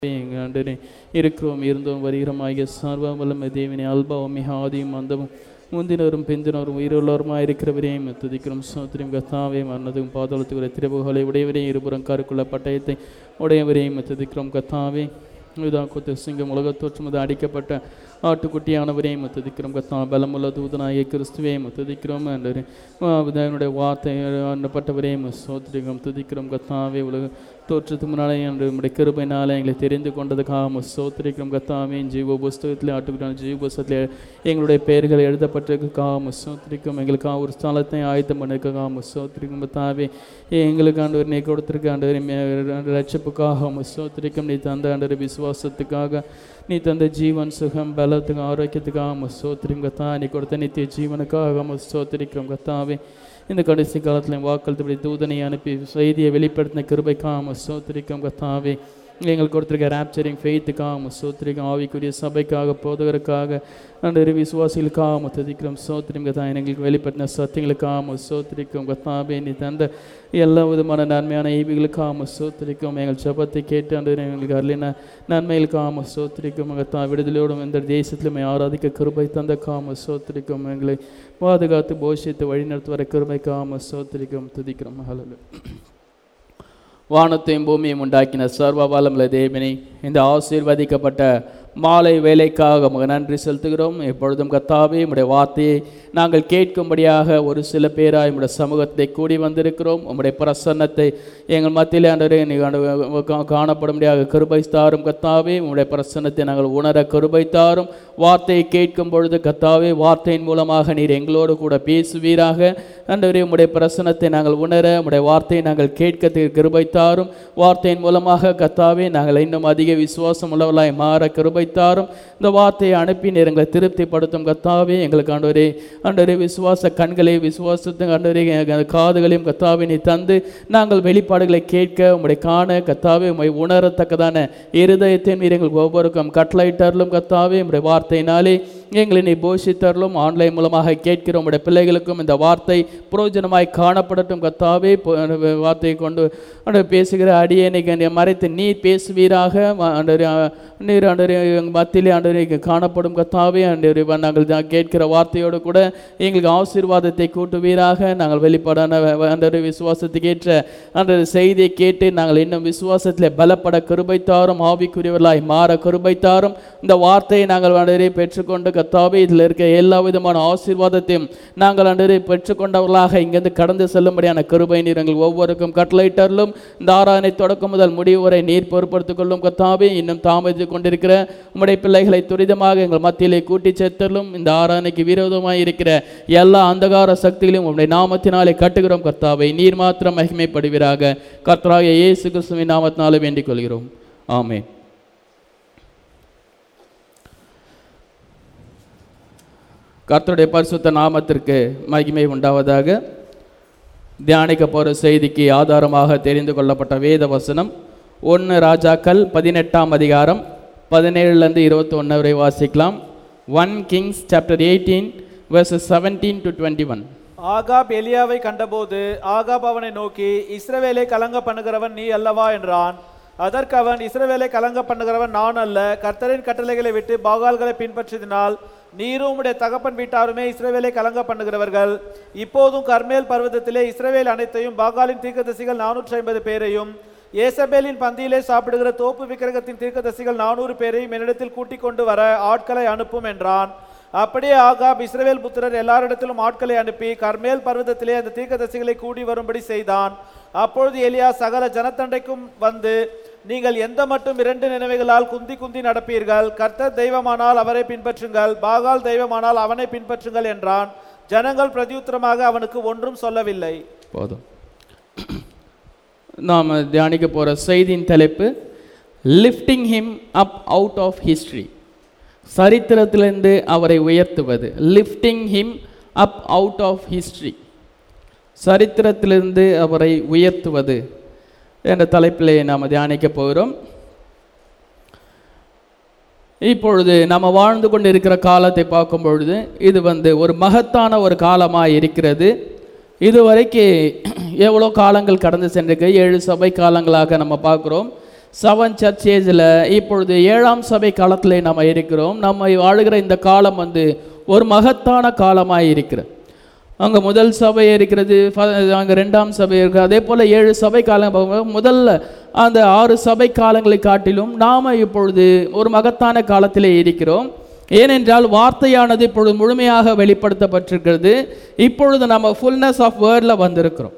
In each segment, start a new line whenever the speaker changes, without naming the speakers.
எங்கள் ஆண்டவரே இருக்கிறோம் இருந்தோம் வருகிறோமாகிய சர்வ வல்லமை தேவனே அல்பாவும் மிக ஆதியும் அந்தமும் முந்தினரும் பிந்தினரும் உயிருள்ளவருமாய் இருக்கிறவரையும் துதிக்கிறோம் சோத்திரம் கத்தாவே மரணத்துக்கும் பாதாளத்துக்குரிய திரைப்புகளை உடையவரையும் இருபுறம் கருக்குள்ள பட்டயத்தை உடையவரையும் துதிக்கிறோம் கத்தாவே இதா கொத்து சிங்கம் உலகத் தோற்றமது அடிக்கப்பட்ட ஆட்டுக்குட்டியானவரையும் துதிக்கிறோம் கத்தா பலமுள்ள தூதனாகிய கிறிஸ்துவையும் துதிக்கிறோம் என்று தேவனுடைய வார்த்தை அன்னப்பட்டவரையும் சோத்திரிக்கிறோம் துதிக்கிறோம் கத்தாவே உலக தோற்றத்து முன்னாலே என்று உம்முடைய கிருபையினாலே எங்களை தெரிந்து கொண்டதுக்காக சோத்திரிக்கிறோம் கத்தாவே ஜீவ புஸ்தகத்தில் ஆட்டுக்குட்டான ஜீவ புஸ்தகத்தில் எங்களுடைய பெயர்கள் எழுதப்பட்டிருக்காக சோத்திரிக்கும் எங்களுக்காக ஒரு ஸ்தலத்தை ஆயத்தம் பண்ணிருக்காக சோத்திரிக்கும் கத்தாவே எங்களுக்கு ஆண்டவர் நீ கொடுத்திருக்க ஆண்டவர் ரட்சிப்புக்காக சோத்திரிக்கும் நீ தந்த ஆண்டவர் விசுவாசத்துக்காக நீ தந்த ஜீவன் சுகம் பலத்துக்கு ஆரோக்கியத்துக்காக சோத்திரிக்கும் கத்தா நீ கொடுத்த நித்திய ஜீவனுக்காக சோத்திரிக்கிறோம் கத்தாவே இந்த கடைசி காலத்தில் வாக்களித்தபடி தூதனை அனுப்பி செய்தியை வெளிப்படுத்தின கிருபைக்காம சோத்திரிக்கம் கத்தாவே எங்களுக்கு கொடுத்துருக்க ரேப்சரிங் ஃபெய்த்துக்காக சோத்திரிக்கம் ஆவிக்குரிய சபைக்காக போதகருக்காக அன்று விசுவாசிகளுக்காக துதிக்கிறோம் சோத்திரம் கதா எங்களுக்கு வெளிப்படுத்தின சத்தியங்களுக்காக சோத்திரிக்கும் கத்தாபே நீ தந்த எல்லா விதமான நன்மையான ஈவிகளுக்காக சோத்திரிக்கும் எங்கள் ஜபத்தை கேட்டு அன்று எங்களுக்கு அருளின நன்மைகளுக்காக சோத்திரிக்கும் கத்தா விடுதலையோடும் எந்த தேசத்திலுமே ஆராதிக்க கிருபை தந்த காம சோத்திரிக்கும் எங்களை பாதுகாத்து போஷித்து வழிநடத்துவர கிருபைக்காம சோத்திரிக்கும் துதிக்கிறோம் ஹலலு வானத்தையும் பூமியும் உண்டாக்கின சர்வ வல்லமுள்ள தேவனை இந்த ஆசீர்வதிக்கப்பட்ட மாலை வேலைக்காக உமக்கு நன்றி செலுத்துகிறோம் எப்பொழுதும் கத்தாவே உம்முடைய வார்த்தையை நாங்கள் கேட்கும்படியாக ஒரு சில பேராய் உம்முடைய சமூகத்தை கூடி வந்திருக்கிறோம் உம்முடைய பிரசன்னத்தை எங்கள் மத்தியில் ஆண்டவரே நீ ஆண்டு- கா- காணப்படும்படியாக கிருபை தாரும் கத்தாவே உம்முடைய பிரசன்னத்தை நாங்கள் உணர கிருபை தாரும் வார்த்தையை கேட்கும் பொழுது கத்தாவே வார்த்தையின் மூலமாக நீர் எங்களோடு கூட பேசுவீராக ஆண்டவரே உம்முடைய பிரசன்னத்தை நாங்கள் உணர உம்முடைய வார்த்தையை நாங்கள் கேட்க கிருபை தாரும் வார்த்தையின் மூலமாக கத்தாவே நாங்கள் இன்னும் அதிக விசுவாசம் உள்ளவர்களாய் மாற கிருபை தாரும் இந்த வார்த்தையை அனுப்பி நீர் எங்களை திருப்திப்படுத்தும் கத்தாவே எங்களுக்கு ஆண்டவரே ஆண்டவரே விசுவாச கண்களை விசுவாசத்துக்கு ஆண்டவரே எங்கள் காதுகளையும் கத்தாவே நீ தந்து நாங்கள் வெளிப்பாடுகளை கேட்க உம்முடைய காண கத்தாவே உம்மை உணரத்தக்கதான இருதயத்தின் நீர் எங்களுக்கு ஒவ்வொருக்கும் கட்டளையிட்டார்களும் கத்தாவே உம்முடைய வார்த்தையினாலே எங்களை நீ போஷித்தரலும் ஆன்லைன் மூலமாக கேட்கிற உம்முடைய பிள்ளைகளுக்கும் இந்த வார்த்தை புரோஜனமாய் காணப்படட்டும் கத்தாவே பொ- வார்த்தையை கொண்டு ஆண்டவர் பேசுகிற அடியேனை நீ மறைத்து நீ பேசுவீராக ம- ஆண்டவரே, ஆ, நீர் ஆண்டவரே எங்கள் மத்தியிலே ஆண்டவரே இங்கே காணப்படும் கத்தாவே ஆண்டவரே வ- நாங்கள் தான் கேட்கிற வார்த்தையோடு கூட எங்களுக்கு ஆசீர்வாதத்தை கூட்டுவீராக நாங்கள் வெளிப்பாடான வ- ஆண்டவரே விசுவாசத்துக்கு ஏற்ற அந்த செய்தியை கேட்டு நாங்கள் இன்னும் விசுவாசத்தில் பலப்பட கிருபை தாரும் ஆவிக்குரியவர்களாய் மாற கிருபை தாரும் இந்த வார்த்தையை நாங்கள் ஆண்டவரே பெற்றுக்கொண்டு கத்தாவே இதில் இருக்க எல்லா விதமான ஆசீர்வாதத்தையும் நாங்கள் ஆண்டவரே பெற்றுக்கொண்டவர்களாக இங்கிருந்து கடந்து செல்லும்படியான கிருபை நீர் எங்கள் ஒவ்வொருக்கும் கட்டளையிட்டர்களும் இந்த ஆராதனை தொடக்கம் முதல் முடிவு வரை நீர் பொறுப்படுத்திக் கொள்ளும் கத்தாவே இன்னும் தாமதித்துக் கொண்டிருக்கிற உம்முடைய பிள்ளைகளை துரிதமாக எங்கள் மத்தியிலே கூட்டி சேர்த்தலும் இந்த ஆராதனைக்கு விரோதமாய் இருக்கிற எல்லா அந்தகார சக்திகளையும் உம்முடைய நாமத்தினாலே கட்டுகிறோம் கர்த்தாவை நீர் மாத்திரம் மகிமைப்படுவீராக கர்த்தராகிய இயேசு கிறிஸ்துவின் நாமத்தினாலே வேண்டிக் கொள்கிறோம் ஆமென் கர்த்தருடைய பரிசுத்த நாமத்திற்கு மகிமை உண்டாவதாக தியானிக்க போகிற செய்திக்கு ஆதாரமாக தெரிந்து கொள்ளப்பட்ட வேத வசனம் ஒன்று ராஜாக்கள் பதினெட்டாம் அதிகாரம் பதினேழுலேருந்து இருபத்தி வரை வாசிக்கலாம் one Kings chapter eighteen verses seventeen to twenty one
ஆகாப் எலியாவை கண்டபோது ஆகாப் அவனை நோக்கி இஸ்ரவேலை கலங்க பண்ணுகிறவன் நீ அல்லவா என்றான் அதற்கு அவன் இஸ்ரவேலை கலங்க பண்ணுகிறவன் நான் அல்ல கர்த்தரின் கட்டளைகளை விட்டு பாகால்களை பின்பற்றினால் நீரும் உம்முடைய தகப்பன் வீட்டாருமே இஸ்ரவேலை கலங்க பண்ணுகிறவர்கள் இப்போதும் கர்மேல் பர்வதத்திலே இஸ்ரவேல் அனைத்தையும் பாகாலின் தீர்க்கதரிசிகள் நானூற்றி ஐம்பது பேரையும் ஏசபேலின் பந்தியிலே சாப்பிடுகிற தோப்பு விக்கிரகத்தின் தீர்க்கதரிசிகள் நானூறு பேரையும் என்னிடத்தில் கூட்டிக் கொண்டு வர ஆட்களை அனுப்பும் என்றான் அப்படியே ஆகாப் இஸ்ரவேல் புத்திரர் எல்லாரிடத்திலும் ஆட்களை அனுப்பி கர்மேல் பர்வதத்திலே அந்த தீர்க்கதரிசிகளை கூடி வரும்படி செய்தான் அப்பொழுது எலியா சகல ஜனத்தண்டைக்கும் வந்து நீங்கள் எந்த மட்டும் இரண்டு நினைவுகளால் குந்தி குந்தி நடப்பீர்கள் கர்த்தர் தெய்வமானால் அவரை பின்பற்றுங்கள் பாகால் தெய்வமானால் அவனை பின்பற்றுங்கள் என்றான் ஜனங்கள் பிரதியுத்தரமாக அவனுக்கு ஒன்றும் சொல்லவில்லை
போதும் நாம் தியானிக்க போகிற செய்தியின் தலைப்பு lifting him up out of history சரித்திரத்திலிருந்து அவரை உயர்த்துவது lifting him up out of history சரித்திரத்திலிருந்து அவரை உயர்த்துவது என்ற தலைப்பிலே நாம் தியானிக்க போகிறோம் இப்பொழுது நம்ம வாழ்ந்து கொண்டு இருக்கிற காலத்தை பார்க்கும் பொழுது இது வந்து ஒரு மகத்தான ஒரு காலமாக இருக்கிறது இதுவரைக்கும் எவ்வளோ காலங்கள் கடந்து சென்றிருக்கு ஏழு சபை காலங்களாக நம்ம பார்க்குறோம் செவன் சர்ச்சேஜில் இப்பொழுது ஏழாம் சபை காலத்தில் நம்ம இருக்கிறோம் நம்ம வாழுகிற இந்த காலம் வந்து ஒரு மகத்தான காலமாக இருக்கிறது அங்கே முதல் சபை இருக்கிறது அங்கே ரெண்டாம் சபை இருக்குது அதே போல் ஏழு சபை காலம் பார்க்கும்போது முதல்ல அந்த ஆறு சபை காலங்களை காட்டிலும் நாம் இப்பொழுது ஒரு மகத்தான காலத்திலே இருக்கிறோம் ஏனென்றால் வார்த்தையானது இப்பொழுது முழுமையாக வெளிப்படுத்தப்பட்டிருக்கிறது இப்பொழுது நம்ம ஃபுல்னஸ் ஆஃப் வேர்டில் வந்திருக்கிறோம்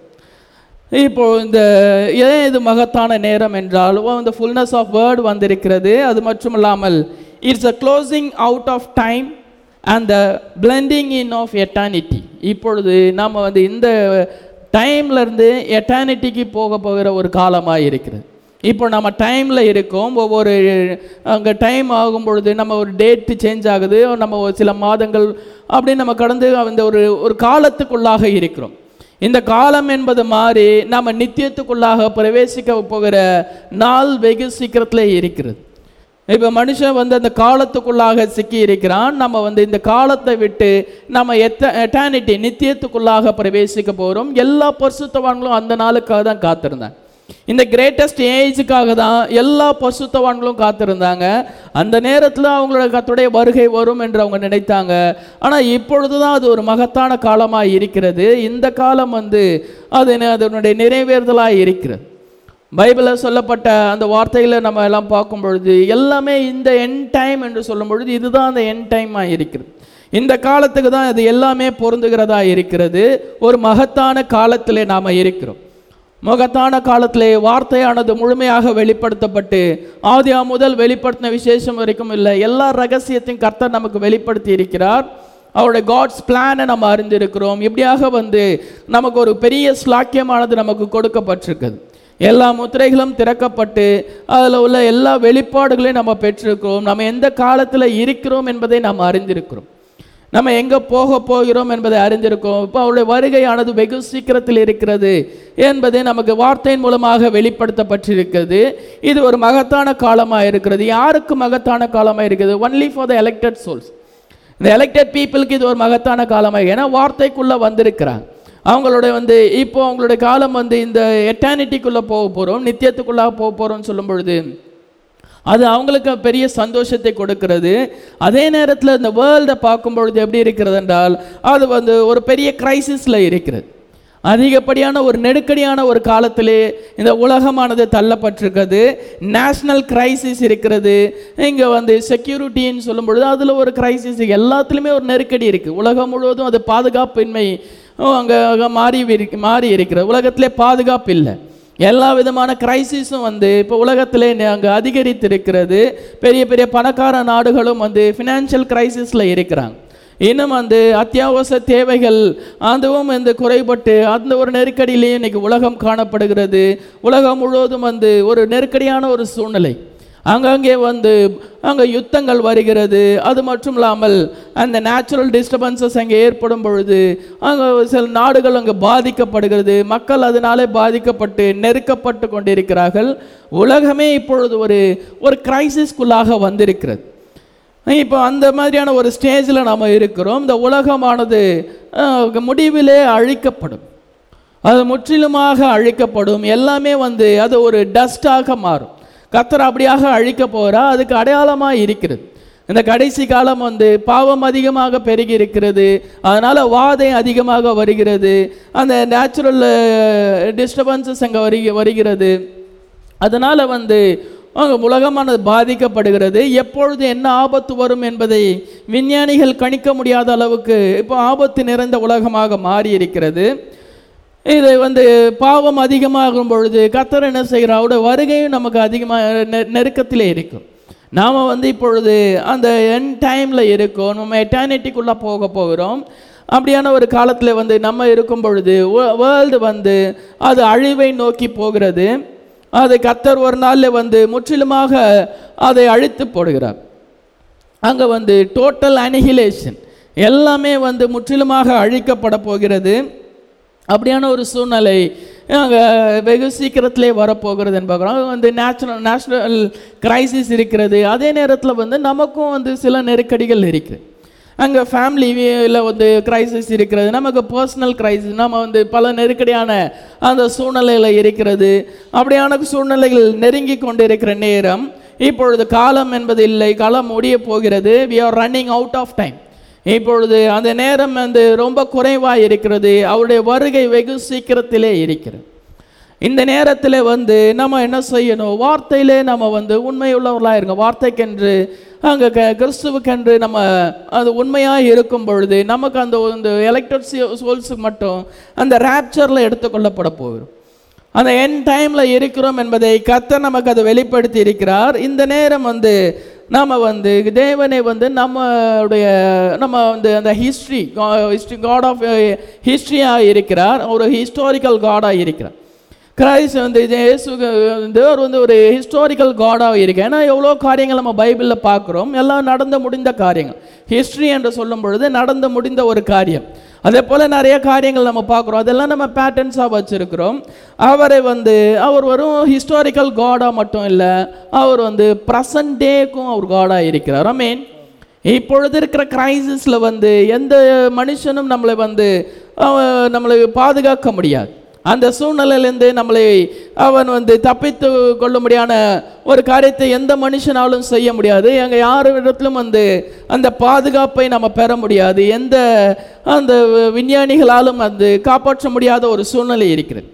இப்போ இந்த ஏன் இது மகத்தான நேரம் என்றால் இந்த ஃபுல்னஸ் ஆஃப் வேர்ட் வந்திருக்கிறது அது மட்டும் இல்லாமல் it's a closing out of time and the blending in of eternity இப்பொழுது நம்ம வந்து இந்த டைம்லேருந்து எட்டானிட்டிக்கு போக போகிற ஒரு காலமாக இருக்கிறது இப்போ நம்ம டைமில் இருக்கோம் ஒவ்வொரு அங்கே டைம் ஆகும் பொழுது நம்ம ஒரு டேட்டு சேஞ்ச் ஆகுது நம்ம ஒரு சில மாதங்கள் அப்படி நம்ம கடந்து அந்த ஒரு ஒரு காலத்துக்குள்ளாக இருக்கிறோம் இந்த காலம் என்பது மாறி நம்ம நித்தியத்துக்குள்ளாக பிரவேசிக்க போகிற நாள் வெகு சீக்கிரத்தில் இருக்கிறது இப்போ மனுஷன் வந்து அந்த காலத்துக்குள்ளாக சிக்கி இருக்கிறான் நம்ம வந்து இந்த காலத்தை விட்டு நம்ம எத்த எட்டானிட்டி நித்தியத்துக்குள்ளாக பிரவேசிக்க போகிறோம் எல்லா பரிசுத்தவான்களும் அந்த நாளுக்காக தான் காத்திருந்தாங்க இந்த கிரேட்டஸ்ட் ஏஜுக்காக தான் எல்லா பசுத்தவான்களும் காத்திருந்தாங்க அந்த நேரத்தில் அவங்களோட கத்துடைய வருகை வரும் என்று அவங்க நினைத்தாங்க ஆனால் இப்பொழுது தான் அது ஒரு மகத்தான காலமாக இருக்கிறது இந்த காலம் வந்து அது அதனுடைய நிறைவேறுதலாக இருக்கிறது பைபிளில் சொல்லப்பட்ட அந்த வார்த்தைகளை நம்ம எல்லாம் பார்க்கும் பொழுது எல்லாமே இந்த என் டைம் என்று சொல்லும் பொழுது இதுதான் அந்த என் டைமாக இருக்கிறது இந்த காலத்துக்கு தான் அது எல்லாமே பொருந்துகிறதா இருக்கிறது ஒரு மகத்தான காலத்திலே நாம் இருக்கிறோம் மகத்தான காலத்திலே வார்த்தையானது முழுமையாக வெளிப்படுத்தப்பட்டு ஆதியா முதல் வெளிப்படுத்தின விசேஷம் வரைக்கும் இல்லை எல்லா ரகசியத்தையும் கர்த்தர் நமக்கு வெளிப்படுத்தி இருக்கிறார் அவருடைய காட்ஸ் பிளானை நம்ம அறிந்திருக்கிறோம் இப்படியாக வந்து நமக்கு ஒரு பெரிய ஸ்லாக்கியமானது நமக்கு கொடுக்கப்பட்டிருக்குது எல்லா முத்திரைகளும் திறக்கப்பட்டு அதில் உள்ள எல்லா வெளிப்பாடுகளையும் நம்ம பெற்றிருக்கிறோம் நம்ம எந்த காலத்தில் இருக்கிறோம் என்பதை நாம் அறிந்திருக்கிறோம் நம்ம எங்கே போக போகிறோம் என்பதை அறிந்திருக்கோம் இப்போ அவருடைய வருகையானது வெகு சீக்கிரத்தில் இருக்கிறது என்பதை நமக்கு வார்த்தையின் மூலமாக வெளிப்படுத்தப்பட்டிருக்கிறது இது ஒரு மகத்தான காலமாக இருக்கிறது யாருக்கு மகத்தான காலமாக இருக்குது only for the elected souls இந்த எலெக்டட் பீப்புளுக்கு இது ஒரு மகத்தான காலமாக ஏன்னா வார்த்தைக்குள்ளே வந்திருக்கிறாங்க அவங்களுடைய வந்து இப்போ அவங்களுடைய காலம் வந்து இந்த எட்டானிட்டிக்குள்ளே போக போகிறோம் நித்தியத்துக்குள்ளாக போக போகிறோம்னு சொல்லும் பொழுது அது அவங்களுக்கு பெரிய சந்தோஷத்தை கொடுக்கிறது அதே நேரத்தில் இந்த வேர்ல்டை பார்க்கும் பொழுது எப்படி இருக்கிறது என்றால் அது வந்து ஒரு பெரிய கிரைசிஸில் இருக்கிறது அதிகப்படியான ஒரு நெருக்கடியான ஒரு காலத்திலே இந்த உலகமானது தள்ளப்பட்டிருக்கிறது நேஷ்னல் கிரைசிஸ் இருக்கிறது இங்கே வந்து செக்யூரிட்டின்னு சொல்லும் பொழுது அதில் ஒரு கிரைசிஸ் எல்லாத்துலேயுமே ஒரு நெருக்கடி இருக்குது உலகம் முழுவதும் அது பாதுகாப்பின்மை அங்கே அங்கே மாறி இருக்கு- மாறி இருக்கிறது உலகத்திலே பாதுகாப்பு இல்லை எல்லா விதமான கிரைசிஸும் வந்து இப்போ உலகத்திலே அங்கே அதிகரித்திருக்கிறது பெரிய பெரிய பணக்கார நாடுகளும் வந்து ஃபினான்ஷியல் கிரைசிஸில் இருக்கிறாங்க இன்னும் வந்து அத்தியாவசிய தேவைகள் அதுவும் வந்து குறைபட்டு அந்த ஒரு நெருக்கடியிலேயே இன்னைக்கு உலகம் காணப்படுகிறது உலகம் முழுவதும் வந்து ஒரு நெருக்கடியான ஒரு சூழ்நிலை அங்கங்கே வந்து அங்கே யுத்தங்கள் வருகிறது அது மட்டும் இல்லாமல் அந்த நேச்சுரல் டிஸ்டர்பன்சஸ் அங்கே ஏற்படும் பொழுது அங்கே சில நாடுகள் அங்கே பாதிக்கப்படுகிறது மக்கள் அதனாலே பாதிக்கப்பட்டு நெருக்கப்பட்டு கொண்டிருக்கிறார்கள் உலகமே இப்பொழுது ஒரு ஒரு கிரைசிஸ்குள்ளாக வந்திருக்கிறது இப்போ அந்த மாதிரியான ஒரு ஸ்டேஜில் நம்ம இருக்கிறோம் இந்த உலகமானது அஹ், முடிவிலே அழிக்கப்படும் அது முற்றிலுமாக அழிக்கப்படும் எல்லாமே வந்து அது ஒரு டஸ்டாக மாறும் கத்தர் அப்படியாக அழிக்க போகிறா அதுக்கு அடையாளமாக இருக்கிறது இந்த கடைசி காலம் வந்து பாவம் அதிகமாக பெருகி இருக்கிறது அதனால் வாதை அதிகமாக வருகிறது அந்த நேச்சுரல் டிஸ்டர்பன்சஸ் அங்கே வருகி வருகிறது அதனால் வந்து அங்க உலகமானது பாதிக்கப்படுகிறது எப்பொழுது என்ன ஆபத்து வரும் என்பதை விஞ்ஞானிகள் கணிக்க முடியாத அளவுக்கு இப்போ ஆபத்து நிறைந்த உலகமாக மாறி இருக்கிறது இது வந்து பாவம் அதிகமாகும் பொழுது கத்தர் என்ன செய்கிறார் அவருடைய வருகையும் நமக்கு அதிகமாக நெ- நெருக்கத்திலே இருக்கும் நாம் வந்து இப்பொழுது அந்த என் டைமில் இருக்கோம் நம்ம எட்டானிட்டிக்குள்ளே போக போகிறோம் அப்படியான ஒரு காலத்தில் வந்து நம்ம இருக்கும் பொழுது வேர்ல்டு வந்து அது அழிவை நோக்கி போகிறது அது கத்தர் ஒரு நாளில் வந்து முற்றிலுமாக அதை அழித்து போடுகிறார் அங்கே வந்து டோட்டல் அனிஹிலேஷன் எல்லாமே வந்து முற்றிலுமாக அழிக்கப்பட போகிறது அப்படியான ஒரு சூழ்நிலை அங்கே வெகு சீக்கிரத்திலே வரப்போகிறது என்பாங்க வந்து நேச்சுரல் நேஷனல் கிரைசிஸ் இருக்கிறது அதே நேரத்தில் வந்து நமக்கும் வந்து சில நெருக்கடிகள் இருக்குது அங்கே ஃபேமிலியில் வந்து கிரைசிஸ் இருக்கிறது நமக்கு பர்சனல் கிரைசிஸ் நம்ம வந்து பல நெருக்கடியான அந்த சூழ்நிலையில் இருக்கிறது அப்படியான சூழ்நிலைகள் நெருங்கி கொண்டிருக்கிற நேரம் இப்பொழுது காலம் என்பது இல்லை காலம் முடிய போகிறது we are running out of time இப்பொழுது அந்த நேரம் வந்து ரொம்ப குறைவாக இருக்கிறது அவருடைய வருகை வெகு சீக்கிரத்திலே இருக்கிறது இந்த நேரத்தில் வந்து நம்ம என்ன செய்யணும் வார்த்தையிலே நம்ம வந்து உண்மையுள்ளவர்களாக இருங்க வார்த்தைக்கென்று அங்கே க கிறிஸ்துவுக்கென்று நம்ம அது உண்மையாக இருக்கும் பொழுது நமக்கு அந்த இந்த எலக்ட்ரிக் சோல்ஸுக்கு மட்டும் அந்த ரேப்சரில் எடுத்துக்கொள்ளப்பட போகிறோம் அந்த என் டைமில் இருக்கிறோம் என்பதை கர்த்தர் நமக்கு அதை வெளிப்படுத்தி இருக்கிறார் இந்த நேரம் வந்து நாம் வந்து தேவனை வந்து நம்முடைய நம்ம வந்து அந்த ஹிஸ்ட்ரி ஹிஸ்ட்ரி காட் ஆஃப் ஹிஸ்ட்ரியாக இருக்கிறார் ஒரு ஹிஸ்டாரிக்கல் காடாக இருக்கிறார் கிரைஸ்ட் வந்து இது இயேசு வந்து அவர் வந்து ஒரு ஹிஸ்டாரிக்கல் காடாக இருக்கு ஏன்னா எவ்வளோ காரியங்கள் நம்ம பைபிளில் பார்க்குறோம் எல்லாம் நடந்து முடிந்த காரியங்கள் ஹிஸ்ட்ரி என்று சொல்லும் பொழுது நடந்து முடிந்த ஒரு காரியம் அதே போல் நிறைய காரியங்கள் நம்ம பார்க்குறோம் அதெல்லாம் நம்ம பேட்டர்ன்ஸாக வச்சுருக்கிறோம் அவரை வந்து அவர் வெறும் ஹிஸ்டாரிக்கல் காடாக மட்டும் இல்லை அவர் வந்து ப்ரெசன்ட் டேக்கும் அவர் காடாக இருக்கிறார் ஐ மீன் இப்பொழுது இருக்கிற கிரைசிஸில் வந்து எந்த மனுஷனும் நம்மளை வந்து அவன் நம்மளை பாதுகாக்க முடியாது அந்த சூழ்நிலையிலேருந்து நம்மளை அவன் வந்து தப்பித்து கொள்ளும்படியான ஒரு காரியத்தை எந்த மனுஷனாலும் செய்ய முடியாது எங்க யார் இடத்திலும் வந்து அந்த பாதுகாப்பை நம்ம பெற முடியாது எந்த அந்த விஞ்ஞானிகளாலும் அது காப்பாற்ற முடியாத ஒரு சூழ்நிலை இருக்கிறது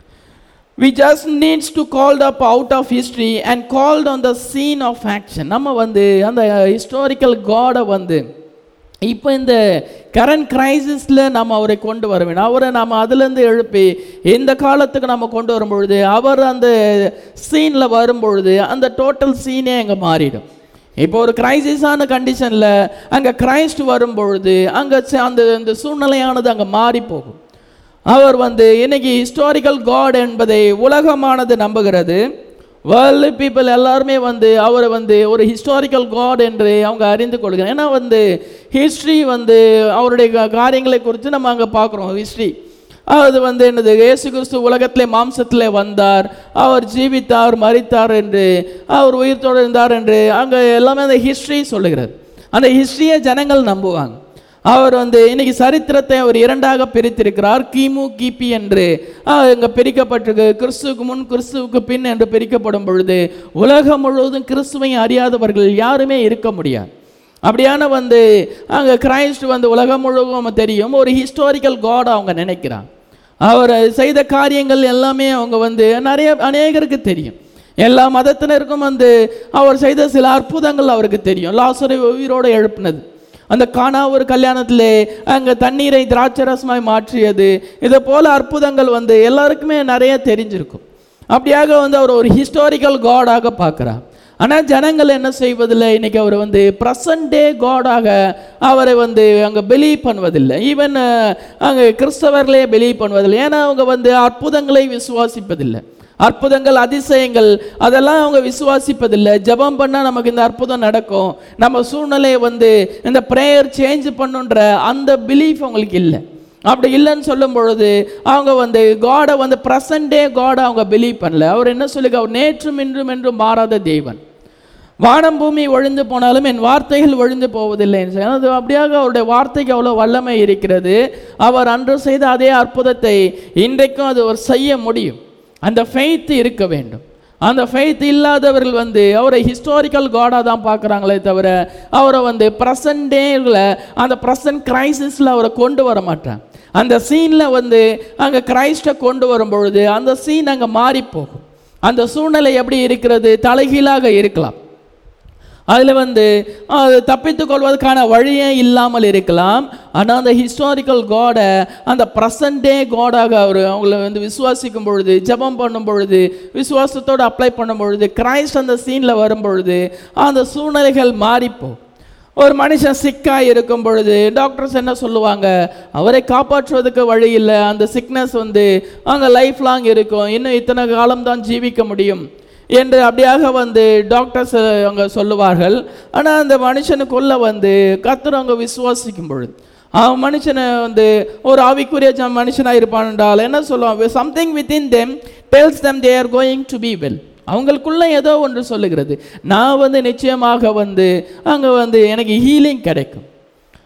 we just needs to called up out of history and called on the scene of action நம்ம வந்து அந்த ஹிஸ்டாரிக்கல் காடை வந்து இப்போ இந்த கரண்ட் கிரைசிஸில் நம்ம அவரை கொண்டு வர வேண்டும் அவரை நாம் அதுலேருந்து எழுப்பி இந்த காலத்துக்கு நம்ம கொண்டு வரும்பொழுது அவர் அந்த சீனில் வரும்பொழுது அந்த டோட்டல் சீனே அங்கே மாறிடும் இப்போ ஒரு கிரைசிஸான கண்டிஷனில் அங்கே கிரைஸ்ட் வரும்பொழுது அங்கே அந்த அந்த சூழ்நிலையானது அங்கே மாறி போகும் அவர் வந்து இன்னைக்கு ஹிஸ்டாரிக்கல் காட் என்பதை உலகமானது நம்புகிறது வேர்ல்டு பீப்புள் எல்லாருமே வந்து அவரை வந்து ஒரு ஹிஸ்டாரிக்கல் காட் என்று அவங்க அறிந்து கொள்கிறாங்க ஏன்னா வந்து ஹிஸ்ட்ரி வந்து அவருடைய கா- காரியங்களை குறித்து நம்ம அங்கே பார்க்குறோம் ஹிஸ்ட்ரி அது வந்து என்னது இயேசு கிறிஸ்து உலகத்திலே மாம்சத்திலே வந்தார் அவர் ஜீவித்தார் மரித்தார் என்று அவர் உயிர் தொடர்ந்தார் என்று அங்கே எல்லாமே அந்த ஹிஸ்ட்ரி சொல்லுகிறது அந்த ஹிஸ்ட்ரியை ஜனங்கள் நம்புவாங்க அவர் வந்து இன்னைக்கு சரித்திரத்தை அவர் இரண்டாக பிரித்திருக்கிறார் கிமு கிபி என்று ஆஹ், இங்க பிரிக்கப்பட்டிருக்கு கிறிஸ்துவுக்கு முன் கிறிஸ்துவுக்கு பின் என்று பிரிக்கப்படும் பொழுது உலகம் முழுவதும் கிறிஸ்துவை அறியாதவர்கள் யாருமே இருக்க முடியாது அப்படியான வந்து அங்கே கிரைஸ்ட் வந்து உலகம் முழுவதும் தெரியும் ஒரு ஹிஸ்டாரிக்கல் காட் அவங்க நினைக்கிறாங்க அவர் செய்த காரியங்கள் எல்லாமே அவங்க வந்து நிறைய அநேகருக்கு தெரியும் எல்லா மதத்தினருக்கும் வந்து அவர் செய்த சில அற்புதங்கள் அவருக்கு தெரியும் லாசரை உயிரோடு எழுப்பினது அந்த காணா ஒரு கல்யாணத்திலே அங்கே தண்ணீரை திராட்சரசமாய் மாற்றியது இதை போல அற்புதங்கள் வந்து எல்லாருக்குமே நிறைய தெரிஞ்சிருக்கும் அப்படியாக வந்து அவர் ஒரு ஹிஸ்டாரிக்கல் காடாக பார்க்குறார் ஆனால் ஜனங்கள் என்ன செய்வதில்லை இன்னைக்கு அவர் வந்து ப்ரெசன்ட் டே காடாக அவரை வந்து அங்கே பிலீவ் பண்ணுவதில்லை ஈவன் அங்கே கிறிஸ்தவர்களே பிலீவ் பண்ணுவதில்லை ஏன்னா அவங்க வந்து அற்புதங்களை விசுவாசிப்பதில்லை அற்புதங்கள் அதிசயங்கள் அதெல்லாம் அவங்க விசுவாசிப்பதில்லை ஜெபம் பண்ணால் நமக்கு இந்த அற்புதம் நடக்கும் நம்ம சூழ்நிலையை வந்து இந்த ப்ரேயர் சேஞ்ச் பண்ணுன்ற அந்த பிலீஃப் அவங்களுக்கு இல்லை அப்படி இல்லைன்னு சொல்லும் பொழுது அவங்க வந்து காடை வந்து ப்ரெசன்ட் டே காடை அவங்க பிலீவ் பண்ணல அவர் என்ன சொல்லுங்க அவர் நேற்றும் இன்றும் என்றும் மாறாத தேவன் வானம் பூமி ஒழிந்து போனாலும் என் வார்த்தைகள் ஒழிந்து போவதில்லை என்று சொல்லி. அது அப்படியாக அவருடைய வார்த்தைக்கு அவ்வளோ வல்லமை இருக்கிறது அவர் அன்று செய்த அதே அற்புதத்தை இன்றைக்கும் அது அவர் செய்ய முடியும் அந்த ஃபெய்த் இருக்க வேண்டும் அந்த ஃபெய்த் இல்லாதவர்கள் வந்து அவரை ஹிஸ்டாரிக்கல் காடாக தான் பார்க்குறாங்களே தவிர அவரை வந்து ப்ரெசன்ட் டேவில் அந்த ப்ரெசன்ட் கிரைசிஸில் அவரை கொண்டு வர மாட்டாங்க அந்த சீனில் வந்து அங்கே கிரைஸ்டை கொண்டு வரும் பொழுது அந்த சீன் அங்கே மாறி போகும் அந்த சூழ்நிலை எப்படி இருக்கிறது தலைகீழாக இருக்கலாம் அதில் வந்து அது தப்பித்துக் கொள்வதற்கான வழியே இல்லாமல் இருக்கலாம் ஆனால் அந்த ஹிஸ்டாரிக்கல் காடை அந்த ப்ரெசன்ட் டே காடாக அவர் அவங்கள வந்து விசுவாசிக்கும் பொழுது ஜெபம் பண்ணும் பொழுது விசுவாசத்தோடு அப்ளை பண்ணும் பொழுது கிரைஸ்ட் அந்த சீனில் வரும் பொழுது அந்த சூழ்நிலைகள் மாறிப்போம் ஒரு மனுஷன் சிக்காக இருக்கும் பொழுது டாக்டர்ஸ் என்ன சொல்லுவாங்க அவரை காப்பாற்றுவதற்கு வழி இல்லை அந்த சிக்னஸ் வந்து அங்கே லைஃப் லாங் இருக்கும் இன்னும் இத்தனை காலம் தான் ஜீவிக்க முடியும் என்று அப்படியாக வந்து டாக்டர்ஸ் அவங்க சொல்லுவார்கள் ஆனால் அந்த மனுஷனுக்குள்ள வந்து கர்த்தர் அவங்க விசுவாசிக்கும் பொழுது அவன் மனுஷனை வந்து ஒரு ஆவிக்குரிய ஜ- மனுஷனாக இருப்பான் என்றால் என்ன சொல்லுவான் something within them tells them they are going to be well அவங்களுக்குள்ள ஏதோ ஒன்று சொல்லுகிறது நான் வந்து நிச்சயமாக வந்து அங்கே வந்து எனக்கு ஹீலிங் கிடைக்கும்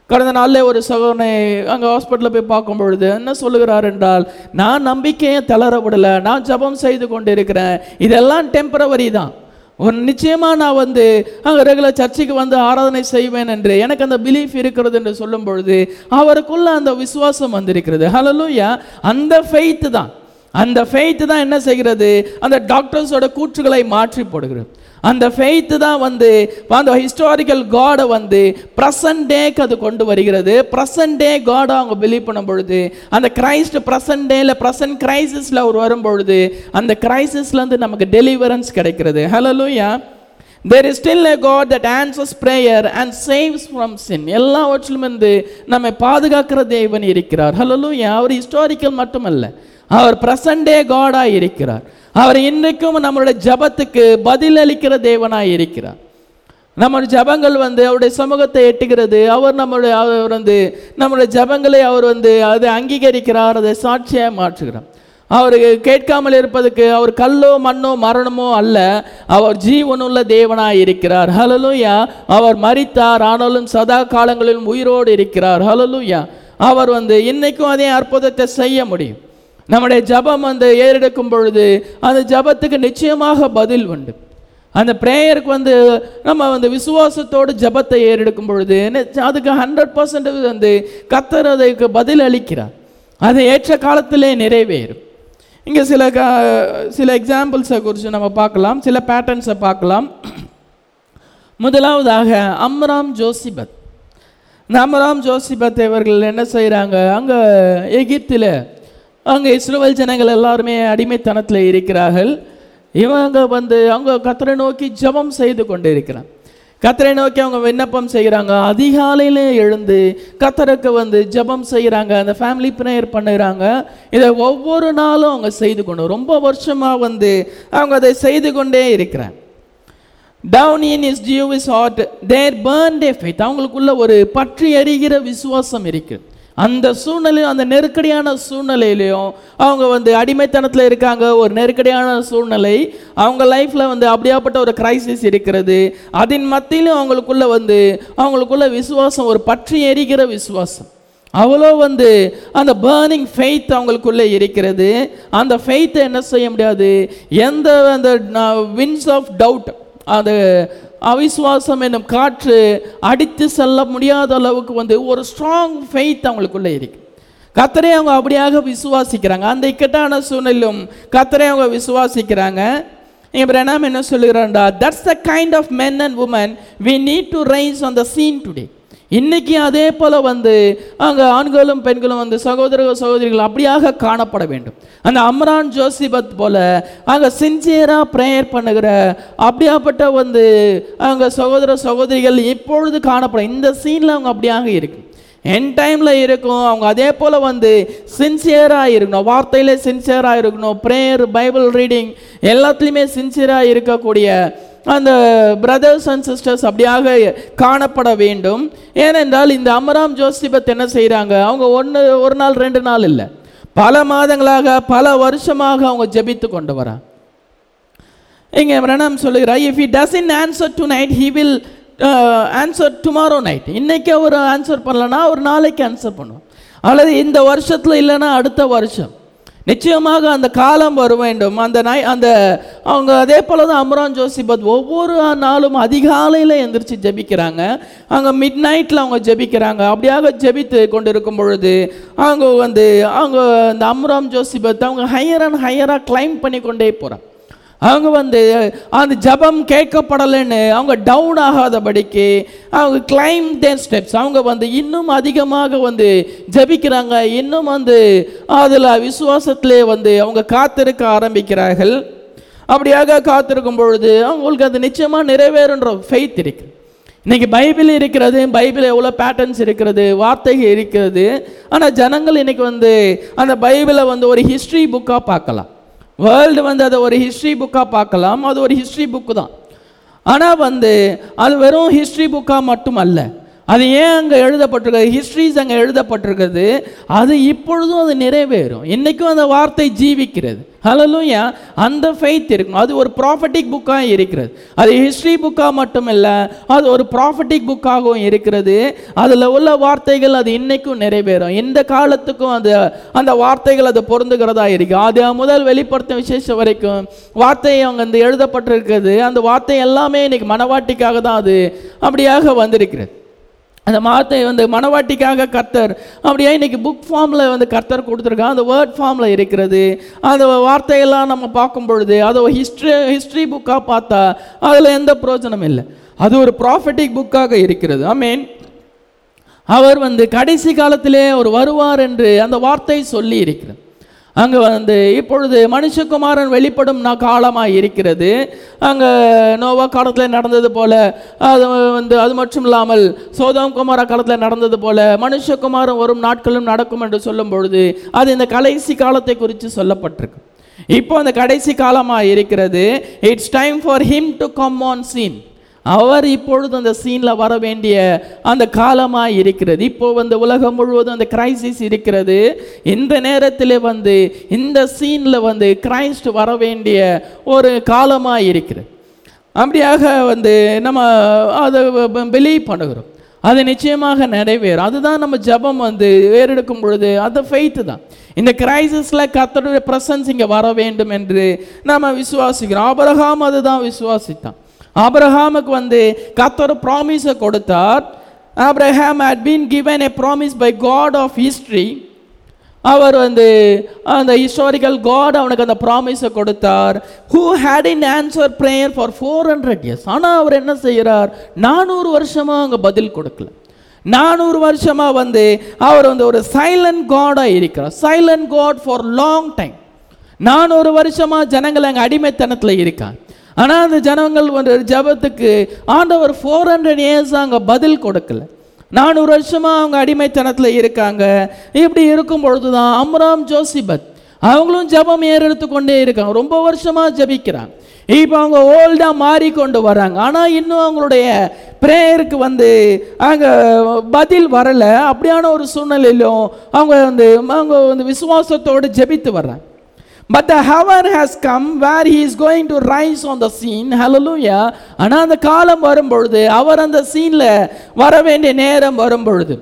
கடந்த நாளில் ஒரு சகோதரனை அங்கே ஹாஸ்பிட்டலில் போய் பார்க்கும் பொழுது என்ன சொல்லுகிறார் என்றால் நான் நம்பிக்கையை தளர விடலை நான் ஜெபம் செய்து கொண்டிருக்கிறேன் இதெல்லாம் டெம்பரவரி தான் ஒரு நிச்சயமாக நான் வந்து அங்கே ரெகுலர் சர்ச்சுக்கு வந்து ஆராதனை செய்வேன் என்று எனக்கு அந்த பிலீஃப் இருக்கிறது என்று சொல்லும் பொழுது அவருக்குள்ள அந்த விசுவாசம் வந்திருக்கிறது ஹalleluya அந்த ஃபெய்த் தான் அந்த ஃபெய்த் தான் என்ன செய்கிறது அந்த டாக்டர்ஸோட கூற்றுகளை மாற்றி போடுகிறது அந்த ஃபெய்த் தான் வந்து அந்த ஹிஸ்டாரிக்கல் காடை வந்து ப்ரெசன்ட் டேக்கு அது கொண்டு வருகிறது ப்ரெசன்ட் டே காடை அவங்க பிலீவ் பண்ணும் பொழுது அந்த கிரைஸ்ட் ப்ரெசன்ட் டேல ப்ரெசன்ட் கிரைசிஸில் அவர் வரும் பொழுது அந்த கிரைசிஸ்லேருந்து நமக்கு டெலிவரன்ஸ் கிடைக்கிறது ஹalleluya there is still a god that answers prayer and saves from sin எல்லாவற்றிலும் இருந்து நம்மை பாதுகாக்கிற தேவன் இருக்கிறார் ஹalleluya அவர் ஹிஸ்டாரிக்கல் மட்டுமல்ல அவர் பிரசன்ட் டே காடாக இருக்கிறார் அவர் இன்றைக்கும் நம்மளுடைய ஜபத்துக்கு பதிலளிக்கிற தேவனாய் இருக்கிறார் நம்ம ஜபங்கள் வந்து அவருடைய சமூகத்தை எட்டுகிறது அவர் நம்மளுடைய அவர் வந்து நம்மளுடைய ஜபங்களை அவர் வந்து அதை அங்கீகரிக்கிறார் அதை சாட்சியாக மாற்றுகிறார் அவர் கேட்காமல் இருப்பதுக்கு அவர் கல்லோ மண்ணோ மரணமோ அல்ல அவர் ஜீவனுள்ள தேவனாய் இருக்கிறார் ஹலலுயா அவர் மரித்தார் ஆனாலும் சதா காலங்களிலும் உயிரோடு இருக்கிறார் ஹலலுயா அவர் வந்து இன்னைக்கும் அதே அற்புதத்தை செய்ய முடியும் நம்முடைய ஜபம் வந்து ஏறெடுக்கும் பொழுது அந்த ஜபத்துக்கு நிச்சயமாக பதில் உண்டு அந்த ப்ரேயருக்கு வந்து நம்ம வந்து விசுவாசத்தோடு ஜபத்தை ஏறெடுக்கும் பொழுது நி- அதுக்கு ஹண்ட்ரட் பர்சன்ட் வந்து கத்தர் அதுக்கு பதில் அளிக்கிறார் அது ஏற்ற காலத்திலே நிறைவேறும் இங்கே சில க சில எக்ஸாம்பிள்ஸை குறித்து நம்ம பார்க்கலாம் சில பேட்டர்ன்ஸை பார்க்கலாம் முதலாவதாக அம்ராம் ஜோசிபத் இந்த அம்ராம் ஜோசிபத் இவர்கள் என்ன செய்கிறாங்க அங்கே எகிப்தில் அங்கே இஸ்ரேல் ஜனங்கள் எல்லாருமே அடிமைத்தனத்தில் இருக்கிறார்கள் இவங்க வந்து அவங்க கத்தரை நோக்கி ஜெபம் செய்து கொண்டு இருக்கிறாங்க கத்தரை நோக்கி அவங்க விண்ணப்பம் செய்கிறாங்க அதிகாலையிலே எழுந்து கத்தருக்கு வந்து ஜெபம் செய்கிறாங்க அந்த ஃபேமிலி ப்ரேயர் பண்ணுறாங்க இதை ஒவ்வொரு நாளும் அவங்க செய்து கொண்டு ரொம்ப வருஷமாக வந்து அவங்க அதை செய்து கொண்டே இருக்கிறாங்க down in is Jew is heart there burn the faith அவங்களுக்குள்ள ஒரு பற்றி எரிகிற விசுவாசம் இருக்கு அந்த சூழ்நிலையும் அந்த நெருக்கடியான சூழ்நிலையிலையும் அவங்க வந்து அடிமைத்தனத்தில் இருக்காங்க ஒரு நெருக்கடியான சூழ்நிலை அவங்க லைஃப்பில் வந்து அப்படியாப்பட்ட ஒரு கிரைசிஸ் இருக்கிறது அதன் மத்தியிலும் அவங்களுக்குள்ள வந்து அவங்களுக்குள்ள விசுவாசம் ஒரு பற்றி எரிகிற விசுவாசம் அவ்வளோ வந்து அந்த பேர்னிங் ஃபெய்த் அவங்களுக்குள்ளே இருக்கிறது அந்த ஃபெய்த்தை என்ன செய்ய முடியாது எந்த அந்த வின்ஸ் ஆஃப் டவுட் அது அவிசுவாசம் என்னும் காற்று அடித்து செல்ல முடியாத அளவுக்கு வந்து ஒரு ஸ்ட்ராங் ஃபெய்த் அவங்களுக்குள்ளே இருக்கு கத்தரை அவங்க அப்படியாக விசுவாசிக்கிறாங்க அந்த இக்கட்டான சூழ்நிலையும் கத்தரை அவங்க விசுவாசிக்கிறாங்க இங்கே பிரணாம் என்ன சொல்லுகிறாண்டா that's the kind of men and woman we need to rise on the scene today இன்னைக்கு அதே போல வந்து அங்கே ஆண்களும் பெண்களும் வந்து சகோதர சகோதரிகள் அப்படியாக காணப்பட வேண்டும் அந்த அம்ரான் ஜோசிபத் போல அங்கே சின்சியராக ப்ரேயர் பண்ணுகிற அப்படியாப்பட்ட வந்து அங்கே சகோதர சகோதரிகள் இப்பொழுது காணப்படும் இந்த சீனில் அவங்க அப்படியாக இருக்கு என் டைமில் இருக்கும் அவங்க அதே போல் வந்து சின்சியராக இருக்கணும் வார்த்தையிலே சின்சியராக இருக்கணும் ப்ரேயர் பைபிள் ரீடிங் எல்லாத்துலேயுமே சின்சியராக இருக்கக்கூடிய அந்த பிரதர்ஸ் அண்ட் சிஸ்டர்ஸ் அப்படியாக காணப்பட வேண்டும் ஏனென்றால் இந்த அமராம் ஜோசிபத் என்ன செய்கிறாங்க அவங்க ஒன்று ஒரு நாள் ரெண்டு நாள் இல்லை பல மாதங்களாக பல வருஷமாக அவங்க ஜெபித்து கொண்டு வராங்க இங்கே பிரணாம் சொல்லுகிறார் if he doesn't answer tonight he will answer tomorrow night இன்னைக்கு அவர் ஆன்சர் பண்ணலன்னா ஒரு நாளைக்கு ஆன்சர் பண்ணுவோம் அல்லது இந்த வருஷத்தில் இல்லைன்னா அடுத்த வருஷம் நிச்சயமாக அந்த காலம் வர வேண்டும் அந்த நாய் அந்த அவங்க அதே போல தான் அம்ரான் ஜோசிபத் ஒவ்வொரு நாளும் அதிகாலையில் எந்திரிச்சு ஜெபிக்கிறாங்க அங்கே மிட் நைட்டில் அவங்க ஜெபிக்கிறாங்க அப்படியாக ஜெபித்து கொண்டு இருக்கும் பொழுது அவங்க வந்து அவங்க அந்த அம்ராம் ஜோசிபத் அவங்க ஹையர் அண்ட் ஹையராக கிளைம் பண்ணி கொண்டே போகிறாங்க அவங்க வந்து அந்த ஜபம் கேட்கப்படலைன்னு அவங்க டவுன் ஆகாதபடிக்கு அவங்க கிளைம் தேர் ஸ்டெப்ஸ் அவங்க வந்து இன்னும் அதிகமாக வந்து ஜபிக்கிறாங்க இன்னும் வந்து அதில் விசுவாசத்திலே வந்து அவங்க காத்திருக்க ஆரம்பிக்கிறார்கள் அப்படியாக காத்திருக்கும் பொழுது அவங்களுக்கு அது நிச்சயமாக நிறைவேறுன்ற ஃபெய்த் இருக்கு இன்னைக்கு பைபிள் இருக்கிறது பைபிள் எவ்வளோ பேட்டர்ன்ஸ் இருக்கிறது வார்த்தைகள் இருக்கிறது ஆனால் ஜனங்கள் இன்னைக்கு வந்து அந்த பைபிளை வந்து ஒரு ஹிஸ்ட்ரி புக்காக பார்க்கலாம் வேர்ல்டு வந்து அதை ஒரு ஹிஸ்ட்ரி புக்காக பார்க்கலாம் அது ஒரு ஹிஸ்ட்ரி புக்கு தான் ஆனால் வந்து அது வெறும் ஹிஸ்ட்ரி புக்காக மட்டும் அல்ல அது ஏன் அங்கே எழுதப்பட்டிருக்கிறது ஹிஸ்ட்ரிஸ் அங்கே எழுதப்பட்டிருக்கிறது அது இப்பொழுதும் அது நிறைவேறும் இன்னைக்கும் அந்த வார்த்தை ஜீவிக்கிறது ஹalleluya அந்த ஃபெய்த் இருக்கும் அது ஒரு ப்ராஃபட்டிக் புக்காக இருக்கிறது அது ஹிஸ்ட்ரி புக்காக மட்டும் இல்லை அது ஒரு ப்ராஃபட்டிக் புக்காகவும் இருக்கிறது அதில் உள்ள வார்த்தைகள் அது இன்னைக்கும் நிறைவேறும் இந்த காலத்துக்கும் அது அந்த வார்த்தைகள் அது பொருந்துகிறதா இருக்கு அது முதல் வெளிப்படுத்த விசேஷம் வரைக்கும் வார்த்தை அவங்க அந்த எழுதப்பட்டிருக்கிறது அந்த வார்த்தை எல்லாமே இன்னைக்கு மனவாட்டிக்காக தான் அது அப்படியாக வந்திருக்கிறது அந்த வார்த்தை வந்து மனவாட்டிக்காக கர்த்தர் அப்படியே இன்னைக்கு புக் ஃபார்மில் வந்து கர்த்தர் கொடுத்துருக்காங்க அந்த வேர்ட் ஃபார்மில் இருக்கிறது அந்த வார்த்தையெல்லாம் நம்ம பார்க்கும் பொழுது அது ஹிஸ்ட்ரி ஹிஸ்ட்ரி புக்காக பார்த்தா அதில் எந்த பிரயோஜனம் இல்லை அது ஒரு ப்ராஃபட்டிக் புக்காக இருக்கிறது ஐ மீன் அவர் வந்து கடைசி காலத்திலே அவர் வருவார் என்று அந்த வார்த்தை சொல்லி இருக்கிறது அங்கே வந்து இப்பொழுது மனுஷகுமாரன் வெளிப்படும் நா காலமாக இருக்கிறது அங்கே நோவா காலத்தில் நடந்தது போல அது வந்து அது மட்டும் இல்லாமல் சோதம் குமார காலத்தில் நடந்தது போல மனுஷகுமாரன் வரும் நாட்களும் நடக்கும் என்று சொல்லும் பொழுது அது இந்த கடைசி காலத்தை குறித்து சொல்லப்பட்டிருக்கு இப்போ அந்த கடைசி காலமாக இருக்கிறது it's time for him to come on scene அவர் இப்பொழுது அந்த சீனில் வர வேண்டிய அந்த காலமாக இருக்கிறது இப்போ வந்து உலகம் முழுவதும் அந்த கிரைசிஸ் இருக்கிறது இந்த நேரத்தில் வந்து இந்த சீனில் வந்து கிரைஸ்ட் வர வேண்டிய ஒரு காலமாக இருக்கிறது அப்படியாக வந்து நம்ம அதை பிலீவ் பண்ணுகிறோம் அது நிச்சயமாக நிறைவேறும் அதுதான் நம்ம ஜெபம் வந்து ஏறெடுக்கும் பொழுது அது ஃபெய்த்து தான் இந்த கிரைசிஸில் கர்த்தருடைய பிரசன்ஸ் இங்கே வர வேண்டும் என்று நம்ம விசுவாசிக்கிறோம் ஆபரகாம் அதுதான் விசுவாசித்தான் ஆபிரஹாமுக்கு வந்து கர்த்தர் ப்ராமிஸை கொடுத்தார் Abraham had been given a promise by God of history அவர் வந்து அந்த ஹிஸ்டாரிக்கல் காட் அவனுக்கு அந்த ப்ராமிஸை கொடுத்தார் who hadn't answer prayer for four hundred years ஆனால் அவர் என்ன செய்கிறார் நானூறு வருஷமாக அங்கே பதில் கொடுக்கல நானூறு வருஷமாக வந்து அவர் வந்து ஒரு சைலண்ட் காடாக இருக்கிறார் silent God for long time நானூறு வருஷமாக ஜனங்கள் அங்கே அடிமைத்தனத்தில் இருக்காங்க ஆனால் அந்த ஜனங்கள் வந்து ஜெபத்துக்கு ஆண்டவர் ஃபோர் ஹண்ட்ரட் இயர்ஸ் அங்கே பதில் கொடுக்கல நானூறு வருஷமாக அவங்க அடிமைத்தனத்தில் இருக்காங்க இப்படி இருக்கும் பொழுது தான் அம்ராம் ஜோசிபத் அவங்களும் ஜெபம் ஏறெடுத்து கொண்டே இருக்காங்க ரொம்ப வருஷமாக ஜெபிக்கிறாங்க இப்போ அவங்க ஓல்டாக மாறிக்கொண்டு வராங்க ஆனால் இன்னும் அவங்களுடைய ப்ரேயருக்கு வந்து அங்கே பதில் வரலை அப்படியான ஒரு சூழ்நிலையிலும் அவங்க வந்து அவங்க வந்து விசுவாசத்தோடு ஜெபித்து வர்றாங்க But the hour has come where he is going to rise on the scene. Hallelujah. ஆனால் அந்த காலம் வரும்பொழுது அவர் அந்த சீனில் வர வேண்டிய நேரம் வரும்பொழுது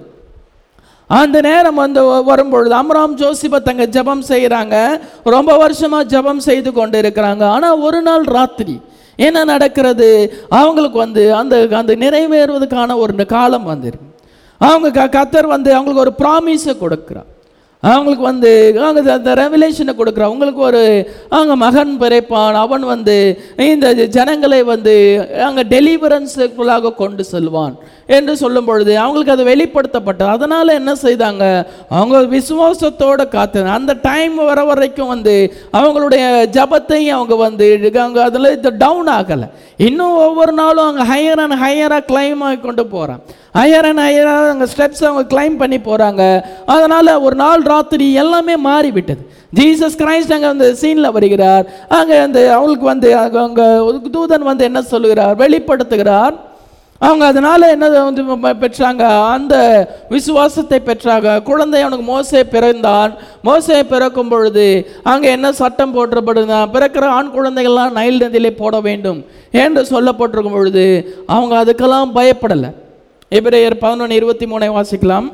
அந்த நேரம் வந்து வ- வரும்பொழுது அம்ராம் ஜோசிபத் அங்கே ஜெபம் செய்கிறாங்க ரொம்ப வருஷமாக ஜெபம் செய்து கொண்டு இருக்கிறாங்க ஆனால் ஒரு நாள் ராத்திரி என்ன நடக்கிறது அவங்களுக்கு வந்து அந்த அந்த நிறைவேறுவதற்கான ஒரு காலம் வந்துருக்கு அவங்க க கத்தர் வந்து அவங்களுக்கு ஒரு ப்ராமிஸை கொடுக்குறார் அவங்களுக்கு வந்து அவங்க அந்த ரெவலேஷனை கொடுக்குறான் உங்களுக்கு ஒரு அவங்க மகன் பிறப்பான் அவன் வந்து இந்த ஜனங்களை வந்து அங்கே டெலிவரன்ஸுக்குள்ளாக கொண்டு செல்வான் என்று சொல்லும் பொழுது அவங்களுக்கு அது வெளிப்படுத்தப்பட்டது அதனால் என்ன செய்தாங்க அவங்க விசுவாசத்தோடு காத்து அந்த டைம் வர வரைக்கும் வந்து அவங்களுடைய ஜபத்தையும் அவங்க வந்து அவங்க அதில் இது டவுன் ஆகலை இன்னும் ஒவ்வொரு நாளும் அவங்க ஹையர் அண்ட் ஹையராக கிளைம் ஆகி கொண்டு போகிறான் ஹையர் அண்ட் ஹையராக அவங்க ஸ்டெப்ஸ் அவங்க கிளைம் பண்ணி போகிறாங்க அதனால் ஒரு நாள் ராத்திரி எல்லாமே மாறிவிட்டது ஜீசஸ் கிரைஸ்ட் அங்கே வந்து சீனில் வருகிறார் அங்கே அந்த அவங்களுக்கு வந்து அங்க- அங்க ஒரு தூதன் வந்து என்ன சொல்லுகிறார் வெளிப்படுத்துகிறார் அவங்க அதனால என்ன வந்து ப- பெற்றாங்க அந்த விசுவாசத்தை பெற்றாங்க குழந்தை அவனுக்கு மோசே பிறந்தான் மோசே பிறக்கும் பொழுது அங்கே என்ன சட்டம் போற்றப்படுதுன்னா பிறக்கிற ஆண் குழந்தைகள்லாம் நைல் நதியிலே போட வேண்டும் என்று சொல்லப்பட்டிருக்கும் பொழுது அவங்க அதுக்கெல்லாம் பயப்படலை எபிரேயர் பதினொன்று இருபத்தி மூணை வாசிக்கலாம்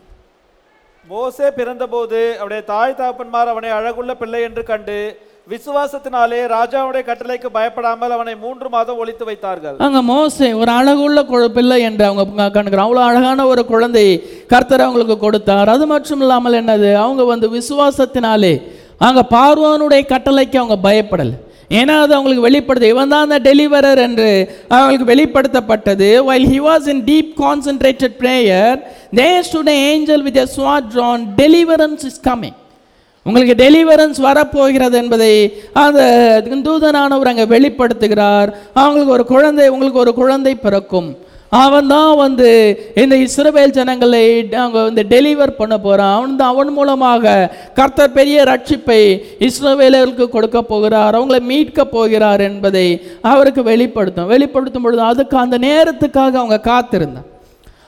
மோசே பிறந்தபோது அவருடைய தாய் தகப்பன்மார் அவனை அழகுள்ள பிள்ளை என்று கண்டு விசுவாசத்தினாலே ராஜாவுடைய கட்டளைக்கு பயப்படாமல் அவனை மூன்று மாதம் ஒளித்து வைத்தார்கள்
அங்க மோசே ஒரு அழகுள்ள கு- பிள்ளை என்று அவங்க கண்டுக்கிறாங்க அவ்வளோ அழகான ஒரு குழந்தை கர்த்தர் அவங்களுக்கு கொடுத்தார் அது மட்டும் இல்லாமல் என்னது அவங்க வந்து விசுவாசத்தினாலே அங்க பார்வோனுடைய கட்டளைக்கு அவங்க பயப்படலை ஏன்னா அது அவங்களுக்கு வெளிப்படுது இவன் தான் அந்த டெலிவரர் என்று அவங்களுக்கு வெளிப்படுத்தப்பட்டது while he was in deep concentrated prayer there stood an angel with a sword drawn deliverance is coming உங்களுக்கு டெலிவரன்ஸ் வரப்போகிறது என்பதை அந்த தூதனானவர் அங்கே வெளிப்படுத்துகிறார் அவங்களுக்கு ஒரு குழந்தை உங்களுக்கு ஒரு குழந்தை பிறக்கும் அவன் தான் வந்து இந்த இஸ்ரவேல் ஜனங்களை அவங்க வந்து டெலிவர் பண்ண போகிறான் அவன் தான் அவன் மூலமாக கர்த்தர் பெரிய ரட்சிப்பை இஸ்ரவேலர்களுக்கு கொடுக்க போகிறார் அவங்களை மீட்க போகிறார் என்பதை அவருக்கு வெளிப்படுத்தும் வெளிப்படுத்தும் பொழுது அதுக்கு அந்த நேரத்துக்காக அவங்க காத்திருந்தாங்க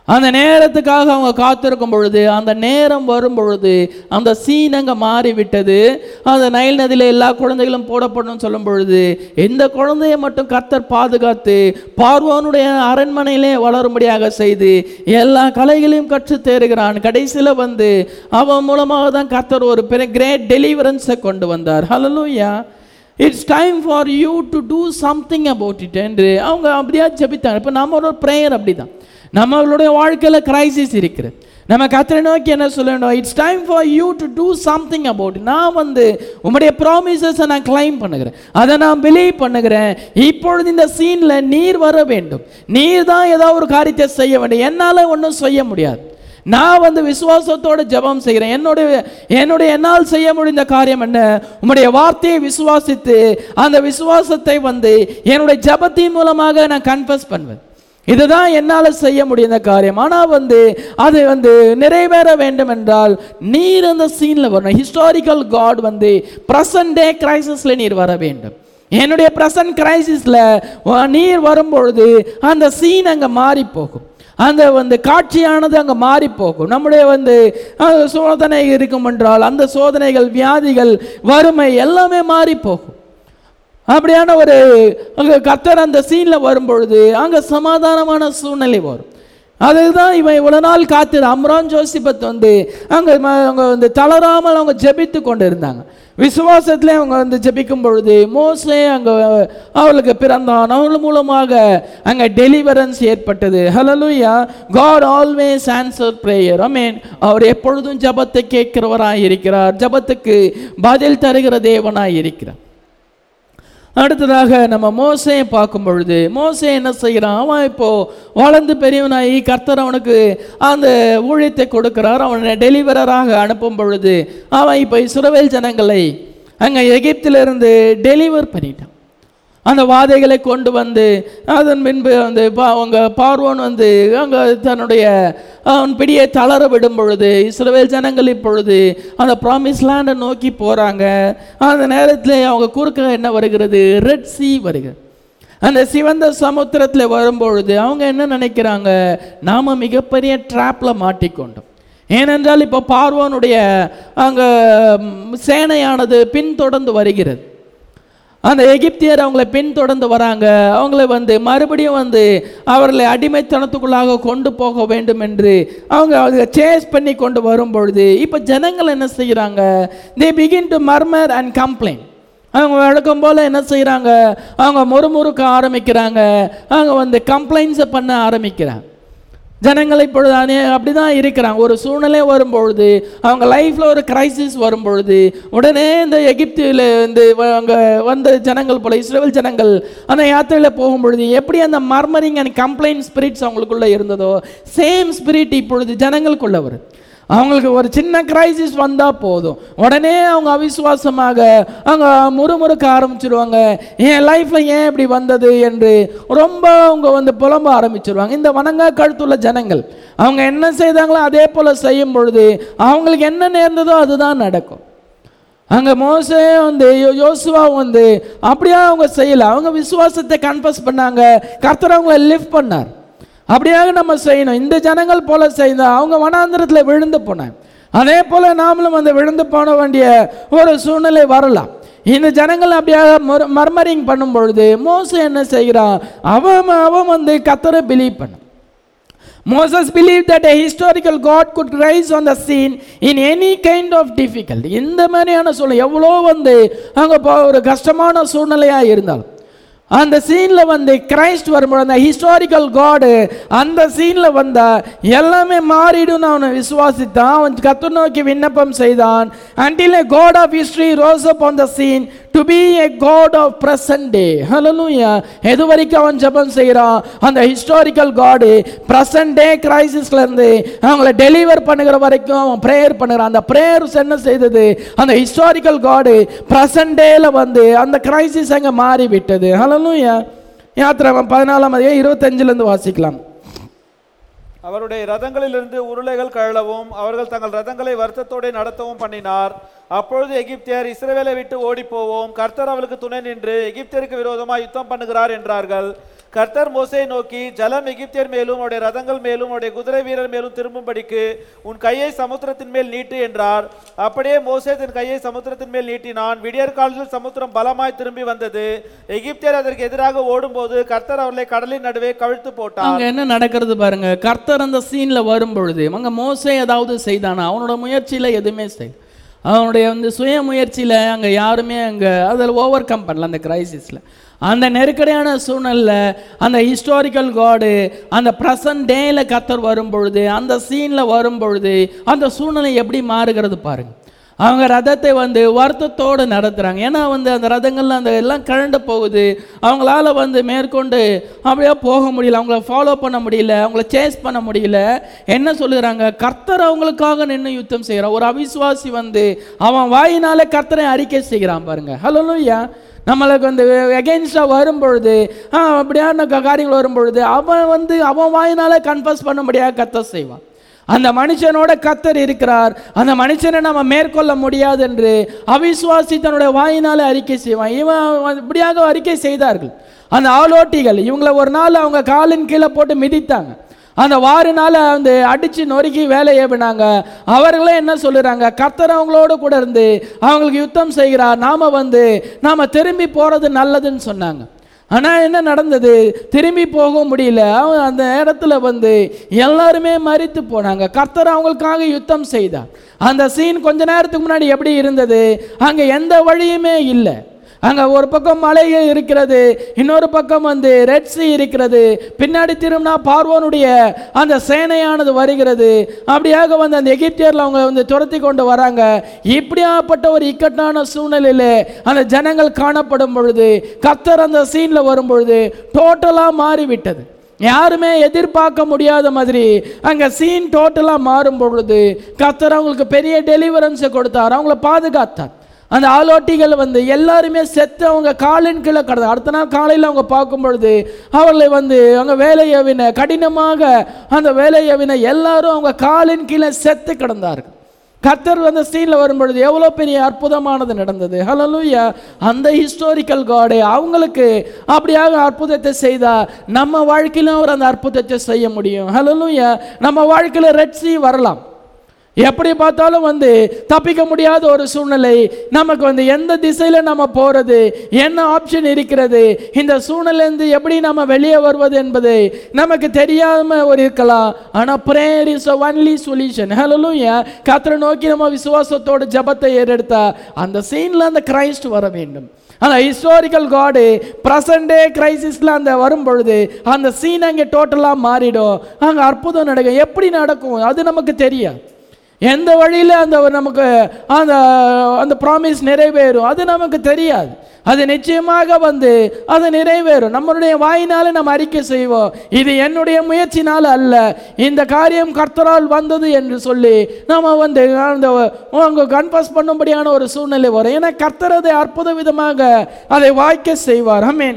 அந்த நேரத்துக்காக அவங்க காத்திருக்கும் பொழுது அந்த நேரம் வரும் பொழுது அந்த சீன் அங்கே மாறிவிட்டது அந்த நைல் நதியில் எல்லா குழந்தைகளும் போடப்படணும்னு சொல்லும் பொழுது எந்த குழந்தையை மட்டும் கர்த்தர் பாதுகாத்து பார்வோனுடைய அரண்மனையிலே வளரும்படியாக செய்து எல்லா கலைகளையும் கற்றுத் தேறுகிறான் கடைசியில் வந்து அவன் மூலமாக தான் கர்த்தர் ஒரு பெரிய கிரேட் டெலிவரன்ஸை கொண்டு வந்தார் hallelujah it's time for you to do something about it என்று அவங்க அப்படியா ஜெபித்தாங்க இப்போ நம்மளோட ப்ரேயர் அப்படி தான் நம்மளுடைய வாழ்க்கையில் கிரைசிஸ் இருக்கிறது நம்ம கத்தரை நோக்கி என்ன சொல்லணும் it's time for you to do something about நான் வந்து உங்களுடைய ப்ராமிசஸை நான் கிளைம் பண்ணுகிறேன் அதை நான் பிலீவ் பண்ணுகிறேன் இப்பொழுது இந்த சீனில் நீர் வர வேண்டும் நீர் தான் ஏதாவது ஒரு காரியத்தை செய்ய வேண்டும் என்னால் ஒன்றும் செய்ய முடியாது நான் வந்து விசுவாசத்தோட ஜெபம் செய்கிறேன் என்னுடைய என்னுடைய என்னால் செய்ய முடிந்த காரியம் என்ன உம்முடைய வார்த்தையை விசுவாசித்து அந்த விசுவாசத்தை வந்து என்னுடைய ஜெபத்தின் மூலமாக நான் கன்ஃபஸ் பண்ணுவேன் இதுதான் என்னால் செய்ய முடிந்த காரியம் ஆனால் வந்து அது வந்து நிறைவேற வேண்டும் என்றால் நீர் அந்த சீனில் வரணும் ஹிஸ்டாரிக்கல் காட் வந்து ப்ரெசன்ட் டே கிரைசிஸில் நீர் வர வேண்டும் என்னுடைய ப்ரெசன்ட் கிரைசிஸில் நீர் வரும்பொழுது அந்த சீன் அங்கே மாறி போகும் அந்த வந்து காட்சியானது அங்கே மாறி போகும் நம்முடைய வந்து அஹ், சோதனை இருக்கும் என்றால் அந்த சோதனைகள் வியாதிகள் வறுமை எல்லாமே மாறி போகும் அப்படியான ஒரு அங்கே கத்தர் அந்த சீனில் வரும்பொழுது அங்கே சமாதானமான சூழ்நிலை வரும் அதுதான் இவன் இவ்வளோ நாள் காத்து அம்ரான் ஜோசிபத் வந்து அங்கே அவங்க வந்து தளராமல் அவங்க ஜெபித்து கொண்டு இருந்தாங்க விசுவாசத்திலே அவங்க வந்து ஜெபிக்கும் பொழுது மோஸ்ட்லே அங்கே அவளுக்கு பிறந்தான் அவள் மூலமாக அங்கே டெலிவரன்ஸ் ஏற்பட்டது hallelujah God always answer prayer I mean அவர் எப்பொழுதும் ஜெபத்தை கேட்கிறவராய் இருக்கிறார் ஜெபத்துக்கு பதில் தருகிற தேவனாய் இருக்கிறார் அடுத்ததாக நம்ம மோசையை பார்க்கும் பொழுது மோசே என்ன செய்கிறான் அவன் இப்போ வளர்ந்து பெரியவனாகி கர்த்தர் அவனுக்கு அந்த ஊழியத்தை கொடுக்கிறார் அவனை டெலிவரராக அனுப்பும் பொழுது அவன் இப்போ இஸ்ரவேல் ஜனங்களை அங்கே எகிப்திலிருந்து டெலிவர் பண்ணிட்டான் அந்த வாதைகளை கொண்டு வந்து அதன் பின்பு வந்து பா அவங்க பார்வோன் வந்து அங்கே தன்னுடைய அவன் பிடியை தளர விடும் பொழுது இஸ்ரவேல் ஜனங்கள் இப்பொழுது அந்த ப்ராமிஸ் லேண்டை நோக்கி போகிறாங்க அந்த நேரத்தில் அவங்க குறுக்க என்ன வருகிறது ரெட் சி வருகிறது அந்த சிவந்த சமுத்திரத்தில் வரும்பொழுது அவங்க என்ன நினைக்கிறாங்க நாம் மிகப்பெரிய ட்ராப்பில் மாட்டிக்கொண்டோம் ஏனென்றால் இப்போ பார்வோனுடைய அங்கே சேனையானது பின்தொடர்ந்து வருகிறது அந்த எகிப்தியர் அவங்களை பின்தொடர்ந்து வராங்க அவங்களை வந்து மறுபடியும் வந்து அவர்களை அடிமைத்தனத்துக்குள்ளாக கொண்டு போக வேண்டும் என்று அவங்க அதை சேஸ் பண்ணி கொண்டு வரும் பொழுது இப்போ ஜனங்கள் என்ன செய்கிறாங்க they begin to murmur and complaint அவங்க வழக்கம் போல் என்ன செய்கிறாங்க அவங்க முறுமுறுக்க ஆரம்பிக்கிறாங்க அவங்க வந்து கம்ப்ளைண்ட்ஸை பண்ண ஆரம்பிக்கிறாங்க ஜனங்கள் இப்பொழுது அநே அப்படி தான் இருக்கிறாங்க ஒரு சூழ்நிலை வரும்பொழுது அவங்க லைஃப்பில் ஒரு கிரைசிஸ் வரும்பொழுது உடனே இந்த எகிப்தில் இந்த அங்கே வந்த ஜனங்கள் போல இஸ்ரேல் ஜனங்கள் அந்த யாத்திரையில் போகும்பொழுது எப்படி அந்த மர்மரிங் அண்ட் கம்ப்ளைண்ட் ஸ்பிரிட்ஸ் அவங்களுக்குள்ளே இருந்ததோ சேம் ஸ்பிரிட் இப்பொழுது ஜனங்களுக்குள்ள வருது அவங்களுக்கு ஒரு சின்ன கிரைசிஸ் வந்தால் போதும் உடனே அவங்க அவிசுவாசமாக அவங்க முறுமுறுக்க ஆரம்பிச்சிருவாங்க என் லைஃப்பில் ஏன் இப்படி வந்தது என்று ரொம்ப அவங்க வந்து புலம்ப ஆரம்பிச்சிருவாங்க இந்த வணங்கா கழுத்துள்ள ஜனங்கள் அவங்க என்ன செய்தாங்களோ அதே போல் செய்யும் பொழுது அவங்களுக்கு என்ன நேர்ந்ததோ அதுதான் நடக்கும் அங்கே மோசே வந்து யோ- யோசுவா வந்து அப்படியே அவங்க செய்யல அவங்க விசுவாசத்தை கன்ஃபஸ் பண்ணாங்க கர்த்தர் அவங்கள லிஃப்ட் பண்ணார் அப்படியாக நம்ம செய்யணும் இந்த ஜனங்கள் போல செய்தா அவங்க வனாந்திரத்தில் விழுந்து போனாங்க அதே போல நாமளும் அந்த விழுந்து போன வேண்டிய ஒரு சூழ்நிலை வரலாம் இந்த ஜனங்கள் அப்படியாக மர்மரிங் பண்ணும் பொழுது மோசே என்ன செய்கிறான் அவன் அவன் வந்து கத்தரை பிலீவ் பண்ண Moses believed that a historical God could rise on the scene in any kind of difficulty. இந்த மாதிரியான சூழ்நிலை எவ்வளோ வந்து அங்கே இப்போ ஒரு கஷ்டமான சூழ்நிலையாக இருந்தாலும் அந்த சீனில் வந்து கிரைஸ்ட் வரும்போது அந்த ஹிஸ்டாரிக்கல் காடு அந்த சீனில் வந்தா எல்லாமே மாறிடும் அவனை விசுவாசித்தான் அவன் கத்து நோக்கி விண்ணப்பம் செய்தான் until a god of history rose up on the scene to be a god of present day hallelujah எது வரைக்கும் அவன் ஜெபம் செய்கிறான் அந்த ஹிஸ்டாரிக்கல் காடு பிரசன்ட் டே கிரைசிஸ்ல இருந்து அவங்கள டெலிவர் பண்ணுகிற வரைக்கும் அவன் ப்ரேயர் பண்ணுகிறான் அந்த ப்ரேயர்ஸ் என்ன செய்தது அந்த ஹிஸ்டாரிக்கல் காடு பிரசன்ட் டேல வந்து அந்த கிரைசிஸ் அங்கே மாறி விட்டது ஹalleluya யாத்திரை பதினாலாம் அதிகம் இருபத்தஞ்சிலேருந்து வாசிக்கலாம்
அவருடைய ரதங்களிலிருந்து உருளைகள் கழலவும் அவர்கள் தங்கள் ரதங்களை வருத்தத்தோടെ நடத்தவும் பண்ணினார் அப்பொழுது எகிப்தியர் இஸ்ரவேலை விட்டு ஓடிப்போவோம் கர்த்தர் அவளுக்கு துணை நின்று எகிப்தியருக்கு விரோதமாக யுத்தம் பண்ணுகிறார் என்றார்கள் கர்த்தர் மோசையை நோக்கி ஜலம் எகிப்தியர் மேலும் அவருடைய ரதங்கள் மேலும் அவருடைய குதிரை வீரர் மேலும் திரும்பும்படிக்கு உன் கையை சமுத்திரத்தின் மேல் நீட்டு என்றார் அப்படியே மோசே தன் கையை சமுத்திரத்தின் மேல் நீட்டினான் விடியற் காலத்தில் சமுத்திரம் பலமாய் திரும்பி வந்தது எகிப்தியர் அதற்கு எதிராக ஓடும்போது கர்த்தர் அவர்களை கடலின் நடுவே கவிழ்த்து போட்டார்
அங்க என்ன நடக்கிறது பாருங்க கர்த்தர் அந்த சீன்ல வரும் பொழுது அங்க மோசே ஏதாவது செய்தானா அவனோட முயற்சியில எதுவுமே செய் அவனுடைய வந்து சுய முயற்சியில அங்க யாருமே அங்க அதில் ஓவர் கம் பண்ணல அந்த கிரைசிஸ்ல அந்த நெருக்கடியான சூழ்நிலையில அந்த ஹிஸ்டாரிக்கல் காடு அந்த ப்ரெசன்ட் டேல கர்த்தர் வரும் பொழுது அந்த சீன்ல வரும் பொழுது அந்த சூழ்நிலை எப்படி மாறுகிறது பாருங்க அவங்க ரதத்தை வந்து வருத்தத்தோடு நடத்துகிறாங்க ஏன்னா வந்து அந்த ரதங்கள்ல அந்த எல்லாம் கழண்டு போகுது அவங்களால வந்து மேற்கொண்டு அப்படியே போக முடியல அவங்கள ஃபாலோ பண்ண முடியல அவங்கள சேஸ் பண்ண முடியல என்ன சொல்லுறாங்க கர்த்தர் அவங்களுக்காக நின்று யுத்தம் செய்கிறான் ஒரு அவிசுவாசி வந்து அவன் வாயினாலே கர்த்தரை அறிக்கை செய்கிறான் பாருங்க ஹலோ நம்மளுக்கு வந்து எகென்ஸ்டாக வரும் பொழுது ஆ, அப்படியான கா- காரியங்கள் வரும் பொழுது அவன் வந்து அவன் வாயினால கன்ஃபஸ் பண்ணும்படியாக கர்த்தர் செய்வான் அந்த மனுஷனோட கத்தர் இருக்கிறார் அந்த மனுஷனை நம்ம மேற்கொள்ள முடியாது என்று அவிசுவாசி தன்னுடைய வாயினால அறிக்கை செய்வான் இவன் இப்படியாக அறிக்கை செய்தார்கள் அந்த ஆலோட்டிகள் இவங்கள ஒரு நாள் அவங்க காலின் கீழே போட்டு மிதித்தாங்க அந்த வாரினால வந்து அடிச்சு நொறுக்கி வேலை ஏவினாங்க அவர்களே என்ன சொல்லுறாங்க கர்த்தர் அவங்களோட கூட இருந்து அவங்களுக்கு யுத்தம் செய்கிறார் நாம வந்து நாம திரும்பி போறது நல்லதுன்னு சொன்னாங்க ஆனால் என்ன நடந்தது திரும்பி போக முடியல அவன் அந்த இடத்துல வந்து எல்லாருமே மறித்து போனாங்க கர்த்தர் அவங்களுக்காக யுத்தம் செய்தார் அந்த சீன் கொஞ்ச நேரத்துக்கு முன்னாடி எப்படி இருந்தது அங்கே எந்த வழியுமே இல்லை அங்கே ஒரு பக்கம் மலை இருக்கிறது இன்னொரு பக்கம் வந்து ரெட் சி இருக்கிறது பின்னாடி திரும்பினா பார்வோனுடைய அந்த சேனையானது வருகிறது அப்படியாக வந்து அந்த எகிப்தியர்ல அவங்க வந்து துரத்தி கொண்டு வராங்க இப்படியாப்பட்ட ஒரு இக்கட்டான சூழ்நிலையில அந்த ஜனங்கள் காணப்படும் பொழுது கத்தர் அந்த சீன்ல வரும் பொழுது டோட்டலா மாறிவிட்டது யாருமே எதிர்பார்க்க முடியாத மாதிரி அங்க சீன் டோட்டலா மாறும் பொழுது கத்தர் அவங்களுக்கு பெரிய டெலிவரன்ஸை கொடுத்தார் அவங்கள பாதுகாத்தார் அந்த ஆலோட்டிகள் வந்து எல்லாருமே செத்து அவங்க காலின் கீழே கடந்த அடுத்த நாள் காலையில் அவங்க பார்க்கும் பொழுது அவர்களை வந்து அவங்க வேலையவின கடினமாக அந்த வேலையவின எல்லாரும் அவங்க காலின் கீழே செத்து கிடந்தார்கள் கர்த்தர் அந்த சீனில் வரும்பொழுது எவ்வளோ பெரிய அற்புதமானது நடந்தது ஹலலூயா அந்த ஹிஸ்டாரிக்கல் காடு அவங்களுக்கு அப்படியாக அற்புதத்தை செய்தா நம்ம வாழ்க்கையிலும் அவர் அந்த அற்புதத்தை செய்ய முடியும் ஹலலூயா நம்ம வாழ்க்கையில் ரெட் சி வரலாம் எப்படி பார்த்தாலும் வந்து தப்பிக்க முடியாத ஒரு சூழ்நிலை நமக்கு வந்து எந்த திசையில நம்ம போறது என்ன ஆப்ஷன் இருக்கிறது இந்த சூழ்நிலையிலிருந்து எப்படி நம்ம வெளியே வருவது என்பது நமக்கு தெரியாம ஒரு இருக்கலாம் ஆனா prayer is only solution hallelujah கத்தரை நோக்கி நம்ம விசுவாசத்தோட ஜபத்தை ஏறெடுத்தா அந்த சீன்ல அந்த கிரைஸ்ட் வர வேண்டும் அந்த ஹிஸ்டாரிக்கல் காடு ப்ரெசன்ட் டே கிரைசிஸில் அந்த வரும் பொழுது அந்த சீன் அங்கே டோட்டலாக மாறிடும் அங்கே அற்புதம் நடக்கும் எப்படி நடக்கும் அது நமக்கு தெரியாது எந்த வழியில் அந்த ஒரு நமக்கு அந்த அந்த ப்ராமிஸ் நிறைவேறும் அது நமக்கு தெரியாது அது நிச்சயமாக வந்து அது நிறைவேறும் நம்மளுடைய வாயினால நம்ம அறிக்கை செய்வோம் இது என்னுடைய முயற்சினால அல்ல இந்த காரியம் கர்த்தரால் வந்தது என்று சொல்லி நம்ம வந்து அந்த அவங்க கன்ஃபஸ் பண்ணும்படியான ஒரு சூழ்நிலை வரும் ஏன்னா கர்த்தர் அதை அற்புத விதமாக அதை வாய்க்க செய்வார் அமீன்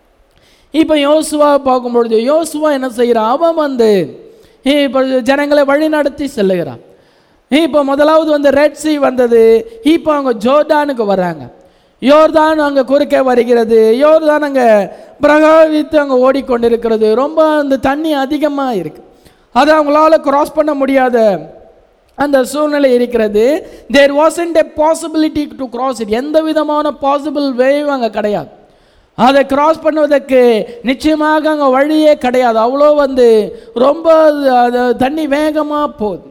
இப்போ யோசுவா பார்க்கும் பொழுது யோசுவா என்ன செய்கிறான் அவன் வந்து இப்போ ஜனங்களை வழி நடத்தி செல்லுகிறான் இப்போ முதலாவது வந்து ரெட் சி வந்தது இப்போ அவங்க ஜோர்டானுக்கு வர்றாங்க யோர்தான் அங்கே குறுக்கே வருகிறது யோர்தான் அங்கே பிரகாவித்து அங்கே ஓடிக்கொண்டிருக்கிறது ரொம்ப அந்த தண்ணி அதிகமாக இருக்கு அதை அவங்களால கிராஸ் பண்ண முடியாத அந்த சூழ்நிலை இருக்கிறது there wasn't a possibility to cross it எந்த விதமான பாசிபிள் வேவும் அங்கே கிடையாது அதை கிராஸ் பண்ணுவதற்கு நிச்சயமாக அங்கே வழியே கிடையாது அவ்வளோ வந்து ரொம்ப அது- அது தண்ணி வேகமாக போகுது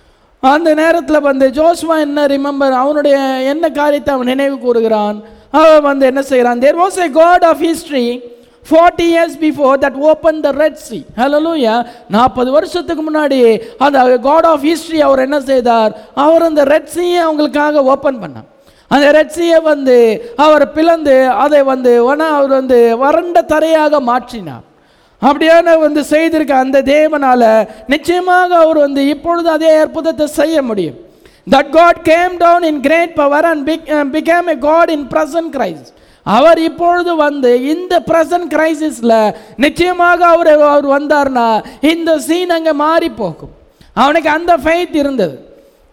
அந்த நேரத்தில் வந்து ஜோஸ்வா என்ன ரிமெம்பர் அவனுடைய என்ன காரியத்தை அவன் நினைவு கூறுகிறான் அவன் வந்து என்ன செய்கிறான் there was a god of history 40 years before that opened the red sea hallelujah நாற்பது வருஷத்துக்கு முன்னாடி அந்த god of history அவர் என்ன செய்தார் அவர் அந்த ரெட் சீயை அவங்களுக்காக ஓப்பன் பண்ணார் அந்த ரெட் சீயை வந்து அவர் பிளந்து அதை வந்து வன அவர் வந்து வறண்ட தரையாக மாற்றினார் அப்படியான வந்து செய்திருக்க அந்த தேவனால நிச்சயமாக அவர் வந்து இப்பொழுது அதே அற்புதத்தை செய்ய முடியும் that God came down in great power and became a God in present Christ அவர் இப்பொழுது வந்து இந்த பிரசன்ட் கிரைசிஸ்ல நிச்சயமாக அவர் அவர் வந்தார்னா இந்த சீன் அங்கே மாறி போகும் அவனுக்கு அந்த ஃபெய்த் இருந்தது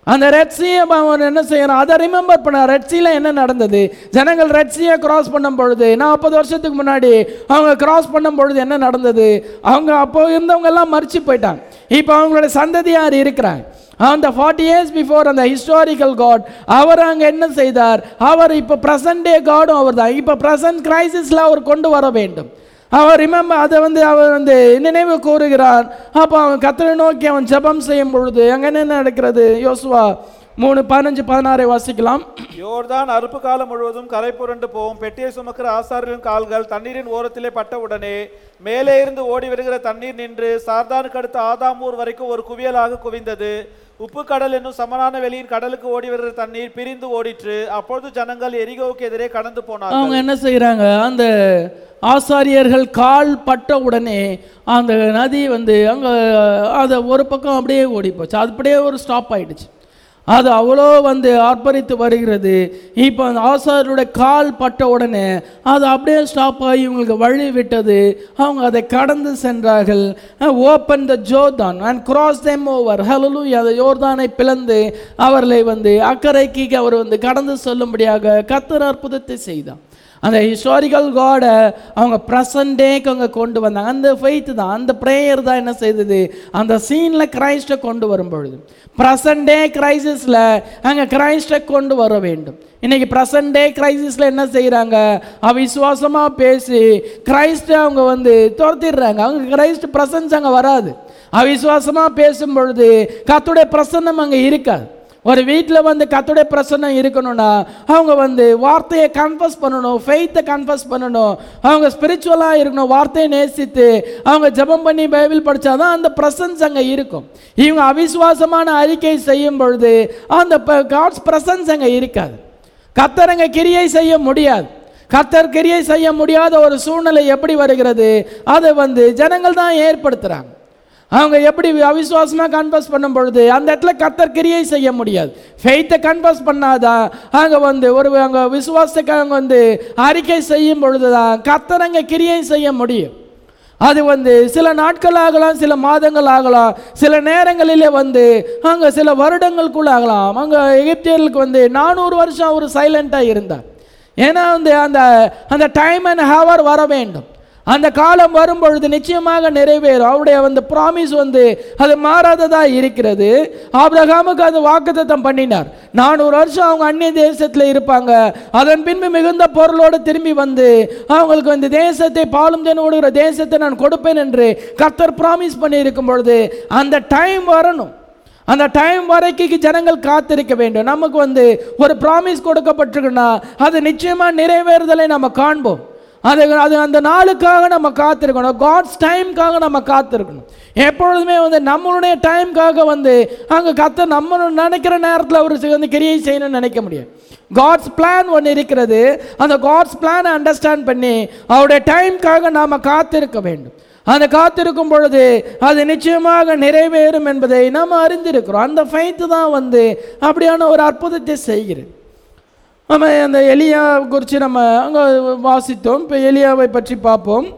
அந்த ரெட்சியை அவன் என்ன செய்யறான் அதை ரிமெம்பர் பண்ண ரெட்சியில் என்ன நடந்தது ஜனங்கள் ரெட்சியை கிராஸ் பண்ணும் பொழுது நாற்பது வருஷத்துக்கு முன்னாடி அவங்க கிராஸ் பண்ணும் பொழுது என்ன நடந்தது அவங்க அப்போ இருந்தவங்க எல்லாம் மறிச்சு போயிட்டாங்க இப்போ அவங்களோட சந்ததியார் இருக்கிறாங்க அந்த ஃபார்ட்டி இயர்ஸ் பிஃபோர் அந்த ஹிஸ்டாரிக்கல் காட் அவர் அங்கே என்ன செய்தார் அவர் இப்போ ப்ரெசன்ட் டே காடும் அவர் தான் இப்போ ப்ரெசன்ட் கிரைசிஸில் அவர் கொண்டு வர வேண்டும் அவர் ரிமெம்பர் அதை வந்து அவர் வந்து நினைவு கூறுகிறார் அப்போ அவன் கத்தரை நோக்கி அவன் ஜெபம் செய்யும் பொழுது அங்கே என்ன நடக்கிறது யோசுவா மூணு பதினஞ்சு பதினாறை வாசிக்கலாம்
யோர்தான் அறுப்பு காலம் முழுவதும் கரை புரண்டு போகும் பெட்டியை சுமக்கிற ஆசாரியரின் கால்கள் தண்ணீரின் ஓரத்திலே பட்டவுடனே மேலே இருந்து ஓடி வருகிற தண்ணீர் நின்று சார்தானுக்கு அடுத்த ஆதாமூர் வரைக்கும் ஒரு குவியலாக குவிந்தது உப்பு கடல் என்னும் சமனான வெளியின் கடலுக்கு ஓடி வருகிற தண்ணீர் பிரிந்து ஓடிற்று அப்பொழுது ஜனங்கள் எரிகோவுக்கு எதிரே கடந்து போனார்கள்
அவங்க என்ன செய்கிறாங்க அந்த ஆசாரியர்கள் கால் பட்ட உடனே அந்த நதி வந்து அங்கே அதை ஒரு பக்கம் அப்படியே ஓடி போச்சு அது அப்படியே ஒரு ஸ்டாப் ஆயிடுச்சு அது அவ்வளோ வந்து ஆர்ப்பரித்து வருகிறது இப்போ அந்த ஆசாரியருடைய கால் பட்ட உடனே அது அப்படியே ஸ்டாப் ஆகி இவங்களுக்கு வழி விட்டது அவங்க அதை கடந்து சென்றார்கள் open the Jordan and cross them over hallelu அதை யோர்தானை பிளந்து அவர்களை வந்து அக்கறைக்கு அவர் வந்து கடந்து செல்லும்படியாக கத்தர் அற்புதத்தை செய்தார் அந்த ஹிஸ்டாரிக்கல் காடை அவங்க ப்ரெசன்ட் டேக்கு அவங்க கொண்டு வந்தாங்க அந்த ஃபெய்த் தான் அந்த ப்ரேயர் தான் என்ன செய்தது அந்த சீனில் கிரைஸ்ட்டை கொண்டு வரும் பொழுது ப்ரெசன்ட் டே கிரைசிஸில் அங்கே கிரைஸ்ட்டை கொண்டு வர வேண்டும் இன்னைக்கு ப்ரெசன்ட் டே கிரைசிஸில் என்ன செய்கிறாங்க அவிசுவாசமாக பேசி கிரைஸ்ட்டை அவங்க வந்து துரத்திடுறாங்க அவங்க கிரைஸ்ட் ப்ரெசன்ஸ் அங்கே வராது அவிசுவாசமாக பேசும் பொழுது கத்துடைய பிரசன்னம் அங்கே இருக்காது ஒரு வீட்டில் வந்து கத்துடைய பிரசன்னம் இருக்கணும்னா அவங்க வந்து வார்த்தையை கன்ஃபஸ் பண்ணணும் ஃபெய்த்தை கன்ஃபஸ் பண்ணணும் அவங்க ஸ்பிரிச்சுவலாக இருக்கணும் வார்த்தையை நேசித்து அவங்க ஜெபம் பண்ணி பைபிள் படித்தாதான் அந்த பிரசன்ஸ் அங்கே இருக்கும் இவங்க அவிசுவாசமான அறிக்கை செய்யும் பொழுது அந்த காட்ஸ் பிரசன்ஸ் அங்கே இருக்காது கத்தர் அங்கே கிரியை செய்ய முடியாது கத்தர் கிரியை செய்ய முடியாத ஒரு சூழ்நிலை எப்படி வருகிறது அதை வந்து ஜனங்கள் தான் ஏற்படுத்துகிறாங்க அவங்க எப்படி அவிசுவாசமாக கன்ஃபஸ் பண்ணும் பொழுது அந்த இடத்துல கத்தர் கிரியை செய்ய முடியாது ஃபெய்த்தை கன்ஃபஸ் பண்ணாதான் அங்கே வந்து ஒரு அங்கே விசுவாசத்துக்கு அவங்க வந்து அறிக்கை செய்யும் பொழுது தான் கத்தர் அங்கே கிரியை செய்ய முடியும் அது வந்து சில நாட்கள் ஆகலாம் சில மாதங்கள் ஆகலாம் சில நேரங்களிலே வந்து அங்கே சில வருடங்களுக்குள்ள ஆகலாம் அங்கே எகிப்தியர்களுக்கு வந்து நானூறு வருஷம் அவர் சைலண்ட்டாக இருந்தார் ஏன்னா வந்து அந்த அந்த டைம் அண்ட் ஹவர் வர வேண்டும் அந்த காலம் வரும் பொழுது நிச்சயமாக நிறைவேறும் அவருடைய அந்த ப்ராமிஸ் வந்து அது மாறாததா இருக்கிறது ஆபிரகாமுக்கு அது வாக்குத்தத்தம் பண்ணினார் நானூறு வருஷம் அவங்க அந்நிய தேசத்தில் இருப்பாங்க அதன் பின்பு மிகுந்த பொருளோடு திரும்பி வந்து அவங்களுக்கு இந்த தேசத்தை பாலும் தேனோடுகிற தேசத்தை நான் கொடுப்பேன் என்று கர்த்தர் ப்ராமிஸ் பண்ணி இருக்கும் பொழுது அந்த டைம் வரணும் அந்த டைம் வரைக்கும் ஜனங்கள் காத்திருக்க வேண்டும் நமக்கு வந்து ஒரு ப்ராமிஸ் கொடுக்கப்பட்டிருக்குன்னா அது நிச்சயமாக நிறைவேறுதலை நம்ம காண்போம் அது அது அந்த நாளுக்காக நம்ம காத்திருக்கணும் காட்ஸ் டைம்க்காக நம்ம காத்திருக்கணும் எப்பொழுதுமே வந்து நம்மளுடைய டைம்க்காக வந்து அங்கே கத்த நம்ம நினைக்கிற நேரத்தில் அவர் வந்து கிரியை செய்யணும்னு நினைக்க முடியும் காட்ஸ் பிளான் ஒன்று இருக்கிறது அந்த காட்ஸ் பிளானை அண்டர்ஸ்டாண்ட் பண்ணி அவருடைய டைம்க்காக நாம் காத்திருக்க வேண்டும் அந்த காத்திருக்கும் பொழுது அது நிச்சயமாக நிறைவேறும் என்பதை நாம் அறிந்திருக்கிறோம் அந்த ஃபைத்து தான் வந்து அப்படியான ஒரு அற்புதத்தை செய்கிறது நம்ம அந்த எலியா குறித்து நம்ம அங்கே வாசித்தோம் இப்போ எலியாவை பற்றி பார்ப்போம்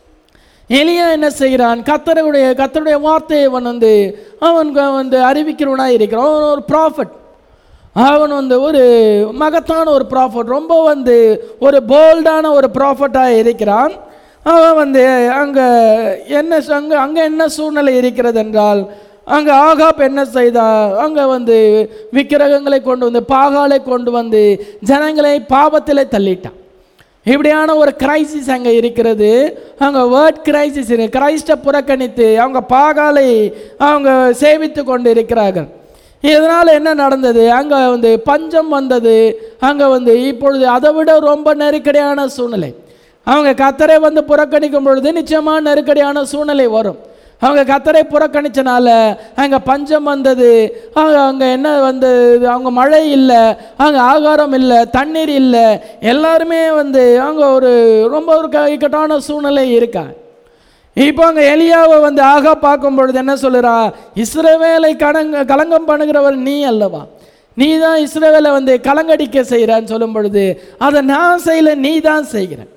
எலியா என்ன செய்கிறான் கத்தருடைய கத்தருடைய வார்த்தையை அவன் வந்து அவன் வந்து அறிவிக்கிறவனாக இருக்கிறான் அவன் ஒரு ப்ராஃபட் அவன் வந்து ஒரு மகத்தான ஒரு ப்ராஃபட் ரொம்ப வந்து ஒரு போல்டான ஒரு ப்ராஃபட்டாக இருக்கிறான் அவன் வந்து அங்கே என்ன அங்கே அங்கே என்ன சூழ்நிலை இருக்கிறது என்றால் அங்கே ஆகாப் என்ன செய்தா அங்கே வந்து விக்கிரகங்களை கொண்டு வந்து பாகாலை கொண்டு வந்து ஜனங்களை பாவத்தில் தள்ளிட்டான் இப்படியான ஒரு கிரைசிஸ் அங்கே இருக்கிறது அங்கே வேர்ட் கிரைசிஸ் இருக்கு கிரைஸ்டை புறக்கணித்து அவங்க பாகாலை அவங்க சேவித்து கொண்டு இருக்கிறார்கள் இதனால் என்ன நடந்தது அங்கே வந்து பஞ்சம் வந்தது அங்கே வந்து இப்பொழுது அதை விட ரொம்ப நெருக்கடியான சூழ்நிலை அவங்க கத்தரை வந்து புறக்கணிக்கும் பொழுது நிச்சயமாக நெருக்கடியான சூழ்நிலை வரும் அவங்க கத்தரை புறக்கணிச்சனால அங்கே பஞ்சம் வந்தது அவங்க அங்கே என்ன வந்து அவங்க மழை இல்லை அங்கே ஆகாரம் இல்லை தண்ணீர் இல்லை எல்லாருமே வந்து அங்கே ஒரு ரொம்ப ஒரு க- இக்கட்டான சூழ்நிலை இருக்கா இப்போ அங்கே எலியாவை வந்து ஆகா பார்க்கும் பொழுது என்ன சொல்லுறா இஸ்ரவேலை கலங்க கலங்கம் பண்ணுகிறவர் நீ அல்லவா நீ தான் இஸ்ரவேலை வந்து கலங்கடிக்க செய்கிறான்னு சொல்லும் பொழுது அதை நான் செய்யல நீ தான் செய்கிற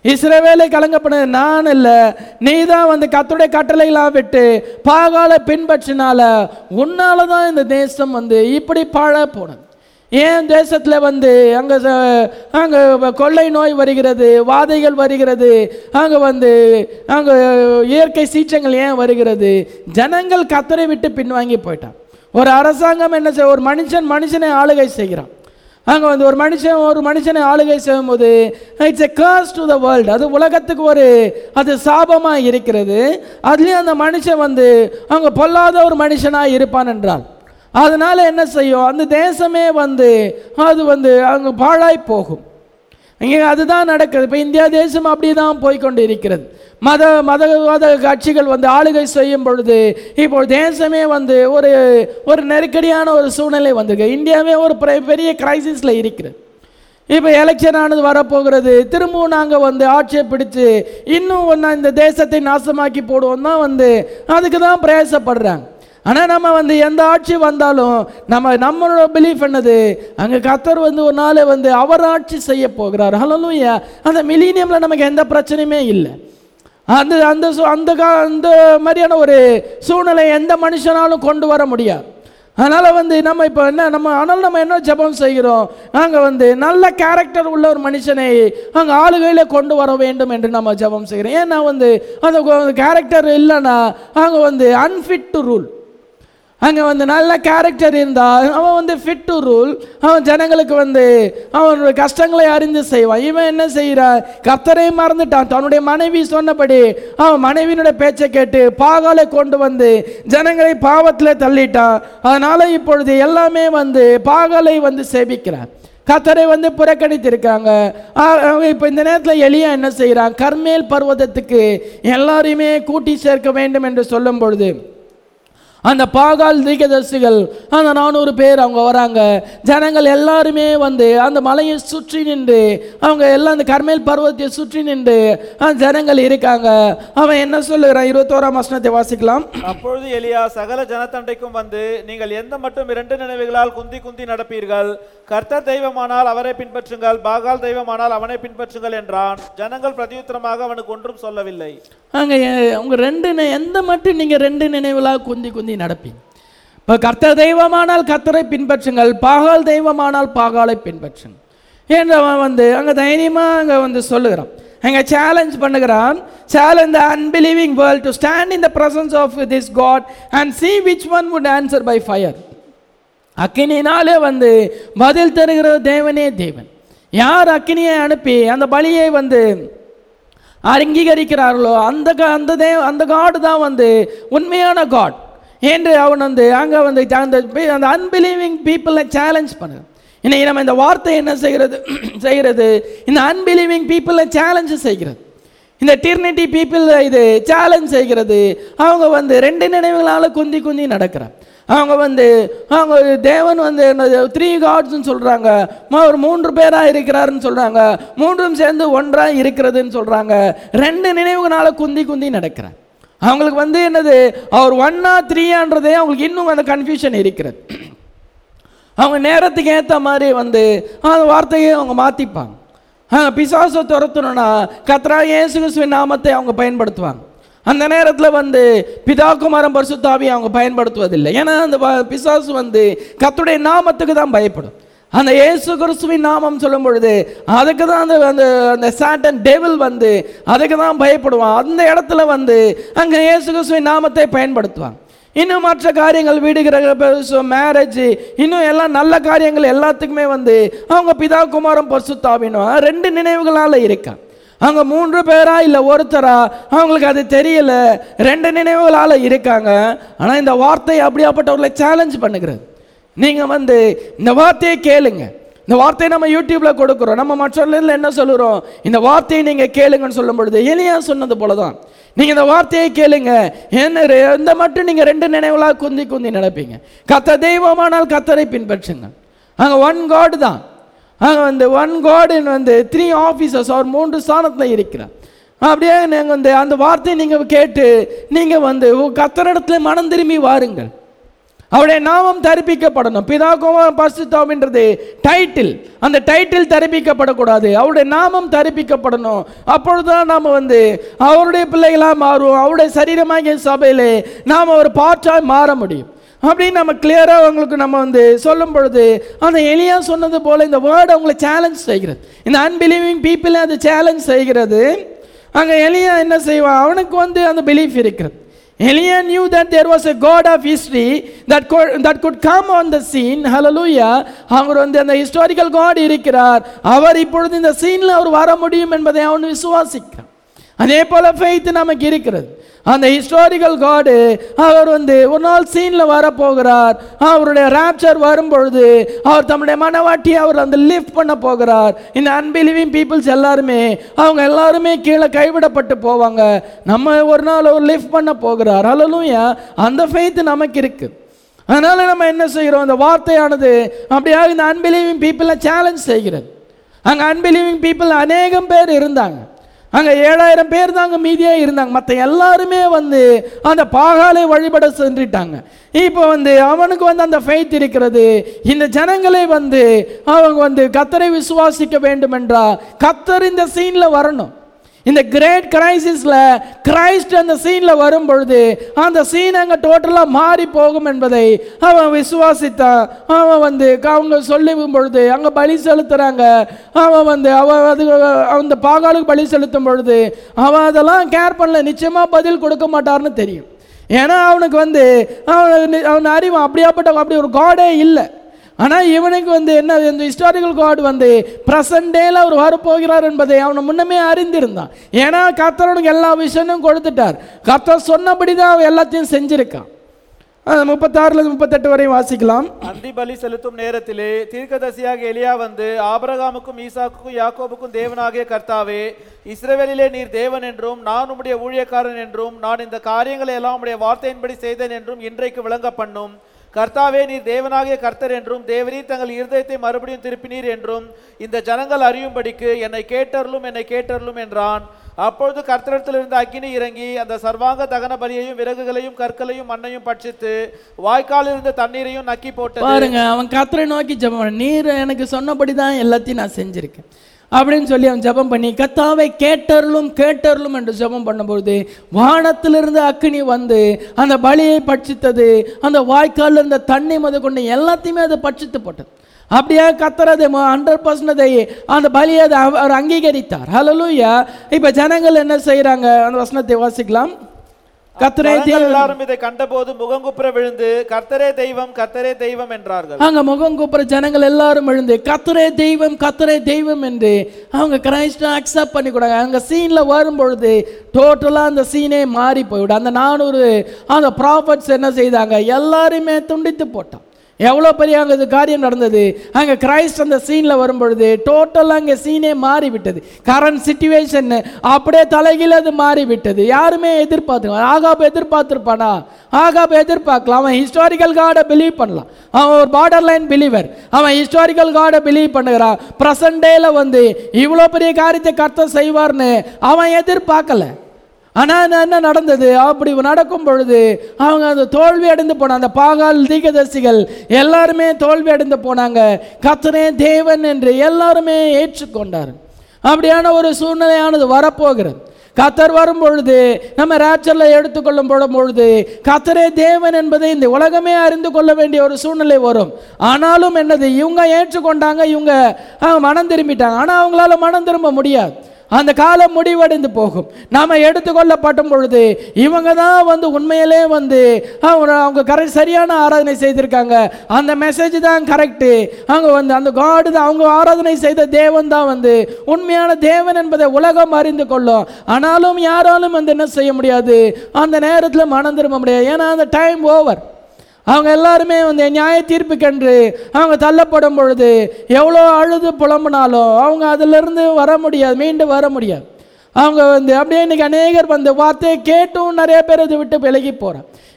இஸ்ரவேலை கலங்கப்பட நான் இல்லை நீ தான் வந்து கத்துடைய கட்டளைகளாக விட்டு பாகால பின்பற்றினால உன்னால தான் இந்த தேசம் வந்து இப்படி பாழ போனது ஏன் தேசத்தில் வந்து அங்கே அங்கே கொள்ளை நோய் வருகிறது வாதைகள் வருகிறது அங்கே வந்து அங்கே இயற்கை சீற்றங்கள் ஏன் வருகிறது ஜனங்கள் கத்தரை விட்டு பின்வாங்கி போயிட்டான் ஒரு அரசாங்கம் என்ன செய்ய ஒரு மனுஷன் மனுஷனை ஆளுகை செய்கிறான் அங்கே வந்து ஒரு மனுஷன் ஒரு மனுஷனை ஆளுகை செய்யும்போது it's a cause to the world அது உலகத்துக்கு ஒரு அது சாபமாக இருக்கிறது அதுலேயும் அந்த மனுஷன் வந்து அவங்க பொல்லாத ஒரு மனுஷனாக இருப்பான் என்றால் அதனால என்ன செய்யும் அந்த தேசமே வந்து அது வந்து அங்கே பாழாய் போகும் இங்கே அதுதான் நடக்குது இப்போ இந்தியா தேசம் அப்படி தான் போய்க்கொண்டு இருக்கிறது மத மதவாத கட்சிகள் வந்து ஆளுகை செய்யும் பொழுது இப்போ தேசமே வந்து ஒரு ஒரு நெருக்கடியான ஒரு சூழ்நிலை வந்திருக்கு இந்தியாவே ஒரு பெரிய- பெரிய கிரைசிஸில் இருக்கிறது இப்போ எலெக்ஷன் ஆனது வரப்போகிறது திரும்பவும் நாங்கள் வந்து ஆட்சியை பிடிச்சு இன்னும் ஒன்று இந்த தேசத்தை நாசமாக்கி போடுவோம் தான் வந்து அதுக்கு தான் பிரயாசப்படுறாங்க ஆனால் நம்ம வந்து எந்த ஆட்சி வந்தாலும் நம்ம நம்மளோட பிலீஃப் என்னது அங்கே கத்தர் வந்து ஒரு நாள் வந்து அவர் ஆட்சி செய்ய போகிறார் ஹலோலூயா அந்த மிலீனியமில் நமக்கு எந்த பிரச்சனையுமே இல்லை அந்த அந்த சூ- அந்த கா அந்த மாதிரியான ஒரு சூழ்நிலை எந்த மனுஷனாலும் கொண்டு வர முடியாது அதனால் வந்து நம்ம இப்போ என்ன நம்ம ஆனால் நம்ம என்ன ஜெபம் செய்கிறோம் நாங்கள் வந்து நல்ல கேரக்டர் உள்ள ஒரு மனுஷனை அங்கே ஆளுகையில் கொண்டு வர வேண்டும் என்று நம்ம ஜெபம் செய்கிறோம் ஏன்னா வந்து அந்த கேரக்டர் இல்லைன்னா அங்கே வந்து அன்ஃபிட் டு ரூல் அங்கே வந்து நல்ல கேரக்டர் இருந்தால் அவன் வந்து ஃபிட் டு ரூல் அவன் ஜனங்களுக்கு வந்து அவனுடைய கஷ்டங்களை அறிந்து செய்வான் இவன் என்ன செய்கிறான் கர்த்தரை மறந்துட்டான் தன்னுடைய மனைவி சொன்னபடி அவன் மனைவியினுடைய பேச்சை கேட்டு பாகாலை கொண்டு வந்து ஜனங்களை பாவத்தில் தள்ளிட்டான் அதனால இப்பொழுது எல்லாமே வந்து பாகாலை வந்து சேவிக்கிறான் கத்தரை வந்து புறக்கணித்திருக்காங்க இப்போ இந்த நேரத்தில் எலியா என்ன செய்கிறான் கர்மேல் பர்வதத்துக்கு எல்லாரையுமே கூட்டி சேர்க்க வேண்டும் என்று சொல்லும் பொழுது அந்த பாகால் தீர்க்கதரிசிகள் அந்த நானூறு பேர் அவங்க வராங்க ஜனங்கள் எல்லாருமே வந்து அந்த மலையை சுற்றி நின்று அவங்க எல்லாம் அந்த கர்மேல் பர்வத்தை சுற்றி நின்று அந்த ஜனங்கள் இருக்காங்க அவன் என்ன சொல்லுகிறான் இருபத்தோராம் வசனத்தை வாசிக்கலாம்
அப்பொழுது எலியா சகல ஜனத்தண்டைக்கும் வந்து நீங்கள் எந்த மட்டும் இரண்டு நினைவுகளால் குந்தி குந்தி நடப்பீர்கள் கர்த்தர் தெய்வமானால் அவரை பின்பற்றுங்கள் பாகால் தெய்வமானால் அவனை பின்பற்றுங்கள் என்றான் ஜனங்கள் பிரதியுத்தரமாக அவனுக்கு ஒன்றும் சொல்லவில்லை
அங்கே உங்க ரெண்டு நி- எந்த மட்டும் நீங்க ரெண்டு நினைவுலாக குந்தி குந்தி நடப்பீங்க இப்போ கர்த்தர் தெய்வமானால் கர்த்தரை பின்பற்றுங்கள் பாகால் தெய்வமானால் பாகாலை பின்பற்றுங்க என்று அவன் வந்து அங்கே தைரியமாக அங்கே வந்து சொல்லுகிறான் அங்கே சேலஞ்ச் பண்ணுகிறான் challenge the unbelieving world to stand in the presence of this God and see which one would answer by fire அக்கினினாலே வந்து பதில் தருகிற தேவனே தேவன் யார் அக்கினியை அனுப்பி அந்த பலியை வந்து அங்கீகரிக்கிறார்களோ அந்த க- அந்த தே அந்த காடு தான் வந்து உண்மையான காட் என்று அவன் வந்து அங்கே வந்து அந்த பி- அந்த அன்பிலீவிங் பீப்புளை சேலஞ்ச் பண்ணுது இன்னைக்கு நம்ம இந்த வார்த்தை என்ன செய்கிறது செய்கிறது இந்த அன்பிலீவிங் பீப்புளை சேலஞ்சு செய்கிறது இந்த டிர்னிட்டி பீப்புள் இது சேலஞ்ச் செய்கிறது அவங்க வந்து ரெண்டு நினைவுகளால் குந்தி குந்தி நடக்கிறாங்க அவங்க வந்து அவங்க தேவன் வந்து த்ரீ காட்ஸ்னு சொல்கிறாங்க ஒரு மூன்று பேராக இருக்கிறாருன்னு சொல்கிறாங்க மூன்றும் சேர்ந்து ஒன்றாக இருக்கிறதுன்னு சொல்கிறாங்க ரெண்டு நினைவுகளால குந்தி குந்தி நடக்கிறாங்க அவங்களுக்கு வந்து என்னது அவர் ஒன்னா த்ரீயான்றதே அவங்களுக்கு இன்னும் அந்த கன்ஃபியூஷன் இருக்கிறது அவங்க நேரத்துக்கு ஏற்ற மாதிரி வந்து அந்த வார்த்தையை அவங்க மாற்றிப்பாங்க பிசாசை துரத்தணும்னா கத்ரா இயேசு கிறிஸ்துவின் நாமத்தை அவங்க பயன்படுத்துவாங்க அந்த நேரத்தில் வந்து பிதா குமாரன் பரிசுத்தாவி அவங்க பயன்படுத்துவதில்லை ஏன்னா அந்த வ- பிசாசு வந்து கத்துடைய நாமத்துக்கு தான் பயப்படும் அந்த இயேசு கிறிஸ்துவின் நாமம் சொல்லும் பொழுது அதுக்கு தான் அந்த அந்த அந்த சாட்டன் டெவில் வந்து அதுக்கு தான் பயப்படுவான் அந்த இடத்துல வந்து அங்கே இயேசு கிறிஸ்துவின் நாமத்தை பயன்படுத்துவாங்க இன்னும் மற்ற காரியங்கள் வீடுகிற மேரேஜ் இன்னும் எல்லாம் நல்ல காரியங்கள் எல்லாத்துக்குமே வந்து அவங்க பிதா குமாரம் பரிசுத்தாவினும் ரெண்டு நினைவுகளால் இருக்கா அவங்க மூன்று பேரா இல்லை ஒருத்தரா அவங்களுக்கு அது தெரியல ரெண்டு நினைவுகளால் இருக்காங்க ஆனால் இந்த வார்த்தை அப்படியாப்பட்டவர்களை சேலஞ்ச் பண்ணுகிறது நீங்கள் வந்து இந்த வார்த்தையை கேளுங்க இந்த வார்த்தையை நம்ம யூடியூப்ல கொடுக்குறோம் நம்ம மற்றவர்கள் என்ன சொல்லுறோம் இந்த வார்த்தையை நீங்கள் கேளுங்கன்னு சொல்லும் பொழுது எலியா சொன்னது போல தான் நீங்கள் இந்த வார்த்தையை கேளுங்க என்ன ரெ- இந்த மட்டும் நீங்கள் ரெண்டு நினைவுகளாக குந்தி குந்தி நடப்பீங்க கத்த தெய்வமானால் கத்தரை பின்பற்றுங்க அங்கே ஒன் காடு தான் அங்கே வந்து ஒன் காடுன்னு வந்து த்ரீ ஆஃபீஸர்ஸ் அவர் மூன்று ஸ்தானத்தில் இருக்கிறார் அப்படியே நீங்கள் வந்து அந்த வார்த்தையை நீங்கள் கேட்டு நீங்கள் வந்து கத்தரிடத்துல மனம் திரும்பி வாருங்கள் அவருடைய நாமம் தரிப்பிக்கப்படணும் பிதாகுமார் பரிசுத்தாவின்றது டைட்டில் அந்த டைட்டில் தரிப்பிக்கப்படக்கூடாது அவருடைய நாமம் தரிப்பிக்கப்படணும் அப்பொழுதுதான் நாம் வந்து அவருடைய பிள்ளைகளாக மாறுவோம் அவருடைய சரீரமாகிய சபையிலே நாம் ஒரு பாற்றாய் மாற முடியும் அப்படின்னு நம்ம கிளியராக அவங்களுக்கு நம்ம வந்து சொல்லும் பொழுது அந்த எலியா சொன்னது போல இந்த வேர்டு அவங்களை சேலஞ்ச் செய்கிறது இந்த அன்பிலீவிங் பீப்புளை அது சேலஞ்ச் செய்கிறது அங்கே எலியா என்ன செய்வான் அவனுக்கு வந்து அந்த பிலீஃப் இருக்கிறது எலியா knew that there was a god of history that could, that could come on the scene hallelujah அவர் வந்து அந்த historical god இருக்கிறார் அவர் இப்பொழுது இந்த சீனில் அவர் வர முடியும் என்பதை அவன் விசுவாசிக்கிறான் அதே போல ஃபெய்த் நமக்கு இருக்கிறது அந்த ஹிஸ்டாரிக்கல் காடு அவர் வந்து ஒரு நாள் சீனில் வரப்போகிறார் அவருடைய ராப்சர் வரும்பொழுது அவர் தம்முடைய மனவாட்டி அவர் அந்த லிஃப்ட் பண்ண போகிறார் இந்த அன்பிலிவிங் பீப்புள்ஸ் எல்லாருமே அவங்க எல்லாருமே கீழே கைவிடப்பட்டு போவாங்க நம்ம ஒரு நாள் அவர் லிஃப்ட் பண்ண போகிறார் அல்லலுயா அந்த ஃபெய்த் நமக்கு இருக்குது அதனால நம்ம என்ன செய்கிறோம் அந்த வார்த்தையானது அப்படியாக இந்த அன்பிலீவிங் பீப்புளை சேலஞ்ச் செய்கிறது அங்கே அன்பிலீவிங் பீப்புள் அநேகம் பேர் இருந்தாங்க அங்கே ஏழாயிரம் பேர் தான் அங்கே மீதியாக இருந்தாங்க மற்ற எல்லாருமே வந்து அந்த பாகாலை வழிபட சென்றுட்டாங்க இப்போ வந்து அவனுக்கு வந்து அந்த ஃபெய்த் இருக்கிறது இந்த ஜனங்களை வந்து அவங்க வந்து கத்தரை விசுவாசிக்க வேண்டும் என்றா கத்தர் இந்த சீனில் வரணும் இந்த கிரேட் கிரைசிஸில் கிரைஸ்ட் அந்த சீனில் வரும் பொழுது அந்த சீன் அங்கே டோட்டலாக மாறி போகும் என்பதை அவன் விசுவாசித்தான் அவன் வந்து அவங்க சொல்லும் பொழுது அங்கே பலி செலுத்துகிறாங்க அவன் வந்து அவன் அது அந்த பாகாலுக்கு பலி செலுத்தும் பொழுது அவன் அதெல்லாம் கேர் பண்ணல நிச்சயமாக பதில் கொடுக்க மாட்டார்னு தெரியும் ஏன்னா அவனுக்கு வந்து அவன் அவன் அறிவு அப்படியாப்பட்ட அப்படி ஒரு காடே இல்லை ஆனால் இவனுக்கு வந்து என்ன இந்த ஹிஸ்டாரிக்கல் காட் வந்து ப்ரெசன்ட் டேல அவர் வரப்போகிறார் என்பதை அவனை முன்னமே அறிந்திருந்தான் ஏன்னா கர்த்தரனுக்கு எல்லா விஷயமும் கொடுத்துட்டார் கர்த்தர் சொன்னபடி தான் அவன் எல்லாத்தையும் செஞ்சிருக்கான் அது முப்பத்தாறுல முப்பத்தெட்டு வரை வாசிக்கலாம்
அந்தி பலி செலுத்தும் நேரத்திலே தீர்க்கதரிசியாக எலியா வந்து ஆபிரகாமுக்கும் ஈசாக்குக்கும் யாக்கோபுக்கும் தேவனாகிய கர்த்தாவே இஸ்ரவேலிலே நீர் தேவன் என்றும் நான் உம்முடைய ஊழியக்காரன் என்றும் நான் இந்த காரியங்களை எல்லாம் உம்முடைய வார்த்தையின்படி செய்தேன் என்றும் இன்றைக்கு விளங்க பண்ணும் கர்த்தாவே நீர் தேவனாகிய கர்த்தர் என்றும் தேவரீர் தங்கள் இருதயத்தை மறுபடியும் திருப்பினீர் என்றும் இந்த ஜனங்கள் அறியும்படிக்கு என்னை கேட்டருளும் என்னை கேட்டருளும் என்றான் அப்பொழுது கர்த்தரிடத்திலிருந்து அக்கினி இறங்கி அந்த சர்வாங்க தகன பலியையும் விறகுகளையும் கற்களையும் மண்ணையும் பட்சித்து வாய்க்காலில் இருந்த தண்ணீரையும் நக்கி போட்டது
பாருங்க அவன் கத்தரை நோக்கி ஜெபம் பண்ண நீர் எனக்கு சொன்னபடி தான் எல்லாத்தையும் நான் செஞ்சிருக்கேன் அப்படின்னு சொல்லி அவன் ஜெபம் பண்ணி கத்தாவை கேட்டருளும் கேட்டருளும் என்று ஜெபம் பண்ணும்போது வானத்திலிருந்து அக்கினி வந்து அந்த பலியை பட்சித்தது அந்த வாய்க்காலில் இருந்த தண்ணி முத கொண்டு எல்லாத்தையுமே அதை பட்சித்து போட்டது அப்படியே கத்தர் அதை ஹண்ட்ரட் பர்சன்ட் அதை அந்த பலியை அதை அவ- அவர் அங்கீகரித்தார் ஹalleluya இப்போ ஜனங்கள் என்ன செய்கிறாங்க அந்த வசனத்தை வாசிக்கலாம் கத்தரே
ஜனங்கள்
தேவன்
எல்லாரும் இதை கண்டபோது முகங்குப்புற விழுந்து கர்த்தரே தெய்வம் கர்த்தரே தெய்வம் என்றார்கள்
அங்க முகம் கூப்பிட ஜனங்கள் எல்லாரும் எழுந்து கத்தரே தெய்வம் கத்தரே தெய்வம் என்று அவங்க கிரைஸ்ட அக்செப்ட் பண்ணி கூடாங்க அங்க சீன்ல வரும் பொழுது டோட்டலா அந்த சீனே மாறி போய்விடும் அந்த நானூறு அந்த ப்ராஃபட்ஸ் என்ன செய்தாங்க எல்லாருமே துண்டித்து போட்டான் எவ்வளோ பெரிய அங்கே இது காரியம் நடந்தது அங்கே கிரைஸ்ட் அந்த சீனில் வரும்பொழுது டோட்டலாக அங்கே சீனே மாறி விட்டது கரண்ட் சுச்சுவேஷன் அப்படியே தலைகீழ அது மாறி விட்டது யாருமே எதிர்பார்த்து ஆகாப் எதிர்பார்த்துருப்பானா ஆகாப் எதிர்பார்க்கலாம் அவன் ஹிஸ்டாரிக்கல் காடை பிலீவ் பண்ணலாம் அவன் ஒரு பார்டர் லைன் பிலீவர் அவன் ஹிஸ்டாரிக்கல் காடை பிலீவ் பண்ணுகிறான் ப்ரெசன்ட் டேல வந்து இவ்வளோ பெரிய காரியத்தை கர்த்தர் செய்வார்னு அவன் எதிர்பார்க்கல ஆனால் என்ன நடந்தது அப்படி நடக்கும் பொழுது அவங்க அந்த தோல்வி அடைந்து போனாங்க அந்த பாகால் தீகதர்சிகள் எல்லாருமே தோல்வி அடைந்து போனாங்க கத்தனே தேவன் என்று எல்லாருமே ஏற்றுக்கொண்டார் அப்படியான ஒரு சூழ்நிலையானது வரப்போகிறது கத்தர் வரும் பொழுது நம்ம ரேப்சரில் எடுத்துக்கொள்ளும் படும் பொழுது கத்தரே தேவன் என்பதை இந்த உலகமே அறிந்து கொள்ள வேண்டிய ஒரு சூழ்நிலை வரும் ஆனாலும் என்னது இவங்க ஏற்றுக்கொண்டாங்க இவங்க அவங்க மனம் திரும்பிட்டாங்க ஆனால் அவங்களால மனம் திரும்ப முடியாது அந்த காலம் முடிவடைந்து போகும் நாம எடுத்துக்கொள்ளப்படும் பொழுது இவங்க தான் வந்து உண்மையிலே வந்து அவங்க அவங்க கரெக்ட் சரியான ஆராதனை செய்திருக்காங்க அந்த மெசேஜ் தான் கரெக்டு அவங்க வந்து அந்த காடு தான் அவங்க ஆராதனை செய்த தேவன் தான் வந்து உண்மையான தேவன் என்பதை உலகம் அறிந்து கொள்ளும் ஆனாலும் யாராலும் வந்து என்ன செய்ய முடியாது அந்த நேரத்தில் மனம் திரும்ப முடியாது ஏன்னா அந்த டைம் ஓவர் அவங்க எல்லாருமே வந்து நியாய தீர்ப்புக்கென்று அவங்க தள்ளப்படும் பொழுது எவ்வளோ அழுது புலம்புனாலும் அவங்க அதிலிருந்து வர முடியாது மீண்டு வர முடியாது அவங்க வந்து அப்படியே இன்னைக்கு அநேகர் வந்து வார்த்தையை கேட்டும் நிறைய பேர் இதை விட்டு விலகி போகிறாங்க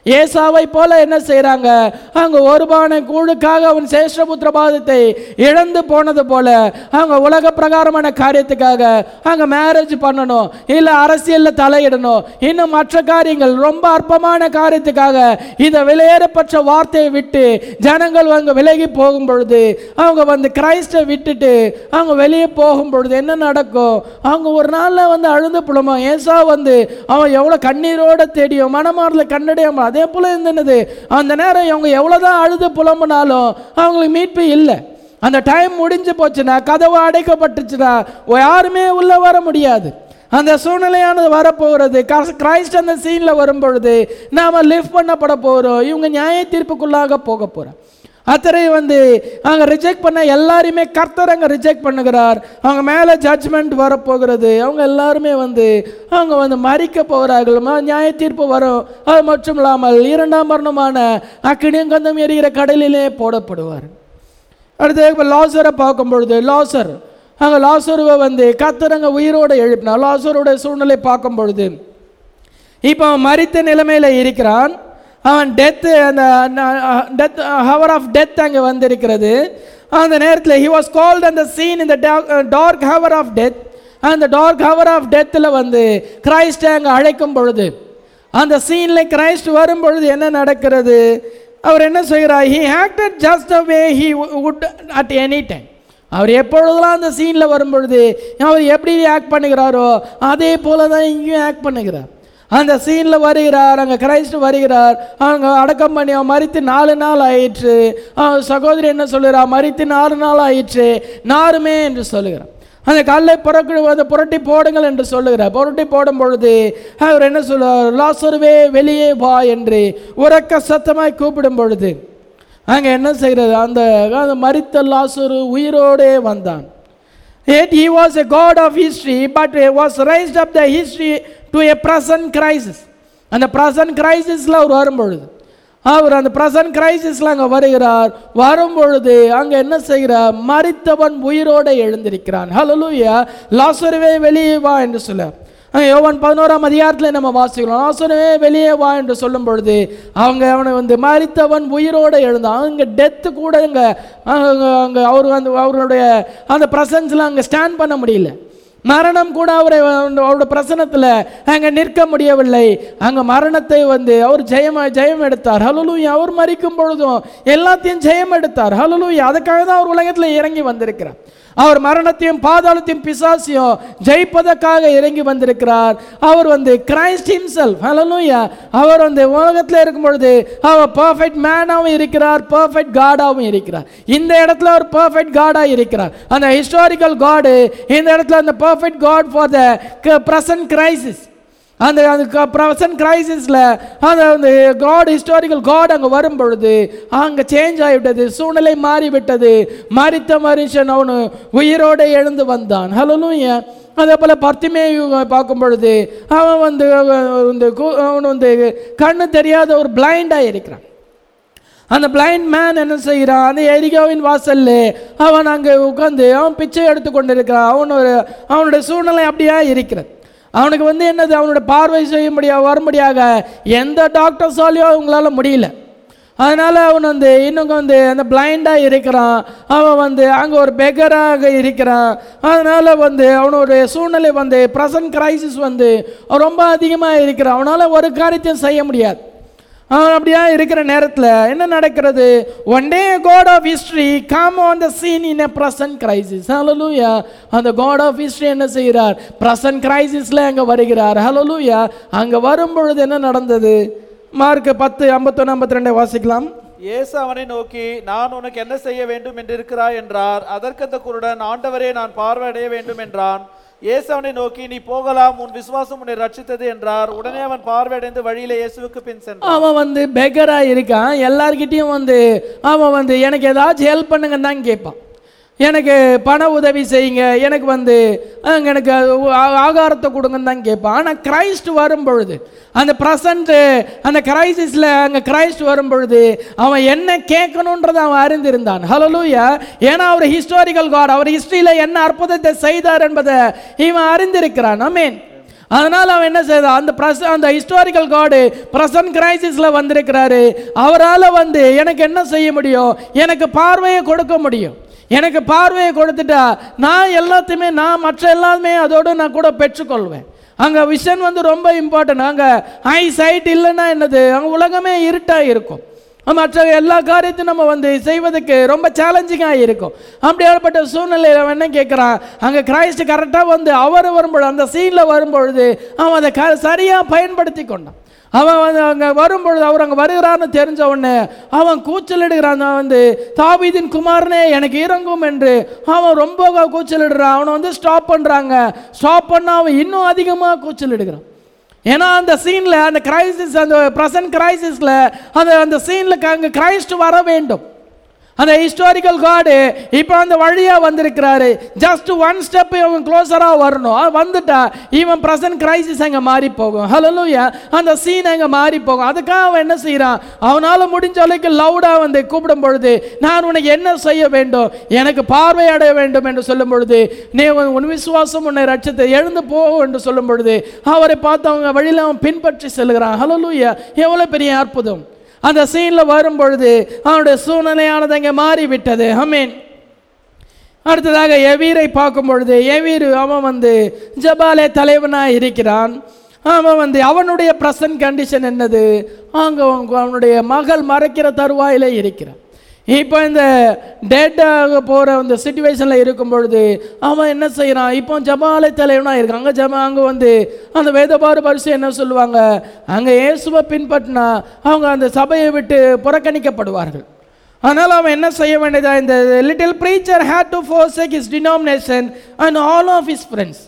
ஏசாவை போல என்ன செய்கிறாங்க அவங்க ஒரு பானை கூழுக்காக அவன் சேஷ்டபுத்திர பாதத்தை இழந்து போனது போல அவங்க உலக பிரகாரமான காரியத்துக்காக அவங்க மேரேஜ் பண்ணணும் இல்லை அரசியலில் தலையிடணும் இன்னும் மற்ற காரியங்கள் ரொம்ப அற்பமான காரியத்துக்காக இந்த விலையேறப்பட்ட வார்த்தையை விட்டு ஜனங்கள் அங்கே விலகி போகும் பொழுது அவங்க வந்து கிரைஸ்டை விட்டுட்டு அவங்க வெளியே போகும் பொழுது என்ன நடக்கும் அவங்க ஒரு நாளில் வந்து அழுது புலமா ஏசா வந்து அவன் எவ்வளோ கண்ணீரோட தேடியும் மனமாரில் கண்ணடையாம அதே போல இருந்தது அந்த நேரம் இவங்க எவ்வளோதான் அழுது புலம்புனாலும் அவங்களுக்கு மீட்பு இல்லை அந்த டைம் முடிஞ்சு போச்சுன்னா கதவு அடைக்கப்பட்டுச்சுன்னா யாருமே உள்ளே வர முடியாது அந்த சூழ்நிலையானது வரப்போகிறது கஸ்- கிரைஸ்ட் அந்த சீனில் வரும்பொழுது நாம் லிஃப்ட் பண்ணப்பட போகிறோம் இவங்க நியாய தீர்ப்புக்குள்ளாக போக போகிறோம் அத்தனை வந்து அங்கே ரிஜெக்ட் பண்ண எல்லாரையுமே கர்த்தர் அங்கே ரிஜெக்ட் பண்ணுகிறார் அவங்க மேலே ஜட்ஜ்மெண்ட் வரப்போகிறது அவங்க எல்லாருமே வந்து அவங்க வந்து மறிக்க போகிறார்கள் ம- நியாய தீர்ப்பு வரும் அது மட்டும் இல்லாமல் இரண்டாம் மரணமான அக்கினியும் கந்தம் எரிகிற கடலிலே போடப்படுவார் அடுத்து இப்போ லாசரை பார்க்கும் பொழுது லாசர் அங்கே லாசருவை வந்து கர்த்தர் அங்கே உயிரோடு எழுப்பினார் லாசருடைய சூழ்நிலை பார்க்கும் பொழுது இப்போ அவன் மரித்த நிலைமையில் இருக்கிறான் அவன் டெத்து அந்த டெத் ஹவர் ஆஃப் டெத் அங்கே வந்திருக்கிறது அந்த நேரத்தில் ஹி வாஸ் கால்ட் அந்த சீன் இந்த டார்க் ஹவர் ஆஃப் டெத் அந்த டார்க் ஹவர் ஆஃப் டெத்தில் வந்து கிரைஸ்டை அங்கே அழைக்கும் பொழுது அந்த சீனில் கிரைஸ்ட் வரும் பொழுது என்ன நடக்கிறது அவர் என்ன செய்கிறார் he acted just a way he would at any time அவர் எப்பொழுதெல்லாம் அந்த சீனில் வரும்பொழுது அவர் எப்படி ஆக்ட் பண்ணுகிறாரோ அதே போல தான் இங்கேயும் ஆக்ட் பண்ணுகிறார் அந்த சீனில் வருகிறார் அங்கே கிரைஸ்ட் வருகிறார் அவங்க அடக்கம் பண்ணி அவன் மறித்து நாலு நாள் ஆயிற்று அவன் சகோதரி என்ன சொல்லுறா மறித்து நாலு நாள் ஆயிற்று நாருமே என்று சொல்லுகிறார் அந்த கல்லை புறக்கு அதை புரட்டி போடுங்கள் என்று சொல்லுகிறார் புரட்டி போடும் பொழுது அவர் என்ன சொல்லுவார் லாசருவே வெளியே வா என்று உறக்க சத்தமாய் கூப்பிடும் பொழுது அங்கே என்ன செய்கிறது அந்த அந்த மரித்த லாசரு உயிரோடே வந்தான் Yet he was a god of history, but was raised up the history to a present crisis. அந்த present கிரைசிஸில் அவர் வரும்பொழுது அவர் அந்த present கிரைசிஸில் அங்கே வருகிறார் வரும்பொழுது அங்கே என்ன செய்கிறார் மரித்தவன் உயிரோடு எழுந்திருக்கிறான் ஹலலூயா லாசருவே வெளியே வா என்று சொல்ல அங்க யோவான் பதினோராம் அதிகாரத்தில் நம்ம வாசிக்கிறோம் லாசருவே வெளியே வா என்று சொல்லும் பொழுது அவங்க அவனை வந்து மரித்தவன் உயிரோடு எழுந்தான் அங்கே டெத்து கூட அங்கே அங்கே அங்கே அவர் அந்த அவருடைய அந்த ப்ரெசன்ஸில் அங்கே ஸ்டாண்ட் பண்ண முடியல மரணம் கூட அவரை வந்து அவருடைய பிரசனத்தில் அங்கே நிற்க முடியவில்லை அங்கே மரணத்தை வந்து அவர் ஜெயம் ஜெயம் எடுத்தார் ஹலலூயா அவர் மறிக்கும் பொழுதும் எல்லாத்தையும் ஜெயம் எடுத்தார் ஹலலூயா அதுக்காக தான் அவர் உலகத்தில் இறங்கி வந்திருக்கிறார் அவர் மரணத்தையும் பாதாளத்தையும் பிசாசையும் ஜெயிப்பதற்காக இறங்கி வந்திருக்கிறார் அவர் வந்து கிரைஸ்ட் ஹிம்செல்ஃப் ஹalleluya அவர் வந்து உலகத்தில் இருக்கும் பொழுது அவர் பர்ஃபெக்ட் மேனாகவும் இருக்கிறார் பர்ஃபெக்ட் காடாகவும் இருக்கிறார் இந்த இடத்துல அவர் பர்ஃபெக்ட் காடாக இருக்கிறார் அந்த ஹிஸ்டாரிக்கல் காடு இந்த இடத்துல அந்த perfect God for the present crisis அந்த அந்த ப்ரெசன்ட் கிரைசிஸில் அந்த அந்த காட் ஹிஸ்டாரிக்கல் காட் அங்கே வரும் பொழுது அங்கே சேஞ்ச் ஆகிவிட்டது சூழ்நிலை மாறிவிட்டது மறித்த மனுஷன் அவனு உயிரோடு எழுந்து வந்தான் ஹலோலூயா அதே போல் பர்த்திமேயு பார்க்கும் பொழுது அவன் வந்து இந்த கு- அவன் வந்து கண்ணு தெரியாத ஒரு பிளைண்டாக இருக்கிறான் அந்த பிளைண்ட் மேன் என்ன செய்கிறான் அந்த எரிகாவின் வாசல்ல அவன் அங்கே உட்கார்ந்து அவன் பிச்சை எடுத்து கொண்டிருக்கிறான் அவன் ஒரு அவனுடைய சூழ்நிலை அப்படியே இருக்கிறது அவனுக்கு வந்து என்னது அவனோட பார்வை செய்ய முடியா வரும்படியாக எந்த டாக்டர்ஸாலையும் அவங்களால முடியல அதனால் அவன் வந்து இன்னும் வந்து அந்த பிளைண்டாக இருக்கிறான் அவன் வந்து அங்கே ஒரு பெகராக இருக்கிறான் அதனால் வந்து அவனுடைய சூழ்நிலை வந்து ப்ரெசன்ட் கிரைசிஸ் வந்து ரொம்ப அதிகமாக இருக்கிறான் அவனால் ஒரு காரியத்தையும் செய்ய முடியாது அவன் அப்படியா இருக்கிற நேரத்தில் என்ன நடக்கிறது one day God of history come on the scene in a present crisis hallelujah அந்த காட் ஆஃப் ஹிஸ்ட்ரி என்ன செய்கிறார் ப்ரெசன்ட் கிரைசிஸில் அங்கே வருகிறார் ஹலலூயா அங்கே வரும்பொழுது என்ன நடந்தது மார்க் பத்து ஐம்பத்தொன்று ஐம்பத்தி ரெண்டை வாசிக்கலாம்
இயேசு அவனை நோக்கி நான் உனக்கு என்ன செய்ய வேண்டும் என்று இருக்கிறாய் என்றார் அதற்கு அந்த குருடன் ஆண்டவரே நான் பார்வையடைய வேண்டும் என்றான் இயேசு அவனை நோக்கி நீ போகலாம் உன் விசுவாசம் உன்னை ரட்சித்தது என்றார் உடனே அவன் பார்வையடைந்து வழியிலே இயேசுவுக்கு பின் சென்றான்
அவன் வந்து பெகராக இருக்கான் எல்லார்கிட்டயும் வந்து அவன் வந்து எனக்கு ஏதாச்சும் ஹெல்ப் பண்ணுங்கன்னு தான் கேட்பான் எனக்கு பண உதவி செய்யுங்க எனக்கு வந்து அங்க எனக்கு ஆ- ஆகாரத்தை கொடுங்கன்னு தான் கேட்பான் ஆனால் கிரைஸ்ட் வரும் பொழுது அந்த ப்ரெசண்ட்டு அந்த கிரைசிஸில் அங்கே கிரைஸ்ட் வரும் பொழுது அவன் என்ன கேட்கணுன்றதை அவன் அறிந்திருந்தான் ஹலலூயா ஏன்னா அவர் ஹிஸ்டாரிக்கல் காட் அவர் ஹிஸ்டரியில் என்ன அற்புதத்தை செய்தார் என்பதை இவன் அறிந்திருக்கிறான் அமீன் அதனால் அவன் என்ன செய்தான் அந்த பிரச அந்த ஹிஸ்டாரிக்கல் காடு பிரசன்ட் கிரைசிஸில் வந்திருக்கிறாரு அவரால் வந்து எனக்கு என்ன செய்ய முடியும் எனக்கு பார்வையை கொடுக்க முடியும் எனக்கு பார்வையை கொடுத்துட்டா நான் எல்லாத்தையுமே நான் மற்ற எல்லாமே அதோடு நான் கூட பெற்றுக்கொள்வேன் அங்கே விஷன் வந்து ரொம்ப இம்பார்ட்டன்ட் அங்கே ஐ சைட் இல்லைன்னா என்னது அங்கே உலகமே இருட்டாக இருக்கும் மற்ற எல்லா காரியத்தையும் நம்ம வந்து செய்வதற்கு ரொம்ப சேலஞ்சிங்காக இருக்கும் அப்படியாப்பட்ட சூழ்நிலையில் அவன் என்ன கேட்குறான் அங்கே கிரைஸ்ட் கரெக்டாக வந்து அவர் வரும்பொழுது அந்த சீனில் வரும்பொழுது அவன் அதை க சரியாக பயன்படுத்தி கொண்டான் அவன் வந்து அங்கே வரும்பொழுது அவர் அங்கே வருகிறான்னு தெரிஞ்ச உடனே அவன் கூச்சலிடுகிறான் நான் வந்து தாவீதின் குமாரனே எனக்கு இறங்கும் என்று அவன் ரொம்ப கூச்சலிடுறான் அவனை வந்து ஸ்டாப் பண்ணுறாங்க ஸ்டாப் பண்ண அவன் இன்னும் அதிகமாக கூச்சலிடுகிறான் ஏன்னா அந்த சீனில் அந்த கிரைசிஸ் அந்த ப்ரெசன்ட் கிரைசிஸில் அந்த அந்த சீனில் அங்கே கிரைஸ்ட் வர வேண்டும் அந்த ஹிஸ்டாரிக்கல் காடு இப்போ அந்த வழியாக வந்திருக்கிறாரு ஜஸ்ட் ஒன் ஸ்டெப் இவன் க்ளோஸராக வரணும் அது வந்துட்டா இவன் ப்ரெசன்ட் கிரைசிஸ் அங்கே மாறி போகும் ஹலோலூயா அந்த சீன் அங்கே மாறி போகும் அதுக்காக அவன் என்ன செய்கிறான் அவனால் முடிஞ்ச அளவுக்கு லவுடாக வந்து கூப்பிடும் பொழுது நான் உனக்கு என்ன செய்ய வேண்டும் எனக்கு பார்வை அடைய வேண்டும் என்று சொல்லும் பொழுது நீ உன் உன் விசுவாசம் உன்னை ரட்சத்தை எழுந்து போ என்று சொல்லும் பொழுது அவரை பார்த்து அவங்க வழியில் அவன் பின்பற்றி செல்கிறான் ஹலோலூயா எவ்வளோ பெரிய அற்புதம் அந்த சீனில் வரும் பொழுது அவனுடைய சூழ்நிலையானது அங்கே மாறிவிட்டது அமீன் அடுத்ததாக எவீரை பார்க்கும் பொழுது எவீர் அவன் வந்து ஜபாலே தலைவனாக இருக்கிறான் அவன் வந்து அவனுடைய ப்ரெசன்ட் கண்டிஷன் என்னது அங்கே அவனுடைய மகள் மறைக்கிற தருவாயிலே இருக்கிறான் இப்போ இந்த டேட்டாக போகிற அந்த சுச்சுவேஷனில் இருக்கும் பொழுது அவன் என்ன செய்கிறான் இப்போ ஜபாலை தலைவனாக இருக்கான் அங்கே ஜபா அங்கே வந்து அந்த வேதபாறு பரிசு என்ன சொல்லுவாங்க அங்கே இயேசுவை பின்பற்றினா அவங்க அந்த சபையை விட்டு புறக்கணிக்கப்படுவார்கள் அதனால் அவன் என்ன செய்ய வேண்டியதா இந்த little preacher had to forsake is denomination and all of his friends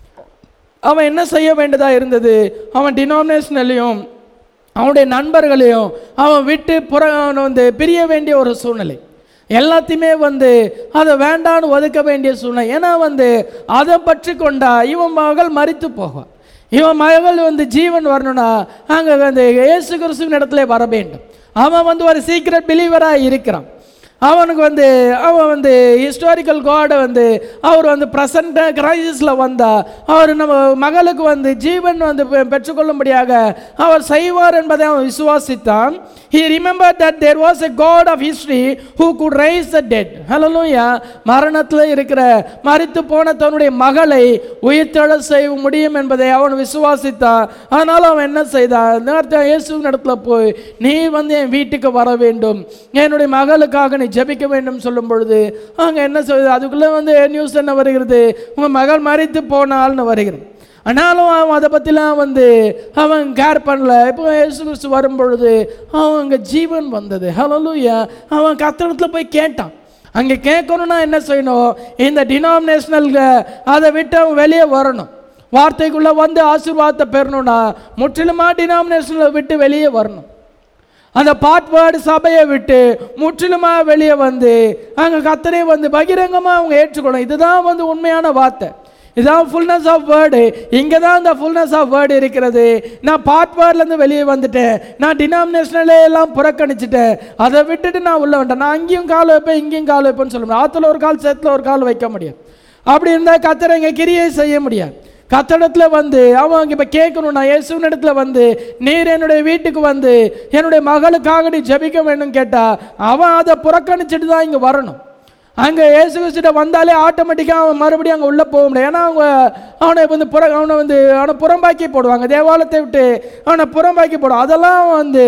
அவன் என்ன செய்ய வேண்டியதாக இருந்தது அவன் டினாமினேஷன்லையும் அவனுடைய நண்பர்களையும் அவன் விட்டு புற அவன் வந்து பிரிய வேண்டிய ஒரு சூழ்நிலை எல்லாத்தையுமே வந்து அதை வேண்டான்னு ஒதுக்க வேண்டிய சூழ்நிலை ஏன்னா வந்து அதை பற்றி கொண்டா இவன் மகள் மறித்து போவான் இவன் மகள் வந்து ஜீவன் வரணும்னா அங்கே வந்து இயேசு கிறிஸ்துவின் இடத்துல வர வேண்டும் அவன் வந்து ஒரு சீக்ரெட் பிலீவராக இருக்கிறான் அவனுக்கு வந்து அவன் வந்து ஹிஸ்டாரிக்கல் காடை வந்து அவர் வந்து ப்ரெசண்ட்டாக கிரைசிஸில் வந்தா அவர் நம்ம மகளுக்கு வந்து ஜீவன் வந்து பெ- பெற்றுக்கொள்ளும்படியாக அவர் செய்வார் என்பதை அவன் விசுவாசித்தான் he remembered that there was a god of history who could raise the dead ஹalleluya மரணத்தில் இருக்கிற மரித்து போன தன்னுடைய மகளை உயிர்த்தெழ செய்ய முடியும் என்பதை அவன் விசுவாசித்தான் அதனால் அவன் என்ன செய்தான் நேரத்தை இயேசுவின் இடத்துல போய் நீ வந்து என் வீட்டுக்கு வர வேண்டும் என்னுடைய மகளுக்காக நீ ஜெபிக்க வேண்டும் சொல்லும் பொழுது அங்கே என்ன சொல்லுது அதுக்குள்ளே வந்து நியூஸ் என்ன வருகிறது உங்கள் மகள் மறித்து போனால்னு வருகிறது ஆனாலும் அவன் அதை பற்றிலாம் வந்து அவன் கேர் பண்ணல இப்போ இயேசு கிறிஸ்து வரும் பொழுது அவன் அங்கே ஜீவன் வந்தது ஹலோலூயா அவன் கத்தனத்தில் போய் கேட்டான் அங்கே கேட்கணும்னா என்ன செய்யணும் இந்த டினாமினேஷனல் அதை விட்டு அவன் வெளியே வரணும் வார்த்தைக்குள்ளே வந்து ஆசீர்வாதத்தை பெறணும்னா முற்றிலுமாக டினாமினேஷனை விட்டு வெளியே வரணும் அந்த பாட்பாடு சபையை விட்டு முற்றிலுமாக வெளியே வந்து அங்கே கத்தரை வந்து பகிரங்கமாக அவங்க ஏற்றுக்கணும் இதுதான் வந்து உண்மையான வார்த்தை இதான் ஃபுல்னஸ் ஆஃப் வேர்டு இங்கே தான் இந்த ஃபுல்னஸ் ஆஃப் வேர்டு இருக்கிறது நான் பாட்பாட்லேருந்து வெளியே வந்துட்டேன் நான் டினாமினேஷனலே எல்லாம் புறக்கணிச்சிட்டேன் அதை விட்டுட்டு நான் உள்ள வந்துட்டேன் நான் அங்கேயும் கால் வைப்பேன் இங்கேயும் கால் வைப்பேன்னு சொல்ல முடியும் ஆற்றுல ஒரு கால் சேத்துல ஒரு கால் வைக்க முடியும் அப்படி இருந்தால் கத்தரை இங்கே கிரியை செய்ய முடியாது கத்தடத்துல வந்து அவன் இப்போ கேட்கணும் நான் இயேசுவின் இடத்துல வந்து நீர் என்னுடைய வீட்டுக்கு வந்து என்னுடைய மகளுக்காக நீ ஜெபிக்க வேண்டும் கேட்டா அவன் அதை புறக்கணிச்சிட்டு தான் இங்கே வரணும் அங்கே இயேசு கிறிஸ்துட்ட வந்தாலே ஆட்டோமேட்டிக்காக அவன் மறுபடியும் அங்கே உள்ளே போக முடியாது ஏன்னா அவங்க அவனை வந்து புற அவனை வந்து அவனை புறம்பாக்கி போடுவாங்க தேவாலயத்தை விட்டு அவனை புறம்பாக்கி போடுவான் அதெல்லாம் வந்து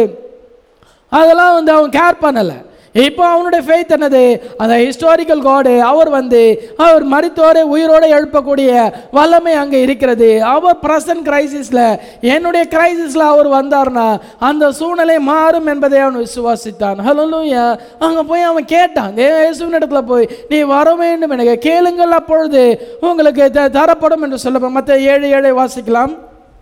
அதெல்லாம் வந்து அவன் கேர் பண்ணலை இப்போ அவனுடைய ஃபெய்த் என்னது அந்த ஹிஸ்டாரிக்கல் காடு அவர் வந்து அவர் மரித்தோரை உயிரோடு எழுப்பக்கூடிய வல்லமை அங்கே இருக்கிறது அவர் ப்ரெசன்ட் கிரைசிஸில் என்னுடைய கிரைசிஸில் அவர் வந்தார்னா அந்த சூழ்நிலை மாறும் என்பதை அவன் விசுவாசித்தான் ஹலோலூயா அங்கே போய் அவன் கேட்டான் தே- இயேசுவின் இடத்துல போய் நீ வர வேண்டும் எனக்கு கேளுங்கள் அப்பொழுது உங்களுக்கு த- தரப்படும் என்று சொல்லப்படும் மற்ற ஏழு ஏழை வாசிக்கலாம்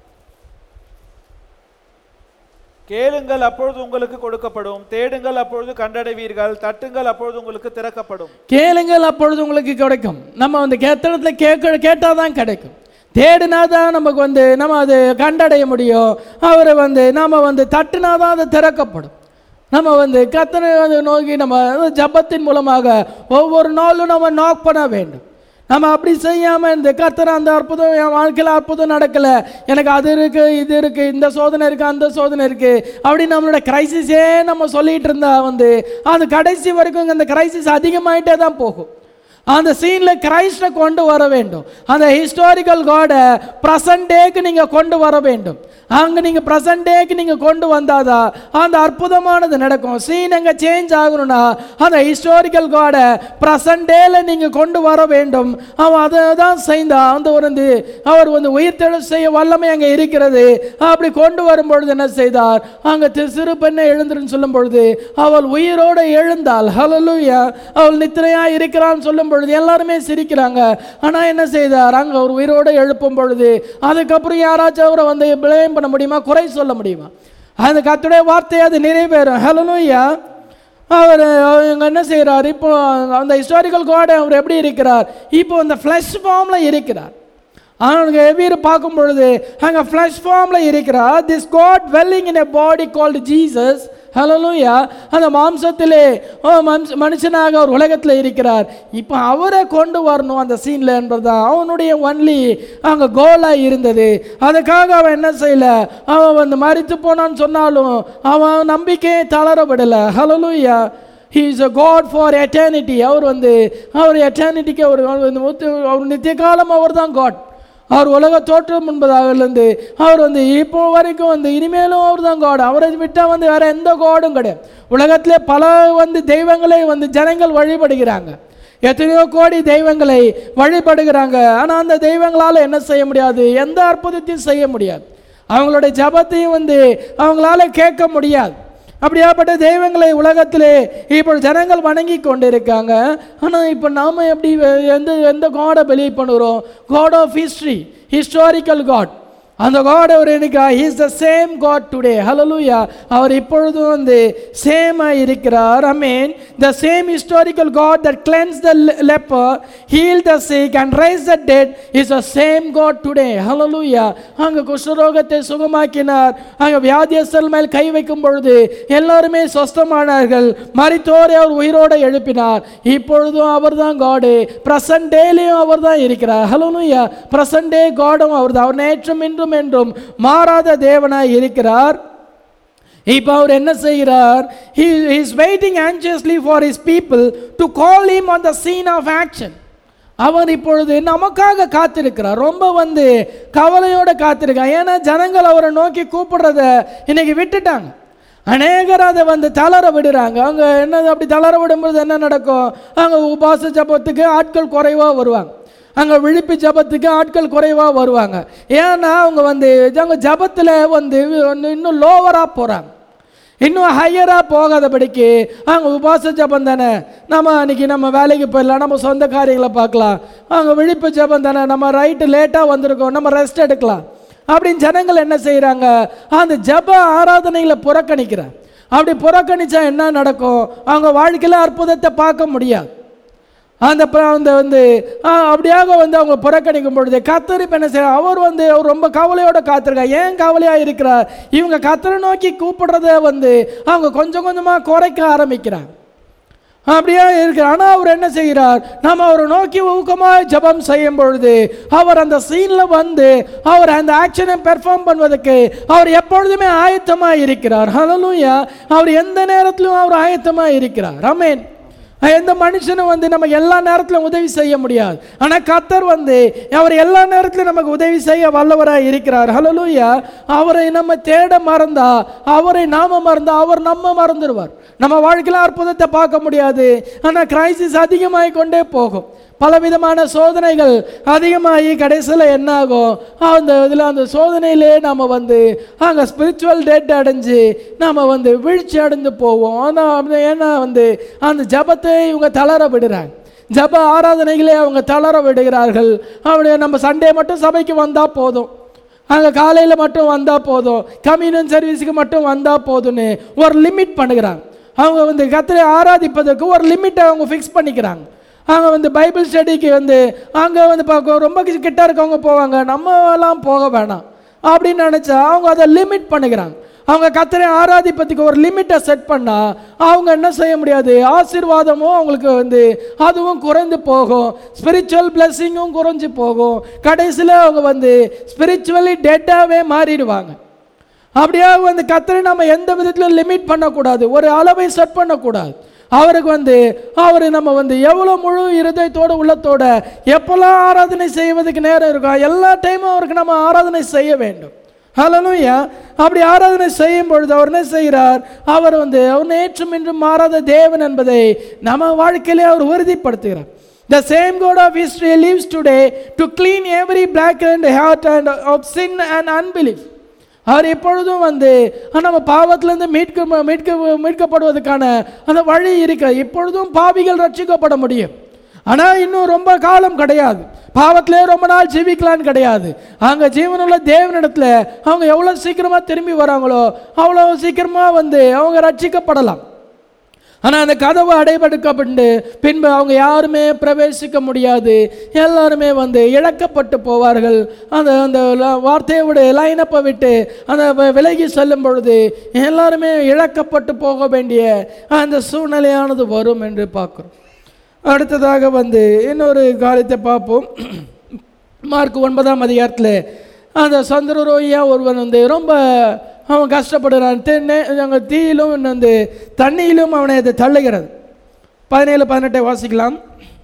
கேளுங்கள் அப்பொழுது உங்களுக்கு கொடுக்கப்படும் தேடுங்கள் அப்பொழுது கண்டடைவீர்கள் தட்டுங்கள் அப்பொழுது உங்களுக்கு திறக்கப்படும்
கேளுங்கள் அப்பொழுது உங்களுக்கு கிடைக்கும் நம்ம வந்து கேத்தனத்தில் கேட்க கேட்டால் தான் கிடைக்கும் தேடினா தான் நமக்கு வந்து நம்ம அது கண்டடைய முடியும் அவரை வந்து நம்ம வந்து தட்டுனா தான் அது திறக்கப்படும் நம்ம வந்து கத்தனை வந்து நோக்கி நம்ம ஜபத்தின் மூலமாக ஒவ்வொரு நாளும் நம்ம நாக் பண்ண வேண்டும்
நம்ம அப்படி செய்யாமல் இந்த கர்த்தர் அந்த அற்புதம் என் வாழ்க்கையில் அற்புதம் நடக்கலை எனக்கு அது இருக்குது இது இருக்குது இந்த சோதனை இருக்குது அந்த சோதனை இருக்குது அப்படி நம்மளோட கிரைசிஸே நம்ம சொல்லிட்டு இருந்தா வந்து அது கடைசி வரைக்கும் அந்த கிரைசிஸ் அதிகமாயிட்டே தான் போகும் அந்த சீனில் கிரைஸ்டை கொண்டு வர வேண்டும் அந்த ஹிஸ்டாரிக்கல் காடை ப்ரெசன்ட் டேக்கு நீங்கள் கொண்டு வர வேண்டும் அங்கே நீங்கள் ப்ரெசன்ட் டேக்கு நீங்கள் கொண்டு வந்தாதான் அந்த அற்புதமானது நடக்கும் சீன் அங்கே சேஞ்ச் ஆகணும்னா அந்த ஹிஸ்டாரிக்கல் காடை ப்ரெசன்ட் டேல நீங்கள் கொண்டு வர வேண்டும் அவன் அதை தான் செய்தான் அந்த ஒரு வந்து அவர் வந்து உயிர்த்தெழு செய்ய வல்லமை அங்கே இருக்கிறது அப்படி கொண்டு வரும் பொழுது என்ன செய்தார் அங்கே தி- சிறு பெண்ணை எழுந்துருன்னு சொல்லும் பொழுது அவள் உயிரோடு எழுந்தாள் ஹalleluya அவள் நித்திரையா இருக்கிறான்னு சொல்லும் பொழுது எல்லாருமே சிரிக்கிறாங்க ஆனால் என்ன செய்தார் அங்கே அவர் உயிரோடு எழுப்பும் பொழுது அதுக்கப்புறம் யாராச்சும் அவரை வந்து பிளேம் பண்ண முடியுமா குறை சொல்ல முடியுமா அந்த கத்துடைய வார்த்தை அது நிறைவேறும் ஹalleluya அவர் அவங்க என்ன செய்கிறார் இப்போ அந்த ஹிஸ்டாரிக்கல் காட் அவர் எப்படி இருக்கிறார் இப்போ அந்த ஃப்ளஷ் ஃபார்மில் இருக்கிறார் அவனுக்கு எவ்வீர் பார்க்கும் பொழுது அங்கே ஃப்ளஷ் ஃபார்மில் இருக்கிறார் this God dwelling in a body called Jesus hallelujah அந்த மாம்சத்திலே ஓ, மனுஷ- மனுஷனாக அவர் உலகத்தில் இருக்கிறார் இப்போ அவரை கொண்டு வரணும் அந்த சீனில் என்பதுதான் அவனுடைய ஒன்லி அங்கே கோலாக இருந்தது அதுக்காக அவன் என்ன செய்யல அவன் வந்து மறித்து போனான்னு சொன்னாலும் அவன் நம்பிக்கையை தளர விடலை hallelujah he is a God for eternity அவர் வந்து அவர் எட்டர்னிட்டிக்கு அவர் வந்து முத்து- அவர் நித்திய காலம் அவர் தான் காட் அவர் உலக தோற்றம் முன்பதாகலேருந்து அவர் வந்து இப்போ வரைக்கும் வந்து இனிமேலும் அவர் தான் காட் அவரை விட்டால் வந்து வேற எந்த காடும் கிடையாது உலகத்திலே பல வந்து தெய்வங்களை வந்து ஜனங்கள் வழிபடுகிறாங்க எத்தனையோ கோடி தெய்வங்களை வழிபடுகிறாங்க ஆனால் அந்த தெய்வங்களால் என்ன செய்ய முடியாது எந்த அற்புதத்தையும் செய்ய முடியாது அவங்களுடைய ஜபத்தையும் வந்து அவங்களால கேட்க முடியாது அப்படியாப்பட்ட தெய்வங்களை உலகத்திலே இப்போ ஜனங்கள் வணங்கி கொண்டு இருக்காங்க ஆனால் இப்போ நாம் எப்படி வே- எந்த எந்த காடை பிலீவ் பண்ணுறோம் God of history historical God அந்த காட் அவர் எனக்கு is the same God today hallelujah அவர் இப்பொழுதும் வந்து சேமாக இருக்கிறார் I mean the same historical God that cleanse the leper heal the sick and raise the dead is the same God today hallelujah அங்கே குஷ்டரோகத்தை சுகமாக்கினார் அங்கே வியாதியஸ்தல் மேல் கை வைக்கும் பொழுது எல்லாருமே சொஸ்தமானார்கள் மரித்தோரை அவர் உயிரோடு எழுப்பினார் இப்பொழுதும் அவர் தான் காடு ப்ரெசன்ட் டேலையும் அவர் தான் இருக்கிறார் ஹலோனுயா ப்ரெசன்ட் டே காடும் அவர் தான் அவர் நேற்றும் இன்றும் என்றும் மாறாத தேவனாய் இருக்கிறார் இப்போ அவர் என்ன செய்கிறார் he is waiting anxiously for his people to call him on the scene of action அவர் இப்பொழுது நமக்காக காத்திருக்கிறார் ரொம்ப வந்து கவலையோட காத்திருக்கார் ஏன்னா ஜனங்கள் அவரை நோக்கி கூப்பிடுறத இன்னைக்கு விட்டுட்டாங்க அநேகர் அதை வந்து தளர விடுறாங்க அவங்க என்ன அப்படி தளர விடும்போது என்ன நடக்கும் அங்கே உபாச ஜபத்துக்கு ஆட்கள் குறைவாக வருவாங்க அங்கே விழிப்பு ஜபத்துக்கு ஆட்கள் குறைவாக வருவாங்க ஏன்னா அவங்க வந்து அவங்க ஜபத்தில் வந்து இன்னும் லோவராக போகிறாங்க இன்னும் ஹையராக போகாதபடிக்கு அங்கே உபாச ஜபம் தானே நம்ம அன்னைக்கு நம்ம வேலைக்கு போயிடலாம் நம்ம சொந்த காரியங்களை பார்க்கலாம் அங்கே விழிப்பு ஜபம் தானே நம்ம ரைட்டு லேட்டாக வந்திருக்கோம் நம்ம ரெஸ்ட் எடுக்கலாம் அப்படின்னு ஜனங்கள் என்ன செய்கிறாங்க அந்த ஜப ஆராதனைகளை புறக்கணிக்கிறாங்க அப்படி புறக்கணிச்சா என்ன நடக்கும் அவங்க வாழ்க்கையில் அற்புதத்தை பார்க்க முடியாது அந்த ப- அந்த வந்து ஆ, அப்படியாக வந்து அவங்க புறக்கணிக்கும் பொழுது கத்தர் இப்போ என்ன செய்யறார் அவர் வந்து அவர் ரொம்ப கவலையோட காத்திருக்கார் ஏன் கவலையாக இருக்கிறார் இவங்க கத்தரை நோக்கி கூப்பிடுறத வந்து அவங்க கொஞ்சம் கொஞ்சமாக குறைக்க ஆரம்பிக்கிறாங்க அப்படியே இருக்கு ஆனால் அவர் என்ன செய்கிறார் நம்ம அவரை நோக்கி ஊக்கமாக ஜெபம் செய்யும் பொழுது அவர் அந்த சீனில் வந்து அவர் அந்த ஆக்ஷனை பெர்ஃபார்ம் பண்ணுவதற்கு அவர் எப்பொழுதுமே ஆயத்தமாக இருக்கிறார் ஹalleluya அவர் எந்த நேரத்திலும் அவர் ஆயத்தமாக இருக்கிறார் ஆமென் எந்த மனுஷனும் வந்து நம்ம எல்லா நேரத்திலும் உதவி செய்ய முடியாது ஆனால் கத்தர் வந்து அவர் எல்லா நேரத்திலும் நமக்கு உதவி செய்ய வல்லவராக இருக்கிறார் ஹalleluya அவரை நம்ம தேட மறந்தா அவரை நாம மறந்தா அவர் நம்ம மறந்துடுவார் நம்ம வாழ்க்கையில் அற்புதத்தை பார்க்க முடியாது ஆனால் கிரைசிஸ் அதிகமாகி கொண்டே போகும் பலவிதமான சோதனைகள் அதிகமாகி கடைசியில் என்ன ஆகும் அந்த இதில் அந்த சோதனையிலே நாம் வந்து அங்கே ஸ்பிரிச்சுவல் டெட் அடைஞ்சு நாம் வந்து வீழ்ச்சி அடைந்து போவோம் ஆனால் ஏன்னா வந்து அந்த ஜபத்தை இவங்க தளர விடுறாங்க ஜப ஆராதனைகளே அவங்க தளர விடுகிறார்கள் அவருடைய நம்ம சண்டே மட்டும் சபைக்கு வந்தால் போதும் அங்கே காலையில் மட்டும் வந்தால் போதும் கம்யூனியன் சர்வீஸுக்கு மட்டும் வந்தால் போதும்னு ஒரு லிமிட் பண்ணுகிறாங்க அவங்க வந்து கத்திரை ஆராதிப்பதற்கு ஒரு லிமிட்டை அவங்க ஃபிக்ஸ் பண்ணிக்கிறாங்க அங்கே வந்து பைபிள் ஸ்டடிக்கு வந்து அங்கே வந்து பார்க்க ரொம்ப கிட்ட இருக்கவங்க போவாங்க நம்ம எல்லாம் போக வேணாம் அப்படின்னு நினச்சா அவங்க அதை லிமிட் பண்ணுகிறாங்க அவங்க கத்தரை ஆராதிப்பதுக்கு ஒரு லிமிட்டை செட் பண்ணா அவங்க என்ன செய்ய முடியாது ஆசீர்வாதமும் அவங்களுக்கு வந்து அதுவும் குறைந்து போகும் ஸ்பிரிச்சுவல் பிளெஸ்ஸிங்கும் குறைஞ்சு போகும் கடைசியில் அவங்க வந்து ஸ்பிரிச்சுவலி டெட்டாகவே மாறிடுவாங்க அப்படியே வந்து கத்தரை நம்ம எந்த விதத்திலும் லிமிட் பண்ணக்கூடாது ஒரு அளவை செட் பண்ணக்கூடாது அவருக்கு வந்து அவர் நம்ம வந்து எவ்வளோ முழு இருதயத்தோட உள்ளத்தோட எப்போல்லாம் ஆராதனை செய்வதற்கு நேரம் இருக்கும் எல்லா டைமும் அவருக்கு நம்ம ஆராதனை செய்ய வேண்டும் ஹலோயா அப்படி ஆராதனை செய்யும் பொழுது அவர் என்ன செய்கிறார் அவர் வந்து அவர் நேற்றும் இன்றும் மாறாத தேவன் என்பதை நம்ம வாழ்க்கையிலே அவர் உறுதிப்படுத்துகிறார் The same God of Israel lives today to clean every blackened heart and of sin and unbelief. அவர் எப்பொழுதும் வந்து ஆனா, நம்ம பாவத்திலேருந்து மீட்க மீட்க மீட்கப்படுவதற்கான அந்த வழி இருக்கு இப்பொழுதும் பாவிகள் ரட்சிக்கப்பட முடியும் ஆனால் இன்னும் ரொம்ப காலம் கிடையாது பாவத்திலே ரொம்ப நாள் ஜீவிக்கலான்னு கிடையாது அங்கே ஜீவனுள்ள தேவனிடத்துல அவங்க எவ்வளோ சீக்கிரமாக திரும்பி வராங்களோ அவ்வளோ சீக்கிரமாக வந்து அவங்க ரட்சிக்கப்படலாம் ஆனால் அந்த கதவு அடைபடுக்கப்பட்டு பின்பு அவங்க யாருமே பிரவேசிக்க முடியாது எல்லாருமே வந்து இழக்கப்பட்டு போவார்கள் அந்த அந்த ல- வார்த்தையை விட லைனப்பை விட்டு அந்த வ- விலகி செல்லும் பொழுது எல்லாருமே இழக்கப்பட்டு போக வேண்டிய அந்த சூழ்நிலையானது வரும் என்று பார்க்குறோம் அடுத்ததாக வந்து இன்னொரு காரியத்தை பார்ப்போம் மார்க் ஒன்பதாம் அதிகாரத்தில் அந்த சந்திரரோயா ஒருவன் வந்து ரொம்ப அவன் கஷ்டப்படுறான் தென்னை அங்கே தீயிலும் இன்னும் வந்து தண்ணியிலும் அவனை அது தள்ளுகிறது பதினேழு பதினெட்டை வாசிக்கலாம்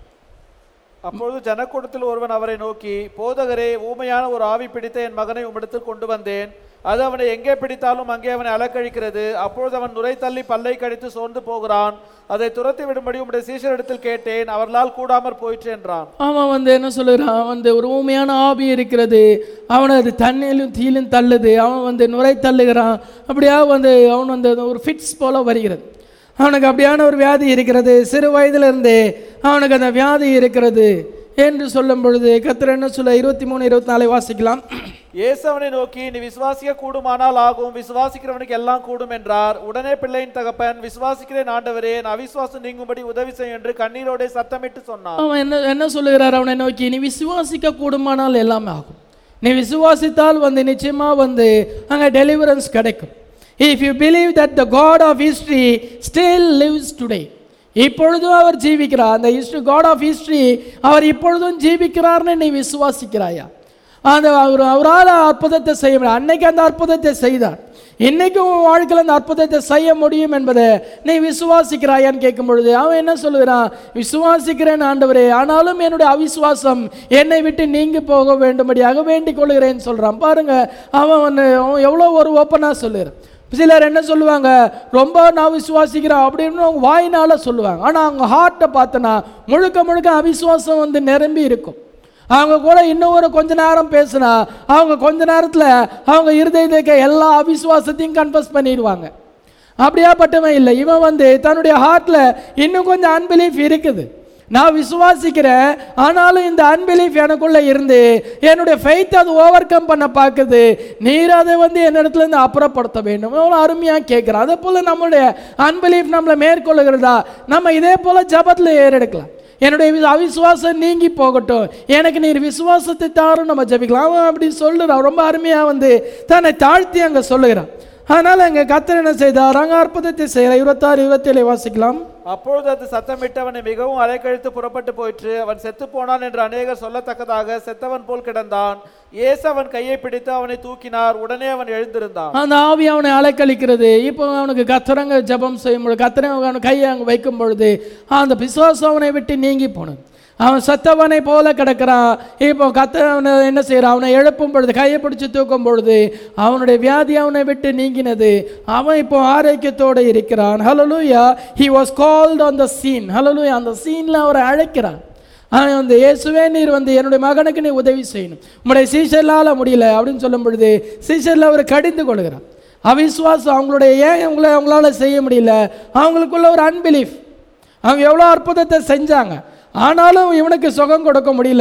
அப்பொழுது ஜனக்கூட்டத்தில் ஒருவன் அவரை நோக்கி போதகரே ஊமையான ஒரு ஆவி பிடித்த என் மகனை உம்மிடத்தில் கொண்டு வந்தேன் அது அவனை எங்கே பிடித்தாலும் அங்கே அவனை அலக்கழிக்கிறது அப்பொழுது அவன் நுரை தள்ளி பல்லை கடித்து சோர்ந்து போகிறான் அதை துரத்தி விடும்படி உம்முடைய சீஷரிடத்தில் கேட்டேன் அவர்களால் கூடாமற் போயிற்று என்றான்
அவன் வந்து என்ன சொல்லுகிறான் வந்து ஒரு ஊமையான ஆவி இருக்கிறது அவனை அது தண்ணியிலும் தீயிலும் தள்ளுது அவன் வந்து நுரை தள்ளுகிறான் அப்படியா வந்து அவன் வந்து ஒரு ஃபிட்ஸ் போல வருகிறது அவனுக்கு அப்படியான ஒரு வியாதி இருக்கிறது சிறு வயதிலிருந்தே அவனுக்கு அந்த வியாதி இருக்கிறது என்று சொல்லும் பொழுது கத்திர என்ன சொல்ல இருபத்தி மூணு இருபத்தி நாலை வாசிக்கலாம்
இயேசு அவனை நோக்கி நீ விசுவாசிக்க கூடுமானால் ஆகும் விசுவாசிக்கிறவனுக்கு எல்லாம் கூடும் என்றார் உடனே பிள்ளையின் தகப்பன் விசுவாசிக்கிறேன் ஆண்டவரே என் அவிசுவாசம் நீங்கும்படி உதவி செய் என்று கண்ணீரோடே சத்தமிட்டு சொன்னான்
அவன் என்ன என்ன சொல்லுகிறார் அவனை நோக்கி நீ விசுவாசிக்க கூடுமானால் எல்லாமே ஆகும் நீ விசுவாசித்தால் வந்து நிச்சயமா வந்து அங்கே டெலிவரன்ஸ் கிடைக்கும் if you believe that the God of history still lives today இப்பொழுதும் அவர் ஜீவிக்கிறார் அந்த ஹிஸ்ட்ரி காட் ஆஃப் ஹிஸ்ட்ரி அவர் இப்பொழுதும் ஜீவிக்கிறார்னு நீ விசுவாசிக்கிறாயா அந்த அவர் அவரால் அற்புதத்தை செய்ய முடியும் அன்னைக்கு அந்த அற்புதத்தை செய்தார் இன்னைக்கும் உன் வாழ்க்கையில் அந்த அற்புதத்தை செய்ய முடியும் என்பதை நீ விசுவாசிக்கிறாயான்னு கேட்கும் பொழுது அவன் என்ன சொல்லுகிறான் விசுவாசிக்கிறேன் ஆண்டவரே ஆனாலும் என்னுடைய அவிசுவாசம் என்னை விட்டு நீங்கி போக வேண்டும்படியாக வேண்டிக் கொள்கிறேன்னு சொல்றான் பாருங்க அவன் வந்து அவன் எவ்வளோ ஒரு ஓப்பனாக சொல்லுறான் சிலர் என்ன சொல்லுவாங்க ரொம்ப நான் விசுவாசிக்கிறேன் அப்படின்னு அவங்க வாயினால சொல்லுவாங்க ஆனால் அவங்க ஹார்ட்டை பார்த்தனா முழுக்க முழுக்க அவிசுவாசம் வந்து நிரம்பி இருக்கும் அவங்க கூட இன்னும் ஒரு கொஞ்ச நேரம் பேசினா அவங்க கொஞ்ச நேரத்தில் அவங்க இருதயத்துக்கு எல்லா அவிசுவாசத்தையும் கன்ஃபஸ் பண்ணிடுவாங்க அப்படியாப்பட்டவன் இல்லை இவன் வந்து தன்னுடைய ஹார்ட்டில் இன்னும் கொஞ்சம் அன்பிலீஃப் இருக்குது நான் விசுவாசிக்கிறேன் ஆனாலும் இந்த அன்பிலீஃப் எனக்குள்ள இருந்து என்னுடைய ஃபெய்த் அது ஓவர் கம் பண்ண பார்க்குது நீர் அதை வந்து என்னிடத்துல இருந்து அப்புறப்படுத்த வேண்டும் எவ்வளோ அருமையாக கேட்குறேன் அதே போல் நம்மளுடைய அன்பிலீஃப் நம்மளை மேற்கொள்ளுகிறதா நம்ம இதே போல் ஜபத்தில் ஏறெடுக்கலாம் என்னுடைய வி- அவிசுவாசம் நீங்கி போகட்டும் எனக்கு நீர் விசுவாசத்தை தாரும் நம்ம ஜெபிக்கலாம் அவன் அப்படி சொல்லுறான் ரொம்ப அருமையாக வந்து தன்னை தாழ்த்தி அங்கே சொல்லுகிறான் அதனால் அங்கே கத்தர் என்ன செய்தார் அங்கே அற்புதத்தை செய்கிறார் இருபத்தாறு இருபத்தேழை வாசிக்கலாம்
அப்பொழுது அது சத்தமிட்டு அவனை மிகவும் அலைக்கழித்து புறப்பட்டு போயிற்று அவன் செத்து போனான் என்று அநேகர் சொல்லத்தக்கதாக செத்தவன் போல் கிடந்தான் இயேசு அவன் கையை பிடித்து அவனை தூக்கினார் உடனே அவன் எழுந்திருந்தான்
அந்த ஆவி அவனை அலைக்கழிக்கிறது இப்போ அவனுக்கு கத்திரங்க ஜெபம் செய்யும் பொழுது கத்திரங்க அவன் கையை அங்கே வைக்கும் பொழுது அந்த பிசுவாசம் அவனை விட்டு நீங்கி போனது அவன் சத்தவனை போல கிடக்கிறான் இப்போ கத்த அவனை என்ன செய்கிறான் அவனை எழுப்பும் பொழுது கையை பிடிச்சி தூக்கும் பொழுது அவனுடைய வியாதி அவனை விட்டு நீங்கினது அவன் இப்போ ஆரோக்கியத்தோடு இருக்கிறான் hallelujah he was called on the scene hallelujah அந்த சீனில் அவரை அழைக்கிறான் அவன் வந்து இயேசுவே நீர் வந்து என்னுடைய மகனுக்கு நீ உதவி செய்யணும் உங்களுடைய சீசர்லால் முடியல அப்படின்னு சொல்லும் பொழுது சீசரில் அவர் கடிந்து கொள்கிறான் அவிசுவாசம் அவங்களுடைய ஏன் அவங்கள அவங்களால செய்ய முடியல அவங்களுக்குள்ள ஒரு அன்பிலீஃப் அவங்க எவ்வளோ அற்புதத்தை செஞ்சாங்க ஆனாலும் இவனுக்கு சுகம் கொடுக்க முடியல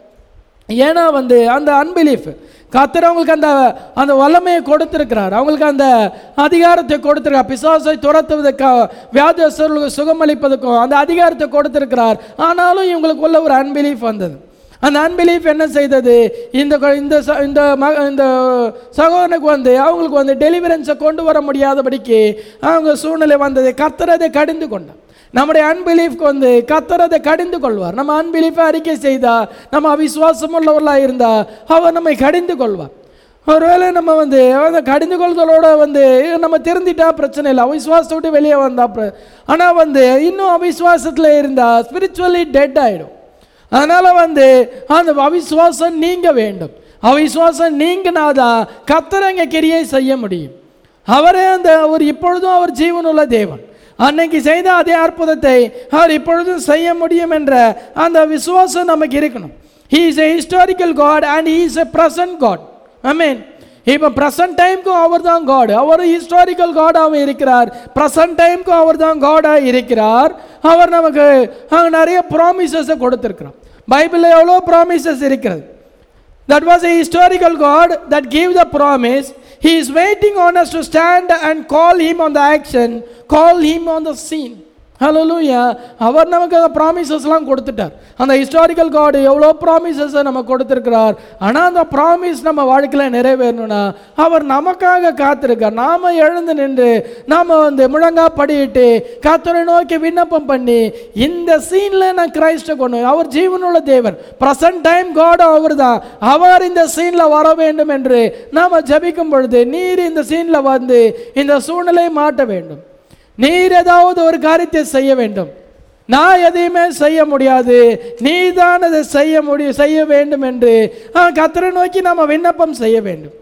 ஏன்னா வந்து அந்த அன்பிலீஃப் கத்தர் அவங்களுக்கு அந்த அந்த வல்லமையை கொடுத்திருக்கிறார் அவங்களுக்கு அந்த அதிகாரத்தை கொடுத்திருக்கார் பிசாசை துரத்துவதற்கும் வியாதியஸ்தர்களுக்கு சுகமளிப்பதற்கும் அந்த அதிகாரத்தை கொடுத்திருக்கிறார் ஆனாலும் இவங்களுக்குள்ள ஒரு அன்பிலீஃப் வந்தது அந்த அன்பிலீஃப் என்ன செய்தது இந்த கொ- இந்த ச- இந்த ம இந்த சகோதரனுக்கு வந்து அவங்களுக்கு வந்து டெலிவரன்ஸை கொண்டு வர முடியாதபடிக்கு அவங்க சூழ்நிலை வந்தது கர்த்தரதை கடிந்து கொண்டார் நம்முடைய அன்பிலீஃப்க்கு வந்து கர்த்தரதை கடிந்து கொள்வார் நம்ம அன்பிலீஃபை அறிக்கை செய்தா நம்ம அவிசுவாசம் உள்ளவர்களாக இருந்தா அவர் நம்மை கடிந்து கொள்வார் ஒருவேளை நம்ம வந்து அந்த கடிந்து கொள்தலோட வந்து நம்ம திருந்திட்டா பிரச்சனை இல்லை அவிசுவாசத்தை விட்டு வெளியே வந்தா பிர- ஆனா வந்து இன்னும் அவிசுவாசத்தில் இருந்தா ஸ்பிரிச்சுவலி டெட் ஆயிடும் அதனால வந்து அந்த அவிசுவாசம் நீங்க வேண்டும் அவிசுவாசம் நீங்கினாதான் கத்தரங்க கிரியை செய்ய முடியும் அவரே அந்த அவர் இப்பொழுதும் அவர் ஜீவனுள்ள தேவன் அன்னைக்கு செய்த அதே அற்புதத்தை அவர் இப்பொழுதும் செய்ய முடியும் என்ற அந்த விசுவாசம் நமக்கு இருக்கணும் he is a historical God and he is a present God I mean இப்போ ப்ரெசன்ட் டைம்க்கும் அவர் தான் காட் அவர் ஹிஸ்டாரிக்கல் காடாகவும் இருக்கிறார் ப்ரெசன்ட் டைம்க்கும் அவர் தான் காடாக இருக்கிறார் அவர் நமக்கு அங்கே நிறைய ப்ராமிசஸை கொடுத்துருக்கிறார் பைபிளில் எவ்வளோ ப்ராமிசஸ் இருக்கிறது That was a historical God that gave the promise. He is waiting on us to stand and call him on the action, call him on the scene. ஹalleluya அவர் நமக்கு அந்த ப்ராமிசஸ்லாம் கொடுத்துட்டார் அந்த ஹிஸ்டாரிக்கல் காட் எவ்வளோ ப்ராமிசஸை நம்ம கொடுத்துருக்கிறார் ஆனால் அந்த ப்ராமிஸ் நம்ம வாழ்க்கையில் நிறைவேறணும்னா அவர் நமக்காக காத்திருக்கார் நாம எழுந்து நின்று நாம வந்து முழங்கா படியிட்டு கத்தரை நோக்கி விண்ணப்பம் பண்ணி இந்த சீனில் நான் கிரைஸ்ட கொண்டு அவர் ஜீவனுள்ள தேவன் ப்ரெசன்ட் டைம் காட் அவர் தான் அவர் இந்த சீனில் வர வேண்டும் என்று நாம் ஜெபிக்கும் பொழுது நீர் இந்த சீனில் வந்து இந்த சூழ்நிலையை மாட்ட வேண்டும் நீர் ஏதாவது ஒரு காரியத்தை செய்ய வேண்டும் நான் எதையுமே செய்ய முடியாது நீ தான் அதை செய்ய முடியும் செய்ய வேண்டும் என்று கத்தரை நோக்கி நாம் விண்ணப்பம் செய்ய வேண்டும்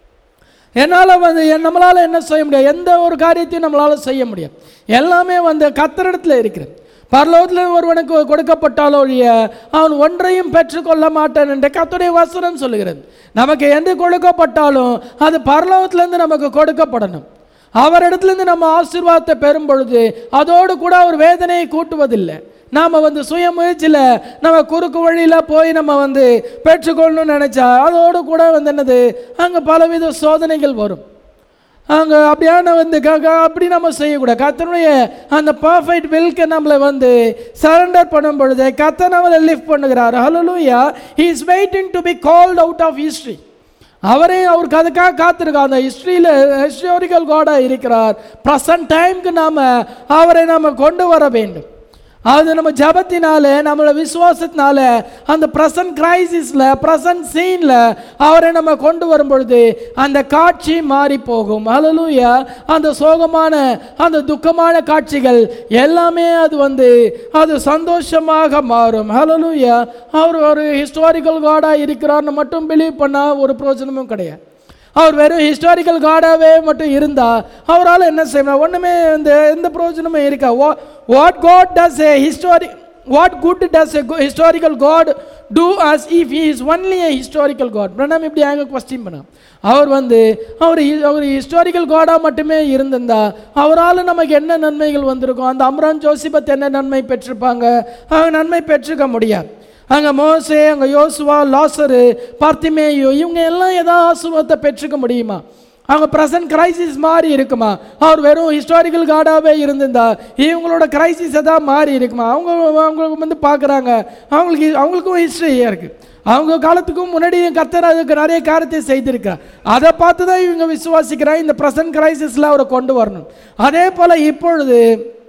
என்னால் வந்து என் நம்மளால் என்ன செய்ய முடியாது எந்த ஒரு காரியத்தையும் நம்மளால் செய்ய முடியாது எல்லாமே வந்து கத்தரிடத்தில் இருக்கிறது பரலோகத்தில் ஒருவனுக்கு கொடுக்கப்பட்டாலோ ஒழிய அவன் ஒன்றையும் பெற்றுக்கொள்ள மாட்டான் என்று கத்துடைய வசனம் சொல்லுகிறது நமக்கு எந்த கொடுக்கப்பட்டாலும் அது பரலோகத்திலேருந்து நமக்கு கொடுக்கப்படணும் அவரிடத்துலேருந்து நம்ம ஆசீர்வாதத்தை பெறும் பொழுது அதோடு கூட அவர் வேதனையை கூட்டுவதில்லை நாம் வந்து சுய முயற்சியில் நம்ம குறுக்கு வழியில் போய் நம்ம வந்து பெற்றுக்கொள்ளணும்னு நினச்சா அதோடு கூட வந்து என்னது அங்கே பலவித சோதனைகள் வரும் அங்கே அப்படியான வந்து க- க- அப்படி நம்ம செய்யக்கூடாது கத்தனுடைய அந்த பர்ஃபெக்ட் வில்க்கு நம்மளை வந்து சரண்டர் பண்ணும் பொழுது கத்த நம்மளை லிஃப்ட் பண்ணுகிறார் hallelujah he is waiting to be called out of history அவரே அவருக்கு அதுக்காக காத்திருக்கா அந்த ஹிஸ்ட்ரியில் ஹிஸ்டாரிக்கல் காடாக இருக்கிறார் ப்ரெசன்ட் டைம்க்கு நாம் அவரை நாம் கொண்டு வர வேண்டும் அது நம்ம ஜபத்தினால நம்மளோட விசுவாசத்தினால அந்த ப்ரெசன்ட் கிரைசிஸில் ப்ரெசன்ட் சீனில் அவரை நம்ம கொண்டு வரும் பொழுது அந்த காட்சி மாறி போகும் ஹalleluya அந்த சோகமான அந்த துக்கமான காட்சிகள் எல்லாமே அது வந்து அது சந்தோஷமாக மாறும் ஹalleluya அவர் ஒரு ஹிஸ்டாரிக்கல் காடாக இருக்கிறார்னு மட்டும் பிலீவ் பண்ணால் ஒரு பிரயோஜனமும் கிடையாது அவர் வெறும் ஹிஸ்டாரிக்கல் காடாகவே மட்டும் இருந்தா அவரால் என்ன செய்யணும் ஒன்றுமே இந்த எந்த பிரயோஜனமும் இருக்கா what God does a history what good does a historical God do us if he is only a historical God Branham இப்படி அங்கே கொஸ்டின் பண்ண அவர் வந்து அவர் ஹி- அவர் ஹிஸ்டாரிக்கல் காடாக மட்டுமே இருந்திருந்தா அவரால் நமக்கு என்ன நன்மைகள் வந்திருக்கும் அந்த அம்ரான் ஜோசிபத் என்ன நன்மை பெற்றிருப்பாங்க அவங்க நன்மை பெற்றுக்க முடியாது அங்கே மோசே அங்கே யோசுவா லாசரு பார்த்திமேயோ இவங்க எல்லாம் ஏதாவது ஆசீர்வாதத்தை பெற்றுக்க முடியுமா அவங்க ப்ரெசன்ட் கிரைசிஸ் மாறி இருக்குமா அவர் வெறும் ஹிஸ்டாரிக்கல் கார்டாகவே இருந்திருந்தா இவங்களோட கிரைசிஸ் எதாவது மாறி இருக்குமா அவங்க அவங்களுக்கு வந்து பார்க்குறாங்க அவங்களுக்கு அவங்களுக்கும் ஹிஸ்ட்ரியாக இருக்குது அவங்க காலத்துக்கும் முன்னாடி கத்தர் அதுக்கு நிறைய காரியத்தை செய்திருக்கிறார் அதை பார்த்து தான் இவங்க விசுவாசிக்கிறாங்க இந்த ப்ரெசன்ட் கிரைசிஸில் அவரை கொண்டு வரணும் அதே போல் இப்பொழுது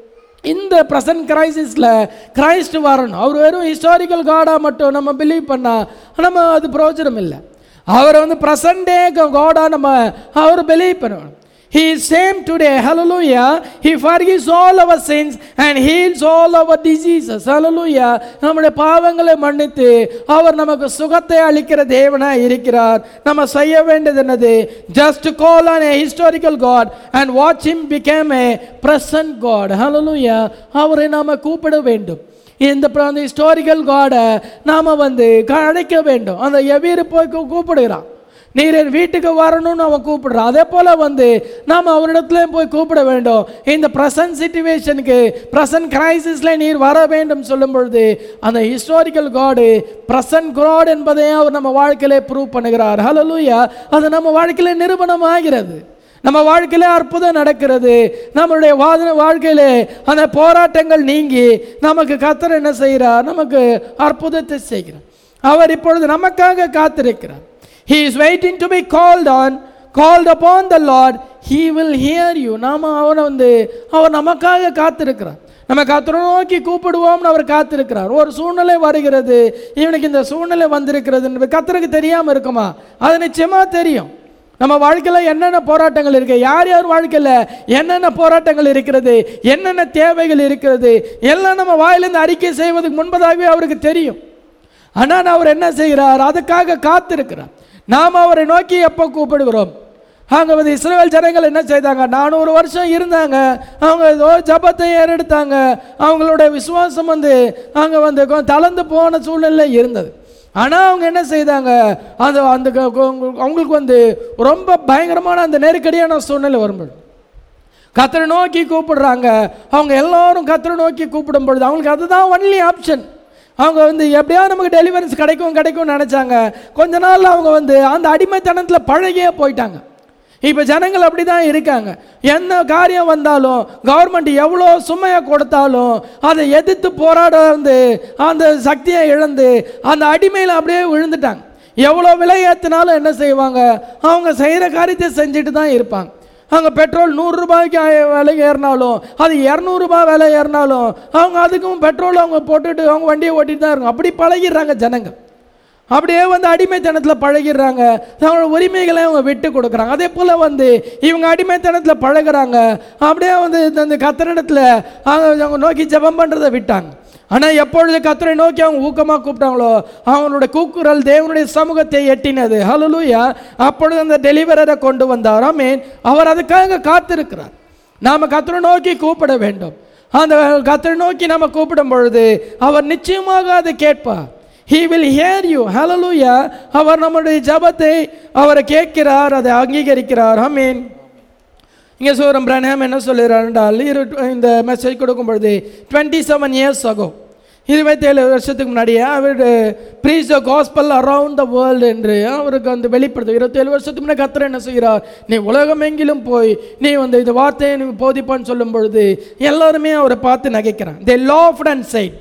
இந்த ப்ரெசன்ட் கிரைசிஸில் கிரைஸ்ட் வரணும் அவர் வெறும் ஹிஸ்டாரிக்கல் காடாக மட்டும் நம்ம பிலீவ் பண்ணால் நம்ம அது பிரயோஜனம் இல்லை அவரை வந்து ப்ரெசன்ட் டே காடாக நம்ம அவர் பிலீவ் பண்ணணும் He is same today. Hallelujah. He forgives all our sins and heals all our diseases. Hallelujah. நம்முடைய பாவங்களை மன்னித்து அவர் நமக்கு சுகத்தை அளிக்கிற தேவனாய் இருக்கிறார் நம்ம செய்ய வேண்டியது என்னது just call on a historical God and watch him become a present God. Hallelujah. அவரை நாம கூப்பிட வேண்டும் இந்த பிர- அந்த ஹிஸ்டாரிக்கல் காடை நாம் வந்து க- அழைக்க வேண்டும் அந்த எவீர் போய் கூ- கூப்பிடுகிறான் நீர் என் வீட்டுக்கு வரணும்னு அவன் கூப்பிடுறான் அதே போல் வந்து நாம் அவரிடத்துல போய் கூப்பிட வேண்டும் இந்த ப்ரெசன்ட் சுச்சுவேஷனுக்கு ப்ரெசன்ட் கிரைசிஸில் நீர் வர வேண்டும் சொல்லும் பொழுது அந்த ஹிஸ்டாரிக்கல் காடு ப்ரெசன்ட் காட் என்பதை அவர் நம்ம வாழ்க்கையிலே ப்ரூவ் பண்ணுகிறார் ஹalleluya அது நம்ம வாழ்க்கையில நிரூபணம் ஆகிறது நம்ம வாழ்க்கையிலே அற்புதம் நடக்கிறது நம்மளுடைய வாதன வாழ்க்கையிலே அந்த போராட்டங்கள் நீங்கி நமக்கு கத்தர் என்ன செய்கிறார் நமக்கு அற்புதத்தை செய்கிறார் அவர் இப்பொழுது நமக்காக காத்திருக்கிறார் he is waiting to be called on called upon the lord he will hear you நாம அவரை வந்து அவர் நமக்காக காத்திருக்கிறார் நம்ம கத்தரை நோக்கி கூப்பிடுவோம்னு அவர் காத்திருக்கிறார் ஒரு சூழ்நிலை வருகிறது இவனுக்கு இந்த சூழ்நிலை வந்திருக்கிறது கத்தருக்கு தெரியாம இருக்குமா அது நிச்சயமா தெரியும் நம்ம வாழ்க்கையில் என்னென்ன போராட்டங்கள் இருக்கு யார் யார் வாழ்க்கையில் என்னென்ன போராட்டங்கள் இருக்கிறது என்னென்ன தேவைகள் இருக்கிறது எல்லாம் நம்ம வாயிலிருந்து அறிக்கை செய்வதற்கு முன்பதாகவே அவருக்கு தெரியும் ஆனால் அவர் என்ன செய்கிறார் அதுக்காக காத்திருக்கிறார் நாம் அவரை நோக்கி எப்போ கூப்பிடுகிறோம் அங்கே வந்து இஸ்ரேல் ஜனங்கள் என்ன செய்தாங்க நானூறு வருஷம் இருந்தாங்க அவங்க ஏதோ ஜபத்தை ஏறெடுத்தாங்க அவங்களோட விசுவாசம் வந்து அங்கே வந்து கொஞ்சம் தளர்ந்து போன சூழ்நிலை இருந்தது ஆனால் அவங்க என்ன செய்தாங்க அந்த அந்த க- க- அவங்களுக்கு வந்து ரொம்ப பயங்கரமான அந்த நெருக்கடியான சூழ்நிலை வரும்போது கத்தரை நோக்கி கூப்பிடுறாங்க அவங்க எல்லாரும் கத்தரை நோக்கி கூப்பிடும் பொழுது அவங்களுக்கு அதுதான் ஒன்லி ஆப்ஷன் அவங்க வந்து எப்படியாவது நமக்கு டெலிவரன்ஸ் கிடைக்கும் கிடைக்கும்னு நினச்சாங்க கொஞ்ச நாள்ல அவங்க வந்து அந்த அடிமைத்தனத்தில் பழகியே போயிட்டாங்க இப்போ ஜனங்கள் அப்படி தான் இருக்காங்க என்ன காரியம் வந்தாலும் கவர்மெண்ட் எவ்வளோ சுமையை கொடுத்தாலும் அதை எதிர்த்து போராட வந்து அந்த சக்தியை இழந்து அந்த அடிமையில் அப்படியே விழுந்துட்டாங்க எவ்வளோ விலை ஏற்றினாலும் என்ன செய்வாங்க அவங்க செய்கிற காரியத்தை செஞ்சுட்டு தான் இருப்பாங்க அங்கே பெட்ரோல் நூறுரூபாய்க்கு விலை ஏறினாலும் அது இரநூறுபா விலை ஏறினாலும் அவங்க அதுக்கும் பெட்ரோல் அவங்க போட்டுட்டு அவங்க வண்டியை ஓட்டிட்டு தான் இருக்கும் அப்படி பழகிடுறாங்க ஜனங்கள் அப்படியே வந்து அடிமைத்தனத்தில் பழகிடுறாங்க தங்களோட உரிமைகளை அவங்க விட்டு கொடுக்குறாங்க அதே போல் வந்து இவங்க அடிமைத்தனத்தில் பழகுறாங்க அப்படியே வந்து இந்த- இந்த கத்திரிடத்தில் அவங்க அவங்க நோக்கி ஜெபம் பண்ணுறதை விட்டாங்க ஆனால் எப்பொழுது கத்தரை நோக்கி அவங்க ஊக்கமாக கூப்பிட்டாங்களோ அவங்களோட கூக்குரல் தேவனுடைய சமூகத்தை எட்டினது ஹalleluya அப்பொழுது அந்த டெலிவரரை கொண்டு வந்தார் ஆமென் அவர் அதுக்காக காத்திருக்கிறார் நாம் கத்தரை நோக்கி கூப்பிட வேண்டும் அந்த கத்தரை நோக்கி நம்ம கூப்பிடும் பொழுது அவர் நிச்சயமாக அதை கேட்பார் ஹீ வில் ஹியர் யூ ஹalleluya அவர் நம்முடைய ஜெபத்தை அவரை கேட்கிறார் அதை அங்கீகரிக்கிறார் ஆமென் இங்கே சூரம் பிரணாம் என்ன சொல்லுகிறார் என்றால் இரு இந்த மெசேஜ் கொடுக்கும் பொழுது டுவெண்ட்டி செவன் இயர்ஸ் ஆகோ இருபத்தேழு வருஷத்துக்கு முன்னாடியே அவர் preach the gospel around the world என்று அவருக்கு வந்து வெளிப்படுத்து இருபத்தேழு வருஷத்துக்கு முன்னாடி கத்திர என்ன செய்கிறார் நீ உலகமெங்கிலும் போய் நீ வந்து இந்த வார்த்தையை நீ போதிப்பான்னு சொல்லும் பொழுது எல்லாருமே அவரை பார்த்து நகைக்கிறான் they laughed and said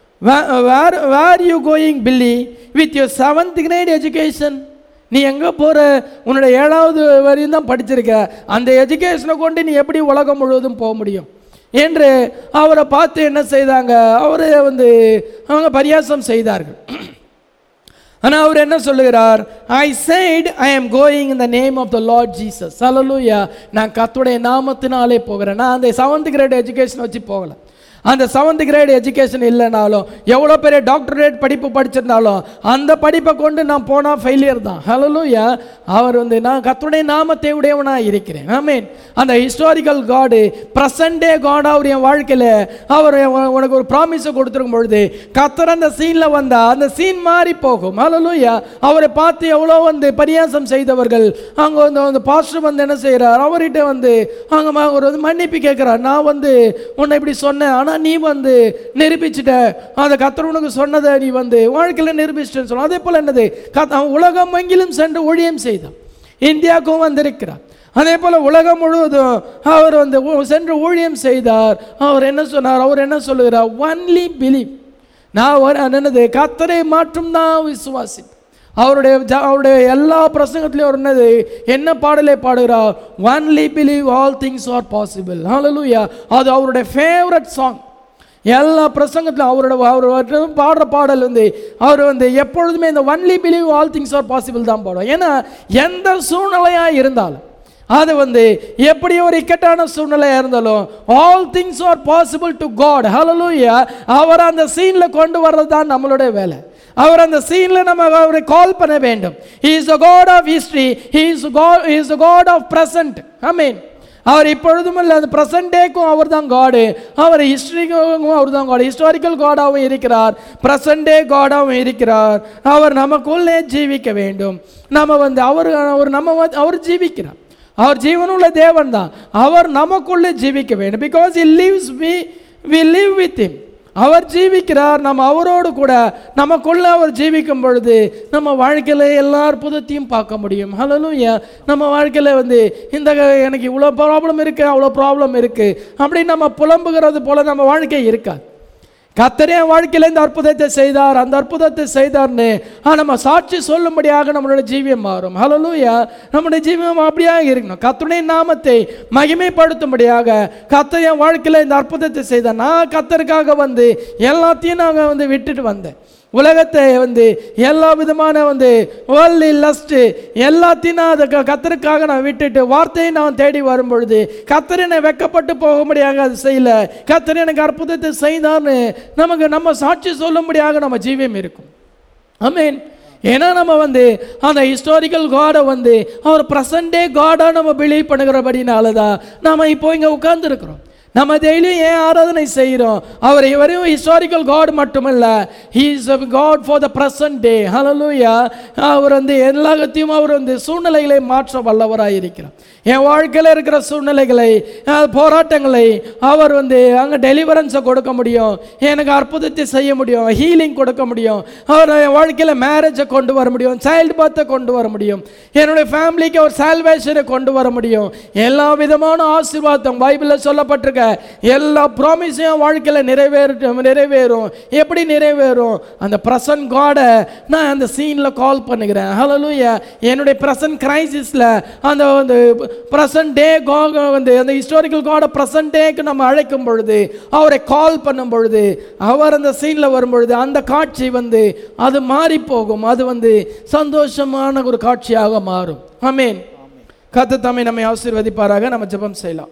where where you going Billy with your seventh grade education நீ எங்கே போகிற உன்னோட ஏழாவது வரையும் தான் படிச்சிருக்க அந்த எஜுகேஷனை கொண்டு நீ எப்படி உலகம் முழுவதும் போக முடியும் என்று அவரை பார்த்து என்ன செய்தாங்க அவரை வந்து அவங்க பரியாசம் செய்தார்கள் ஆனால் அவர் என்ன சொல்லுகிறார் I said I am going in the name of the Lord Jesus ஹalleluya நான் கர்த்தருடைய நாமத்தினாலே போகிறேன் நான் அந்த செவன்த் கிரேட் எஜுகேஷன் வச்சு போகல அந்த செவன்த் கிரேட் எஜுகேஷன் இல்லைனாலும் எவ்வளோ பெரிய டாக்டரேட் படிப்பு படிச்சிருந்தாலும் அந்த படிப்பை கொண்டு நான் போனால் ஃபெயிலியர் தான் ஹalleluya அவர் வந்து நான் கர்த்தருடைய நாமத்தை உடையவனாக இருக்கிறேன் ஆமீன் அந்த ஹிஸ்டாரிக்கல் காடு ப்ரெசன்ட் டே காட் அவர் என் வாழ்க்கையில் அவர் உன- உனக்கு ஒரு ப்ராமிஸை கொடுத்துருக்கும் பொழுது கத்தர் அந்த சீனில் வந்தா அந்த சீன் மாறி போகும் ஹalleluya அவரை பார்த்து எவ்வளோ வந்து பரியாசம் செய்தவர்கள் அங்கே வந்து அந்த பாஸ்டர் வந்து என்ன செய்கிறார் அவர்கிட்ட வந்து அங்கே ம- ஒரு வந்து மன்னிப்பு கேட்குறார் நான் வந்து உன்னை இப்படி சொன்னேன் ஆனால் நீ வந்து நிரூபிச்சிட்ட அந்த கத்தர் உனக்கு சொன்னதை நீ வந்து வாழ்க்கையில் நிரூபிச்சிட்டேன்னு சொல்லுவோம் அதே போல் என்னது கத் அவன் உலகம் எங்கிலும் சென்று ஊழியம் செய்தான் இந்தியாவுக்கும் வந்திருக்கிறார் அதே போல் உலகம் முழுவதும் அவர் வந்து ஊ- சென்று ஊழியம் செய்தார் அவர் என்ன சொன்னார் அவர் என்ன சொல்லுகிறார் ஒன்லி பிலீவ் நான் ஒரு என்னது கத்தரை மாற்றும் தான் விசுவாசி அவருடைய ஜ- அவருடைய எல்லா பிரசங்கத்திலையும் அவர் என்னது என்ன பாடலை பாடுகிறார் only believe all things are possible ஹalleluya அது அவருடைய ஃபேவரட் சாங் எல்லா பிரசங்கத்திலும் அவரோட அவர் வந்து பாடுற பாடல் வந்து அவர் வந்து எப்பொழுதுமே இந்த only believe all things are possible தான் பாடுவோம் ஏன்னா எந்த சூழ்நிலையாக இருந்தாலும் அது வந்து எப்படி ஒரு இக்கட்டான சூழ்நிலையாக இருந்தாலும் all things are possible to God ஹalleluya அவர் அந்த சீனில் கொண்டு வர்றது தான் நம்மளுடைய வேலை அவர் அந்த சீனில் நம்ம அவரை கால் பண்ண வேண்டும் he is the God of history he is God he is the God of present I mean அவர் இப்பொழுதும் இல்லை அந்த ப்ரெசன்ட் டேக்கும் அவர் தான் காடு அவர் ஹிஸ்டரிக்கும் அவர் தான் காடு ஹிஸ்டாரிக்கல் காடாகவும் இருக்கிறார் ப்ரெசன்ட் டே காடாகவும் இருக்கிறார் அவர் நமக்குள்ளே ஜீவிக்க வேண்டும் நம்ம வந்து அவர் அவர் நம்ம வந்து- அவர் ஜீவிக்கிறார் அவர் ஜீவனுள்ள தேவன் தான் அவர் நமக்குள்ளே ஜீவிக்க வேண்டும் because he lives we we live with him அவர் ஜீவிக்கிறார் நம்ம அவரோடு கூட நமக்குள்ள அவர் ஜீவிக்கும் பொழுது நம்ம வாழ்க்கையில் எல்லா அற்புதத்தையும் பார்க்க முடியும் ஹalleluya நம்ம வாழ்க்கையில் வந்து இந்த எனக்கு இவ்வளோ ப்ராப்ளம் இருக்குது அவ்வளோ ப்ராப்ளம் இருக்குது அப்படின்னு நம்ம புலம்புகிறது போல நம்ம வாழ்க்கை இருக்காது கத்தரே என் வாழ்க்கையில இந்த அற்புதத்தை செய்தார் அந்த அற்புதத்தை செய்தார்னு ஆ, நம்ம சாட்சி சொல்லும்படியாக நம்மளோட ஜீவியம் மாறும் ஹalleluya நம்முடைய ஜீவியம் அப்படியாக இருக்கணும் கத்தருடைய நாமத்தை மகிமைப்படுத்தும்படியாக கத்தர் என் வாழ்க்கையில இந்த அற்புதத்தை செய்தார் நான் கத்தருக்காக வந்து எல்லாத்தையும் நாங்கள் வந்து விட்டுட்டு வந்தேன் உலகத்தை வந்து எல்லா விதமான வந்து வேர்ல்டு லஸ்ட்டு எல்லாத்தையும் நான் அதை க- கத்தருக்காக நான் விட்டுட்டு வார்த்தையை நான் தேடி வரும் பொழுது கத்தர் என்னை வெக்கப்பட்டு போகும்படியாக அது செய்யல கத்தர் எனக்கு அற்புதத்தை செய்தார்னு நமக்கு நம்ம சாட்சி சொல்லும்படியாக நம்ம ஜீவியம் இருக்கும் ஆமென் ஏன்னா நம்ம வந்து அந்த ஹிஸ்டாரிக்கல் காடை வந்து அவர் ப்ரெசண்டே காடாக நம்ம பிலீவ் பண்ணுகிறபடினால தான் நம்ம இப்போ இங்கே உட்கார்ந்துருக்கிறோம் நம்ம டெய்லியும் ஏன் ஆராதனை செய்கிறோம் அவர் இவரையும் ஹிஸ்டாரிக்கல் காட் மட்டுமல்ல he is a God for the present day ஹalleluya அவர் வந்து எல்லாத்தையும் அவர் வந்து சூழ்நிலைகளை மாற்ற வல்லவராக இருக்கிறார் என் வாழ்க்கையில் இருக்கிற சூழ்நிலைகளை அஹ், போராட்டங்களை அவர் வந்து அங்கே டெலிவரன்ஸை கொடுக்க முடியும் எனக்கு அற்புதத்தை செய்ய முடியும் ஹீலிங் கொடுக்க முடியும் அவர் என் வாழ்க்கையில் மேரேஜை கொண்டு வர முடியும் சைல்டு பர்த்தை கொண்டு வர முடியும் என்னுடைய ஃபேமிலிக்கு ஒரு சால்வேஷனை கொண்டு வர முடியும் எல்லா விதமான ஆசீர்வாதம் பைபிளில் சொல்லப்பட்டிருக்க எல்லா ப்ராமிஸையும் வாழ்க்கையில் நிறைவேறும் நிறைவேறும் எப்படி நிறைவேறும் அந்த பிரசன்ட் காடை நான் அந்த சீனில் கால் பண்ணுகிறேன் ஹalleluya என்னுடைய பிரசன்ட் கிரைசிஸில் அந்த வந்து பிரசன்ட் டே காக வந்து அந்த ஹிஸ்டாரிக்கல் காடை பிரசன்ட் டேக்கு நம்ம அழைக்கும் பொழுது அவரை கால் பண்ணும் பொழுது அவர் அந்த சீனில் வரும் பொழுது அந்த காட்சி வந்து அது மாறி போகும் அது வந்து சந்தோஷமான ஒரு காட்சியாக மாறும் ஆமென் கத்து தம்மை நம்மை ஆசீர்வதிப்பாராக நம்ம ஜெபம் செய்யலாம்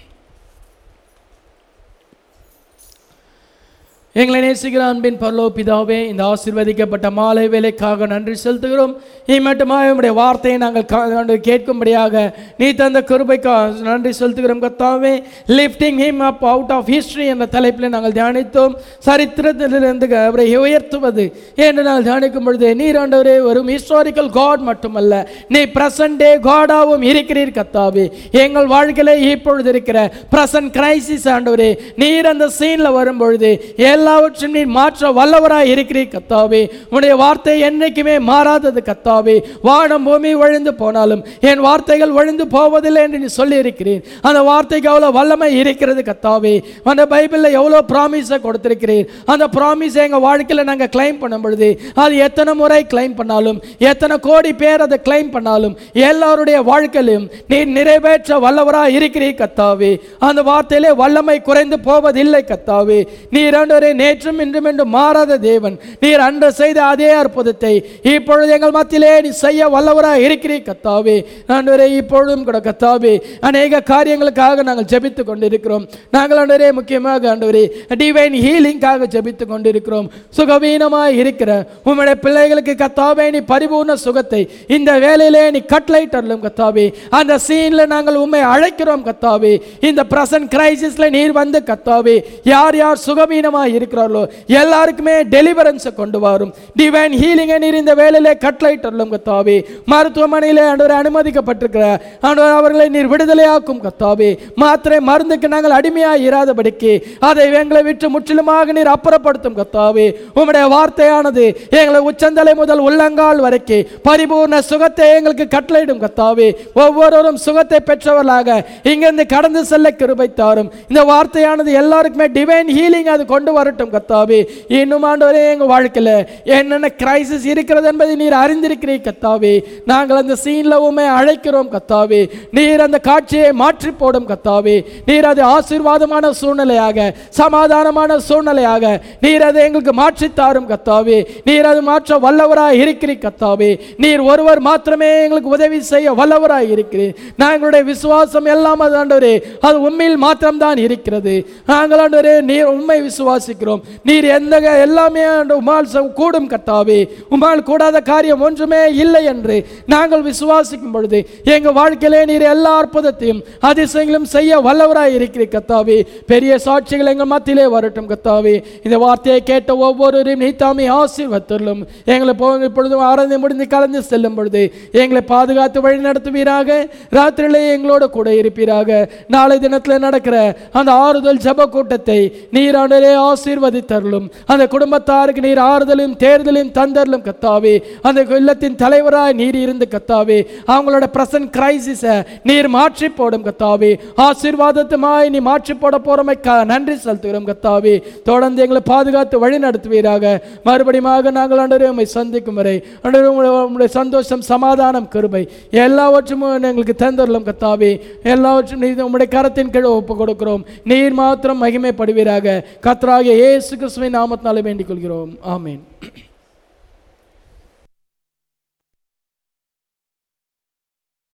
எங்களை நேசிக்கிற அன்பின் பரலோ பிதாவே இந்த ஆசீர்வதிக்கப்பட்ட மாலை வேலைக்காக நன்றி செலுத்துகிறோம் இம்மட்டுமாக உம்முடைய வார்த்தையை நாங்கள் கா- ஆண்டு கேட்கும்படியாக நீ தந்த கிருபைக்கா நன்றி செலுத்துகிறோம் கத்தாவே lifting him up out of history என்ற தலைப்பில் நாங்கள் தியானித்தோம் சரித்திரத்திலிருந்து அவரை உயர்த்துவது என்று நாங்கள் தியானிக்கும் பொழுது நீர் ஆண்டவரே ஒரு ஹிஸ்டாரிக்கல் காட் மட்டுமல்ல நீ பிரசன்ட் டே காடாவும் இருக்கிறீர் கத்தாவே எங்கள் வாழ்க்கையில இப்பொழுது இருக்கிற பிரசன்ட் கிரைசிஸ் ஆண்டவரே நீர் அந்த சீன்ல வரும்பொழுது எல்லாவற்றையும் நீர் மாற்ற வல்லவராய் இருக்கிறீர் கத்தாவே உன்னுடைய வார்த்தை என்னைக்குமே மாறாதது கத்தாவே வானம் பூமி வழிந்து போனாலும் என் வார்த்தைகள் வழிந்து போவதில்லை என்று நீ சொல்லி இருக்கிறீர் அந்த வார்த்தைக்கு அவ்வளோ வல்லமை இருக்கிறது கத்தாவே அந்த பைபிளில் எவ்வளோ ப்ராமிஸை கொடுத்திருக்கிறீர் அந்த ப்ராமிஸை எங்கள் வாழ்க்கையில் நாங்கள் கிளைம் பண்ணும் பொழுது அது எத்தனை முறை கிளைம் பண்ணாலும் எத்தனை கோடி பேர் அதை கிளைம் பண்ணாலும் எல்லாருடைய வாழ்க்கையிலும் நீ நிறைவேற்ற வல்லவராக இருக்கிறீர் கத்தாவே அந்த வார்த்தையிலே வல்லமை குறைந்து போவதில்லை கத்தாவே நீர் ஆண்டவரே நேற்றும் இன்றும் என்று மாறாத தேவன் நீர் அன்று செய்த அதே அற்புதத்தை இப்பொழுது எங்கள் மத்தியிலே நீ செய்ய வல்லவராக இருக்கிறீர் கத்தாவே ஆண்டவரே இப்பொழுதும் கூட கத்தாவே அநேக காரியங்களுக்காக நாங்கள் ஜெபித்து கொண்டிருக்கிறோம் நாங்கள் ஆண்டவரே முக்கியமாக ஆண்டவரே டிவைன் ஹீலிங்காக ஜெபித்து கொண்டிருக்கிறோம் சுகவீனமாய் இருக்கிற உம்முடைய பிள்ளைகளுக்கு கத்தாவே நீ பரிபூர்ண சுகத்தை இந்த வேலையிலே நீ கட்லைட் அருளும் கத்தாவே அந்த சீன்ல நாங்கள் உண்மை அழைக்கிறோம் கத்தாவே இந்த பிரசன்ட் கிரைசிஸ்ல நீர் வந்து கத்தாவே யார் யார் சுகவீனமாய் இருக்கிறார்களோ எல்லாருக்குமே டெலிவரன்ஸை கொண்டு வரும் டிவைன் ஹீலிங்கை நீர் இந்த வேலையிலே கட்லைட் அருளும் கத்தாவே மருத்துவமனையிலே ஆண்டவர் அனுமதிக்கப்பட்டிருக்கிற ஆண்டவர் அவர்களை நீர் விடுதலையாக்கும் கத்தாவே மாத்திரை மருந்துக்கு நாங்கள் அடிமையாக இராதபடிக்கு அதை எங்களை விட்டு முற்றிலுமாக நீர் அப்புறப்படுத்தும் கத்தாவே உம்முடைய வார்த்தையானது எங்களை உச்சந்தலை முதல் உள்ளங்கால் வரைக்கும் பரிபூர்ண சுகத்தை எங்களுக்கு கட்டளையிடும் கத்தாவே ஒவ்வொருவரும் சுகத்தை பெற்றவர்களாக இங்கிருந்து கடந்து செல்ல கிருபை தாரும் இந்த வார்த்தையானது எல்லாருக்குமே டிவைன் ஹீலிங் அது கொண்டு வரட்டும் கத்தாவே இன்னும் ஆண்டவரே எங்கள் வாழ்க்கையில் என்னென்ன கிரைசிஸ் இருக்கிறது என்பதை நீர் அறிந்திருக்கிறீர் கத்தாவே நாங்கள் அந்த சீனில் உண்மை அழைக்கிறோம் கத்தாவே நீர் அந்த காட்சியை மாற்றி போடும் கத்தாவே நீர் அது ஆசீர்வாதமான சூழ்நிலையாக சமாதானமான சூழ்நிலையாக நீர் அதை எங்களுக்கு மாற்றி தாரும் கத்தாவே நீர் அது மாற்ற வல்லவராய் இருக்கிறீர் கத்தாவே நீர் ஒருவர் மாத்திரமே எங்களுக்கு உதவி செய்ய வல்லவராய் இருக்கிறீர் நாங்களுடைய விசுவாசம் எல்லாம் அது ஆண்டவரே அது உண்மையில் மாத்திரம்தான் இருக்கிறது நாங்கள் ஆண்டவரே நீர் உண்மை விசுவாசிக்கிறோம் நீர் எந்த எல்லாமே ஆண்டு உமால் ச- கூடும் கத்தாவே உமால் கூடாத காரியம் ஒன்றுமே இல்லை என்று நாங்கள் விசுவாசிக்கும் பொழுது எங்கள் வாழ்க்கையிலே நீர் எல்லா அற்புதத்தையும் அதிசயங்களும் செய்ய வல்லவராய் இருக்கிறீர் கத்தாவே பெரிய சாட்சிகள் எங்கள் மத்தியிலே வரட்டும் கத்தாவே இந்த வார்த்தையை கேட்ட ஒவ்வொருவரையும் நீ தாமே ஆசீர்வத்தருளும் எங்களை போங்க இப்பொழுதும் ஆராதனை முடிந்து கலந்து செல்லும் பொழுது எங்களை பாதுகாத்து வழி நடத்துவீராக ராத்திரியிலே எங்களோட கூட இருப்பீராக நாளை தினத்தில் நடக்கிற அந்த ஆறுதல் ஜெப கூட்டத்தை நீராண்டரே ஆசீர் ஆசீர்வதித்தருளும் அந்த குடும்பத்தாருக்கு நீர் ஆறுதலும் தேர்தலும் தந்தரலும் கத்தாவே அந்த இல்லத்தின் தலைவராய் நீர் இருந்து கத்தாவே அவங்களோட பிரசன்ட் கிரைசிஸை நீர் மாற்றி போடும் கத்தாவே ஆசீர்வாதத்துமாய் நீ மாற்றி போட போறமை க நன்றி செலுத்துகிறோம் கத்தாவே தொடர்ந்து எங்களை பாதுகாத்து வழி நடத்துவீராக மறுபடியுமாக நாங்கள் ஆண்டவரே உம்மை சந்திக்கும் வரை ஆண்டவரே உம்முடைய உம்முடைய சந்தோஷம் சமாதானம் கிருபை எல்லாவற்றும் எங்களுக்கு தந்தரலும் கத்தாவே எல்லாவற்றும் நீர் உம்முடைய கரத்தின் கீழ் ஒப்பு கொடுக்கிறோம் நீர் மாத்திரம் மகிமைப்படுவீராக கத்தராகிய இயேசு கிறிஸ்துவின் நாமத்தினாலே வேண்டிக் கொள்கிறோம் ஆமென்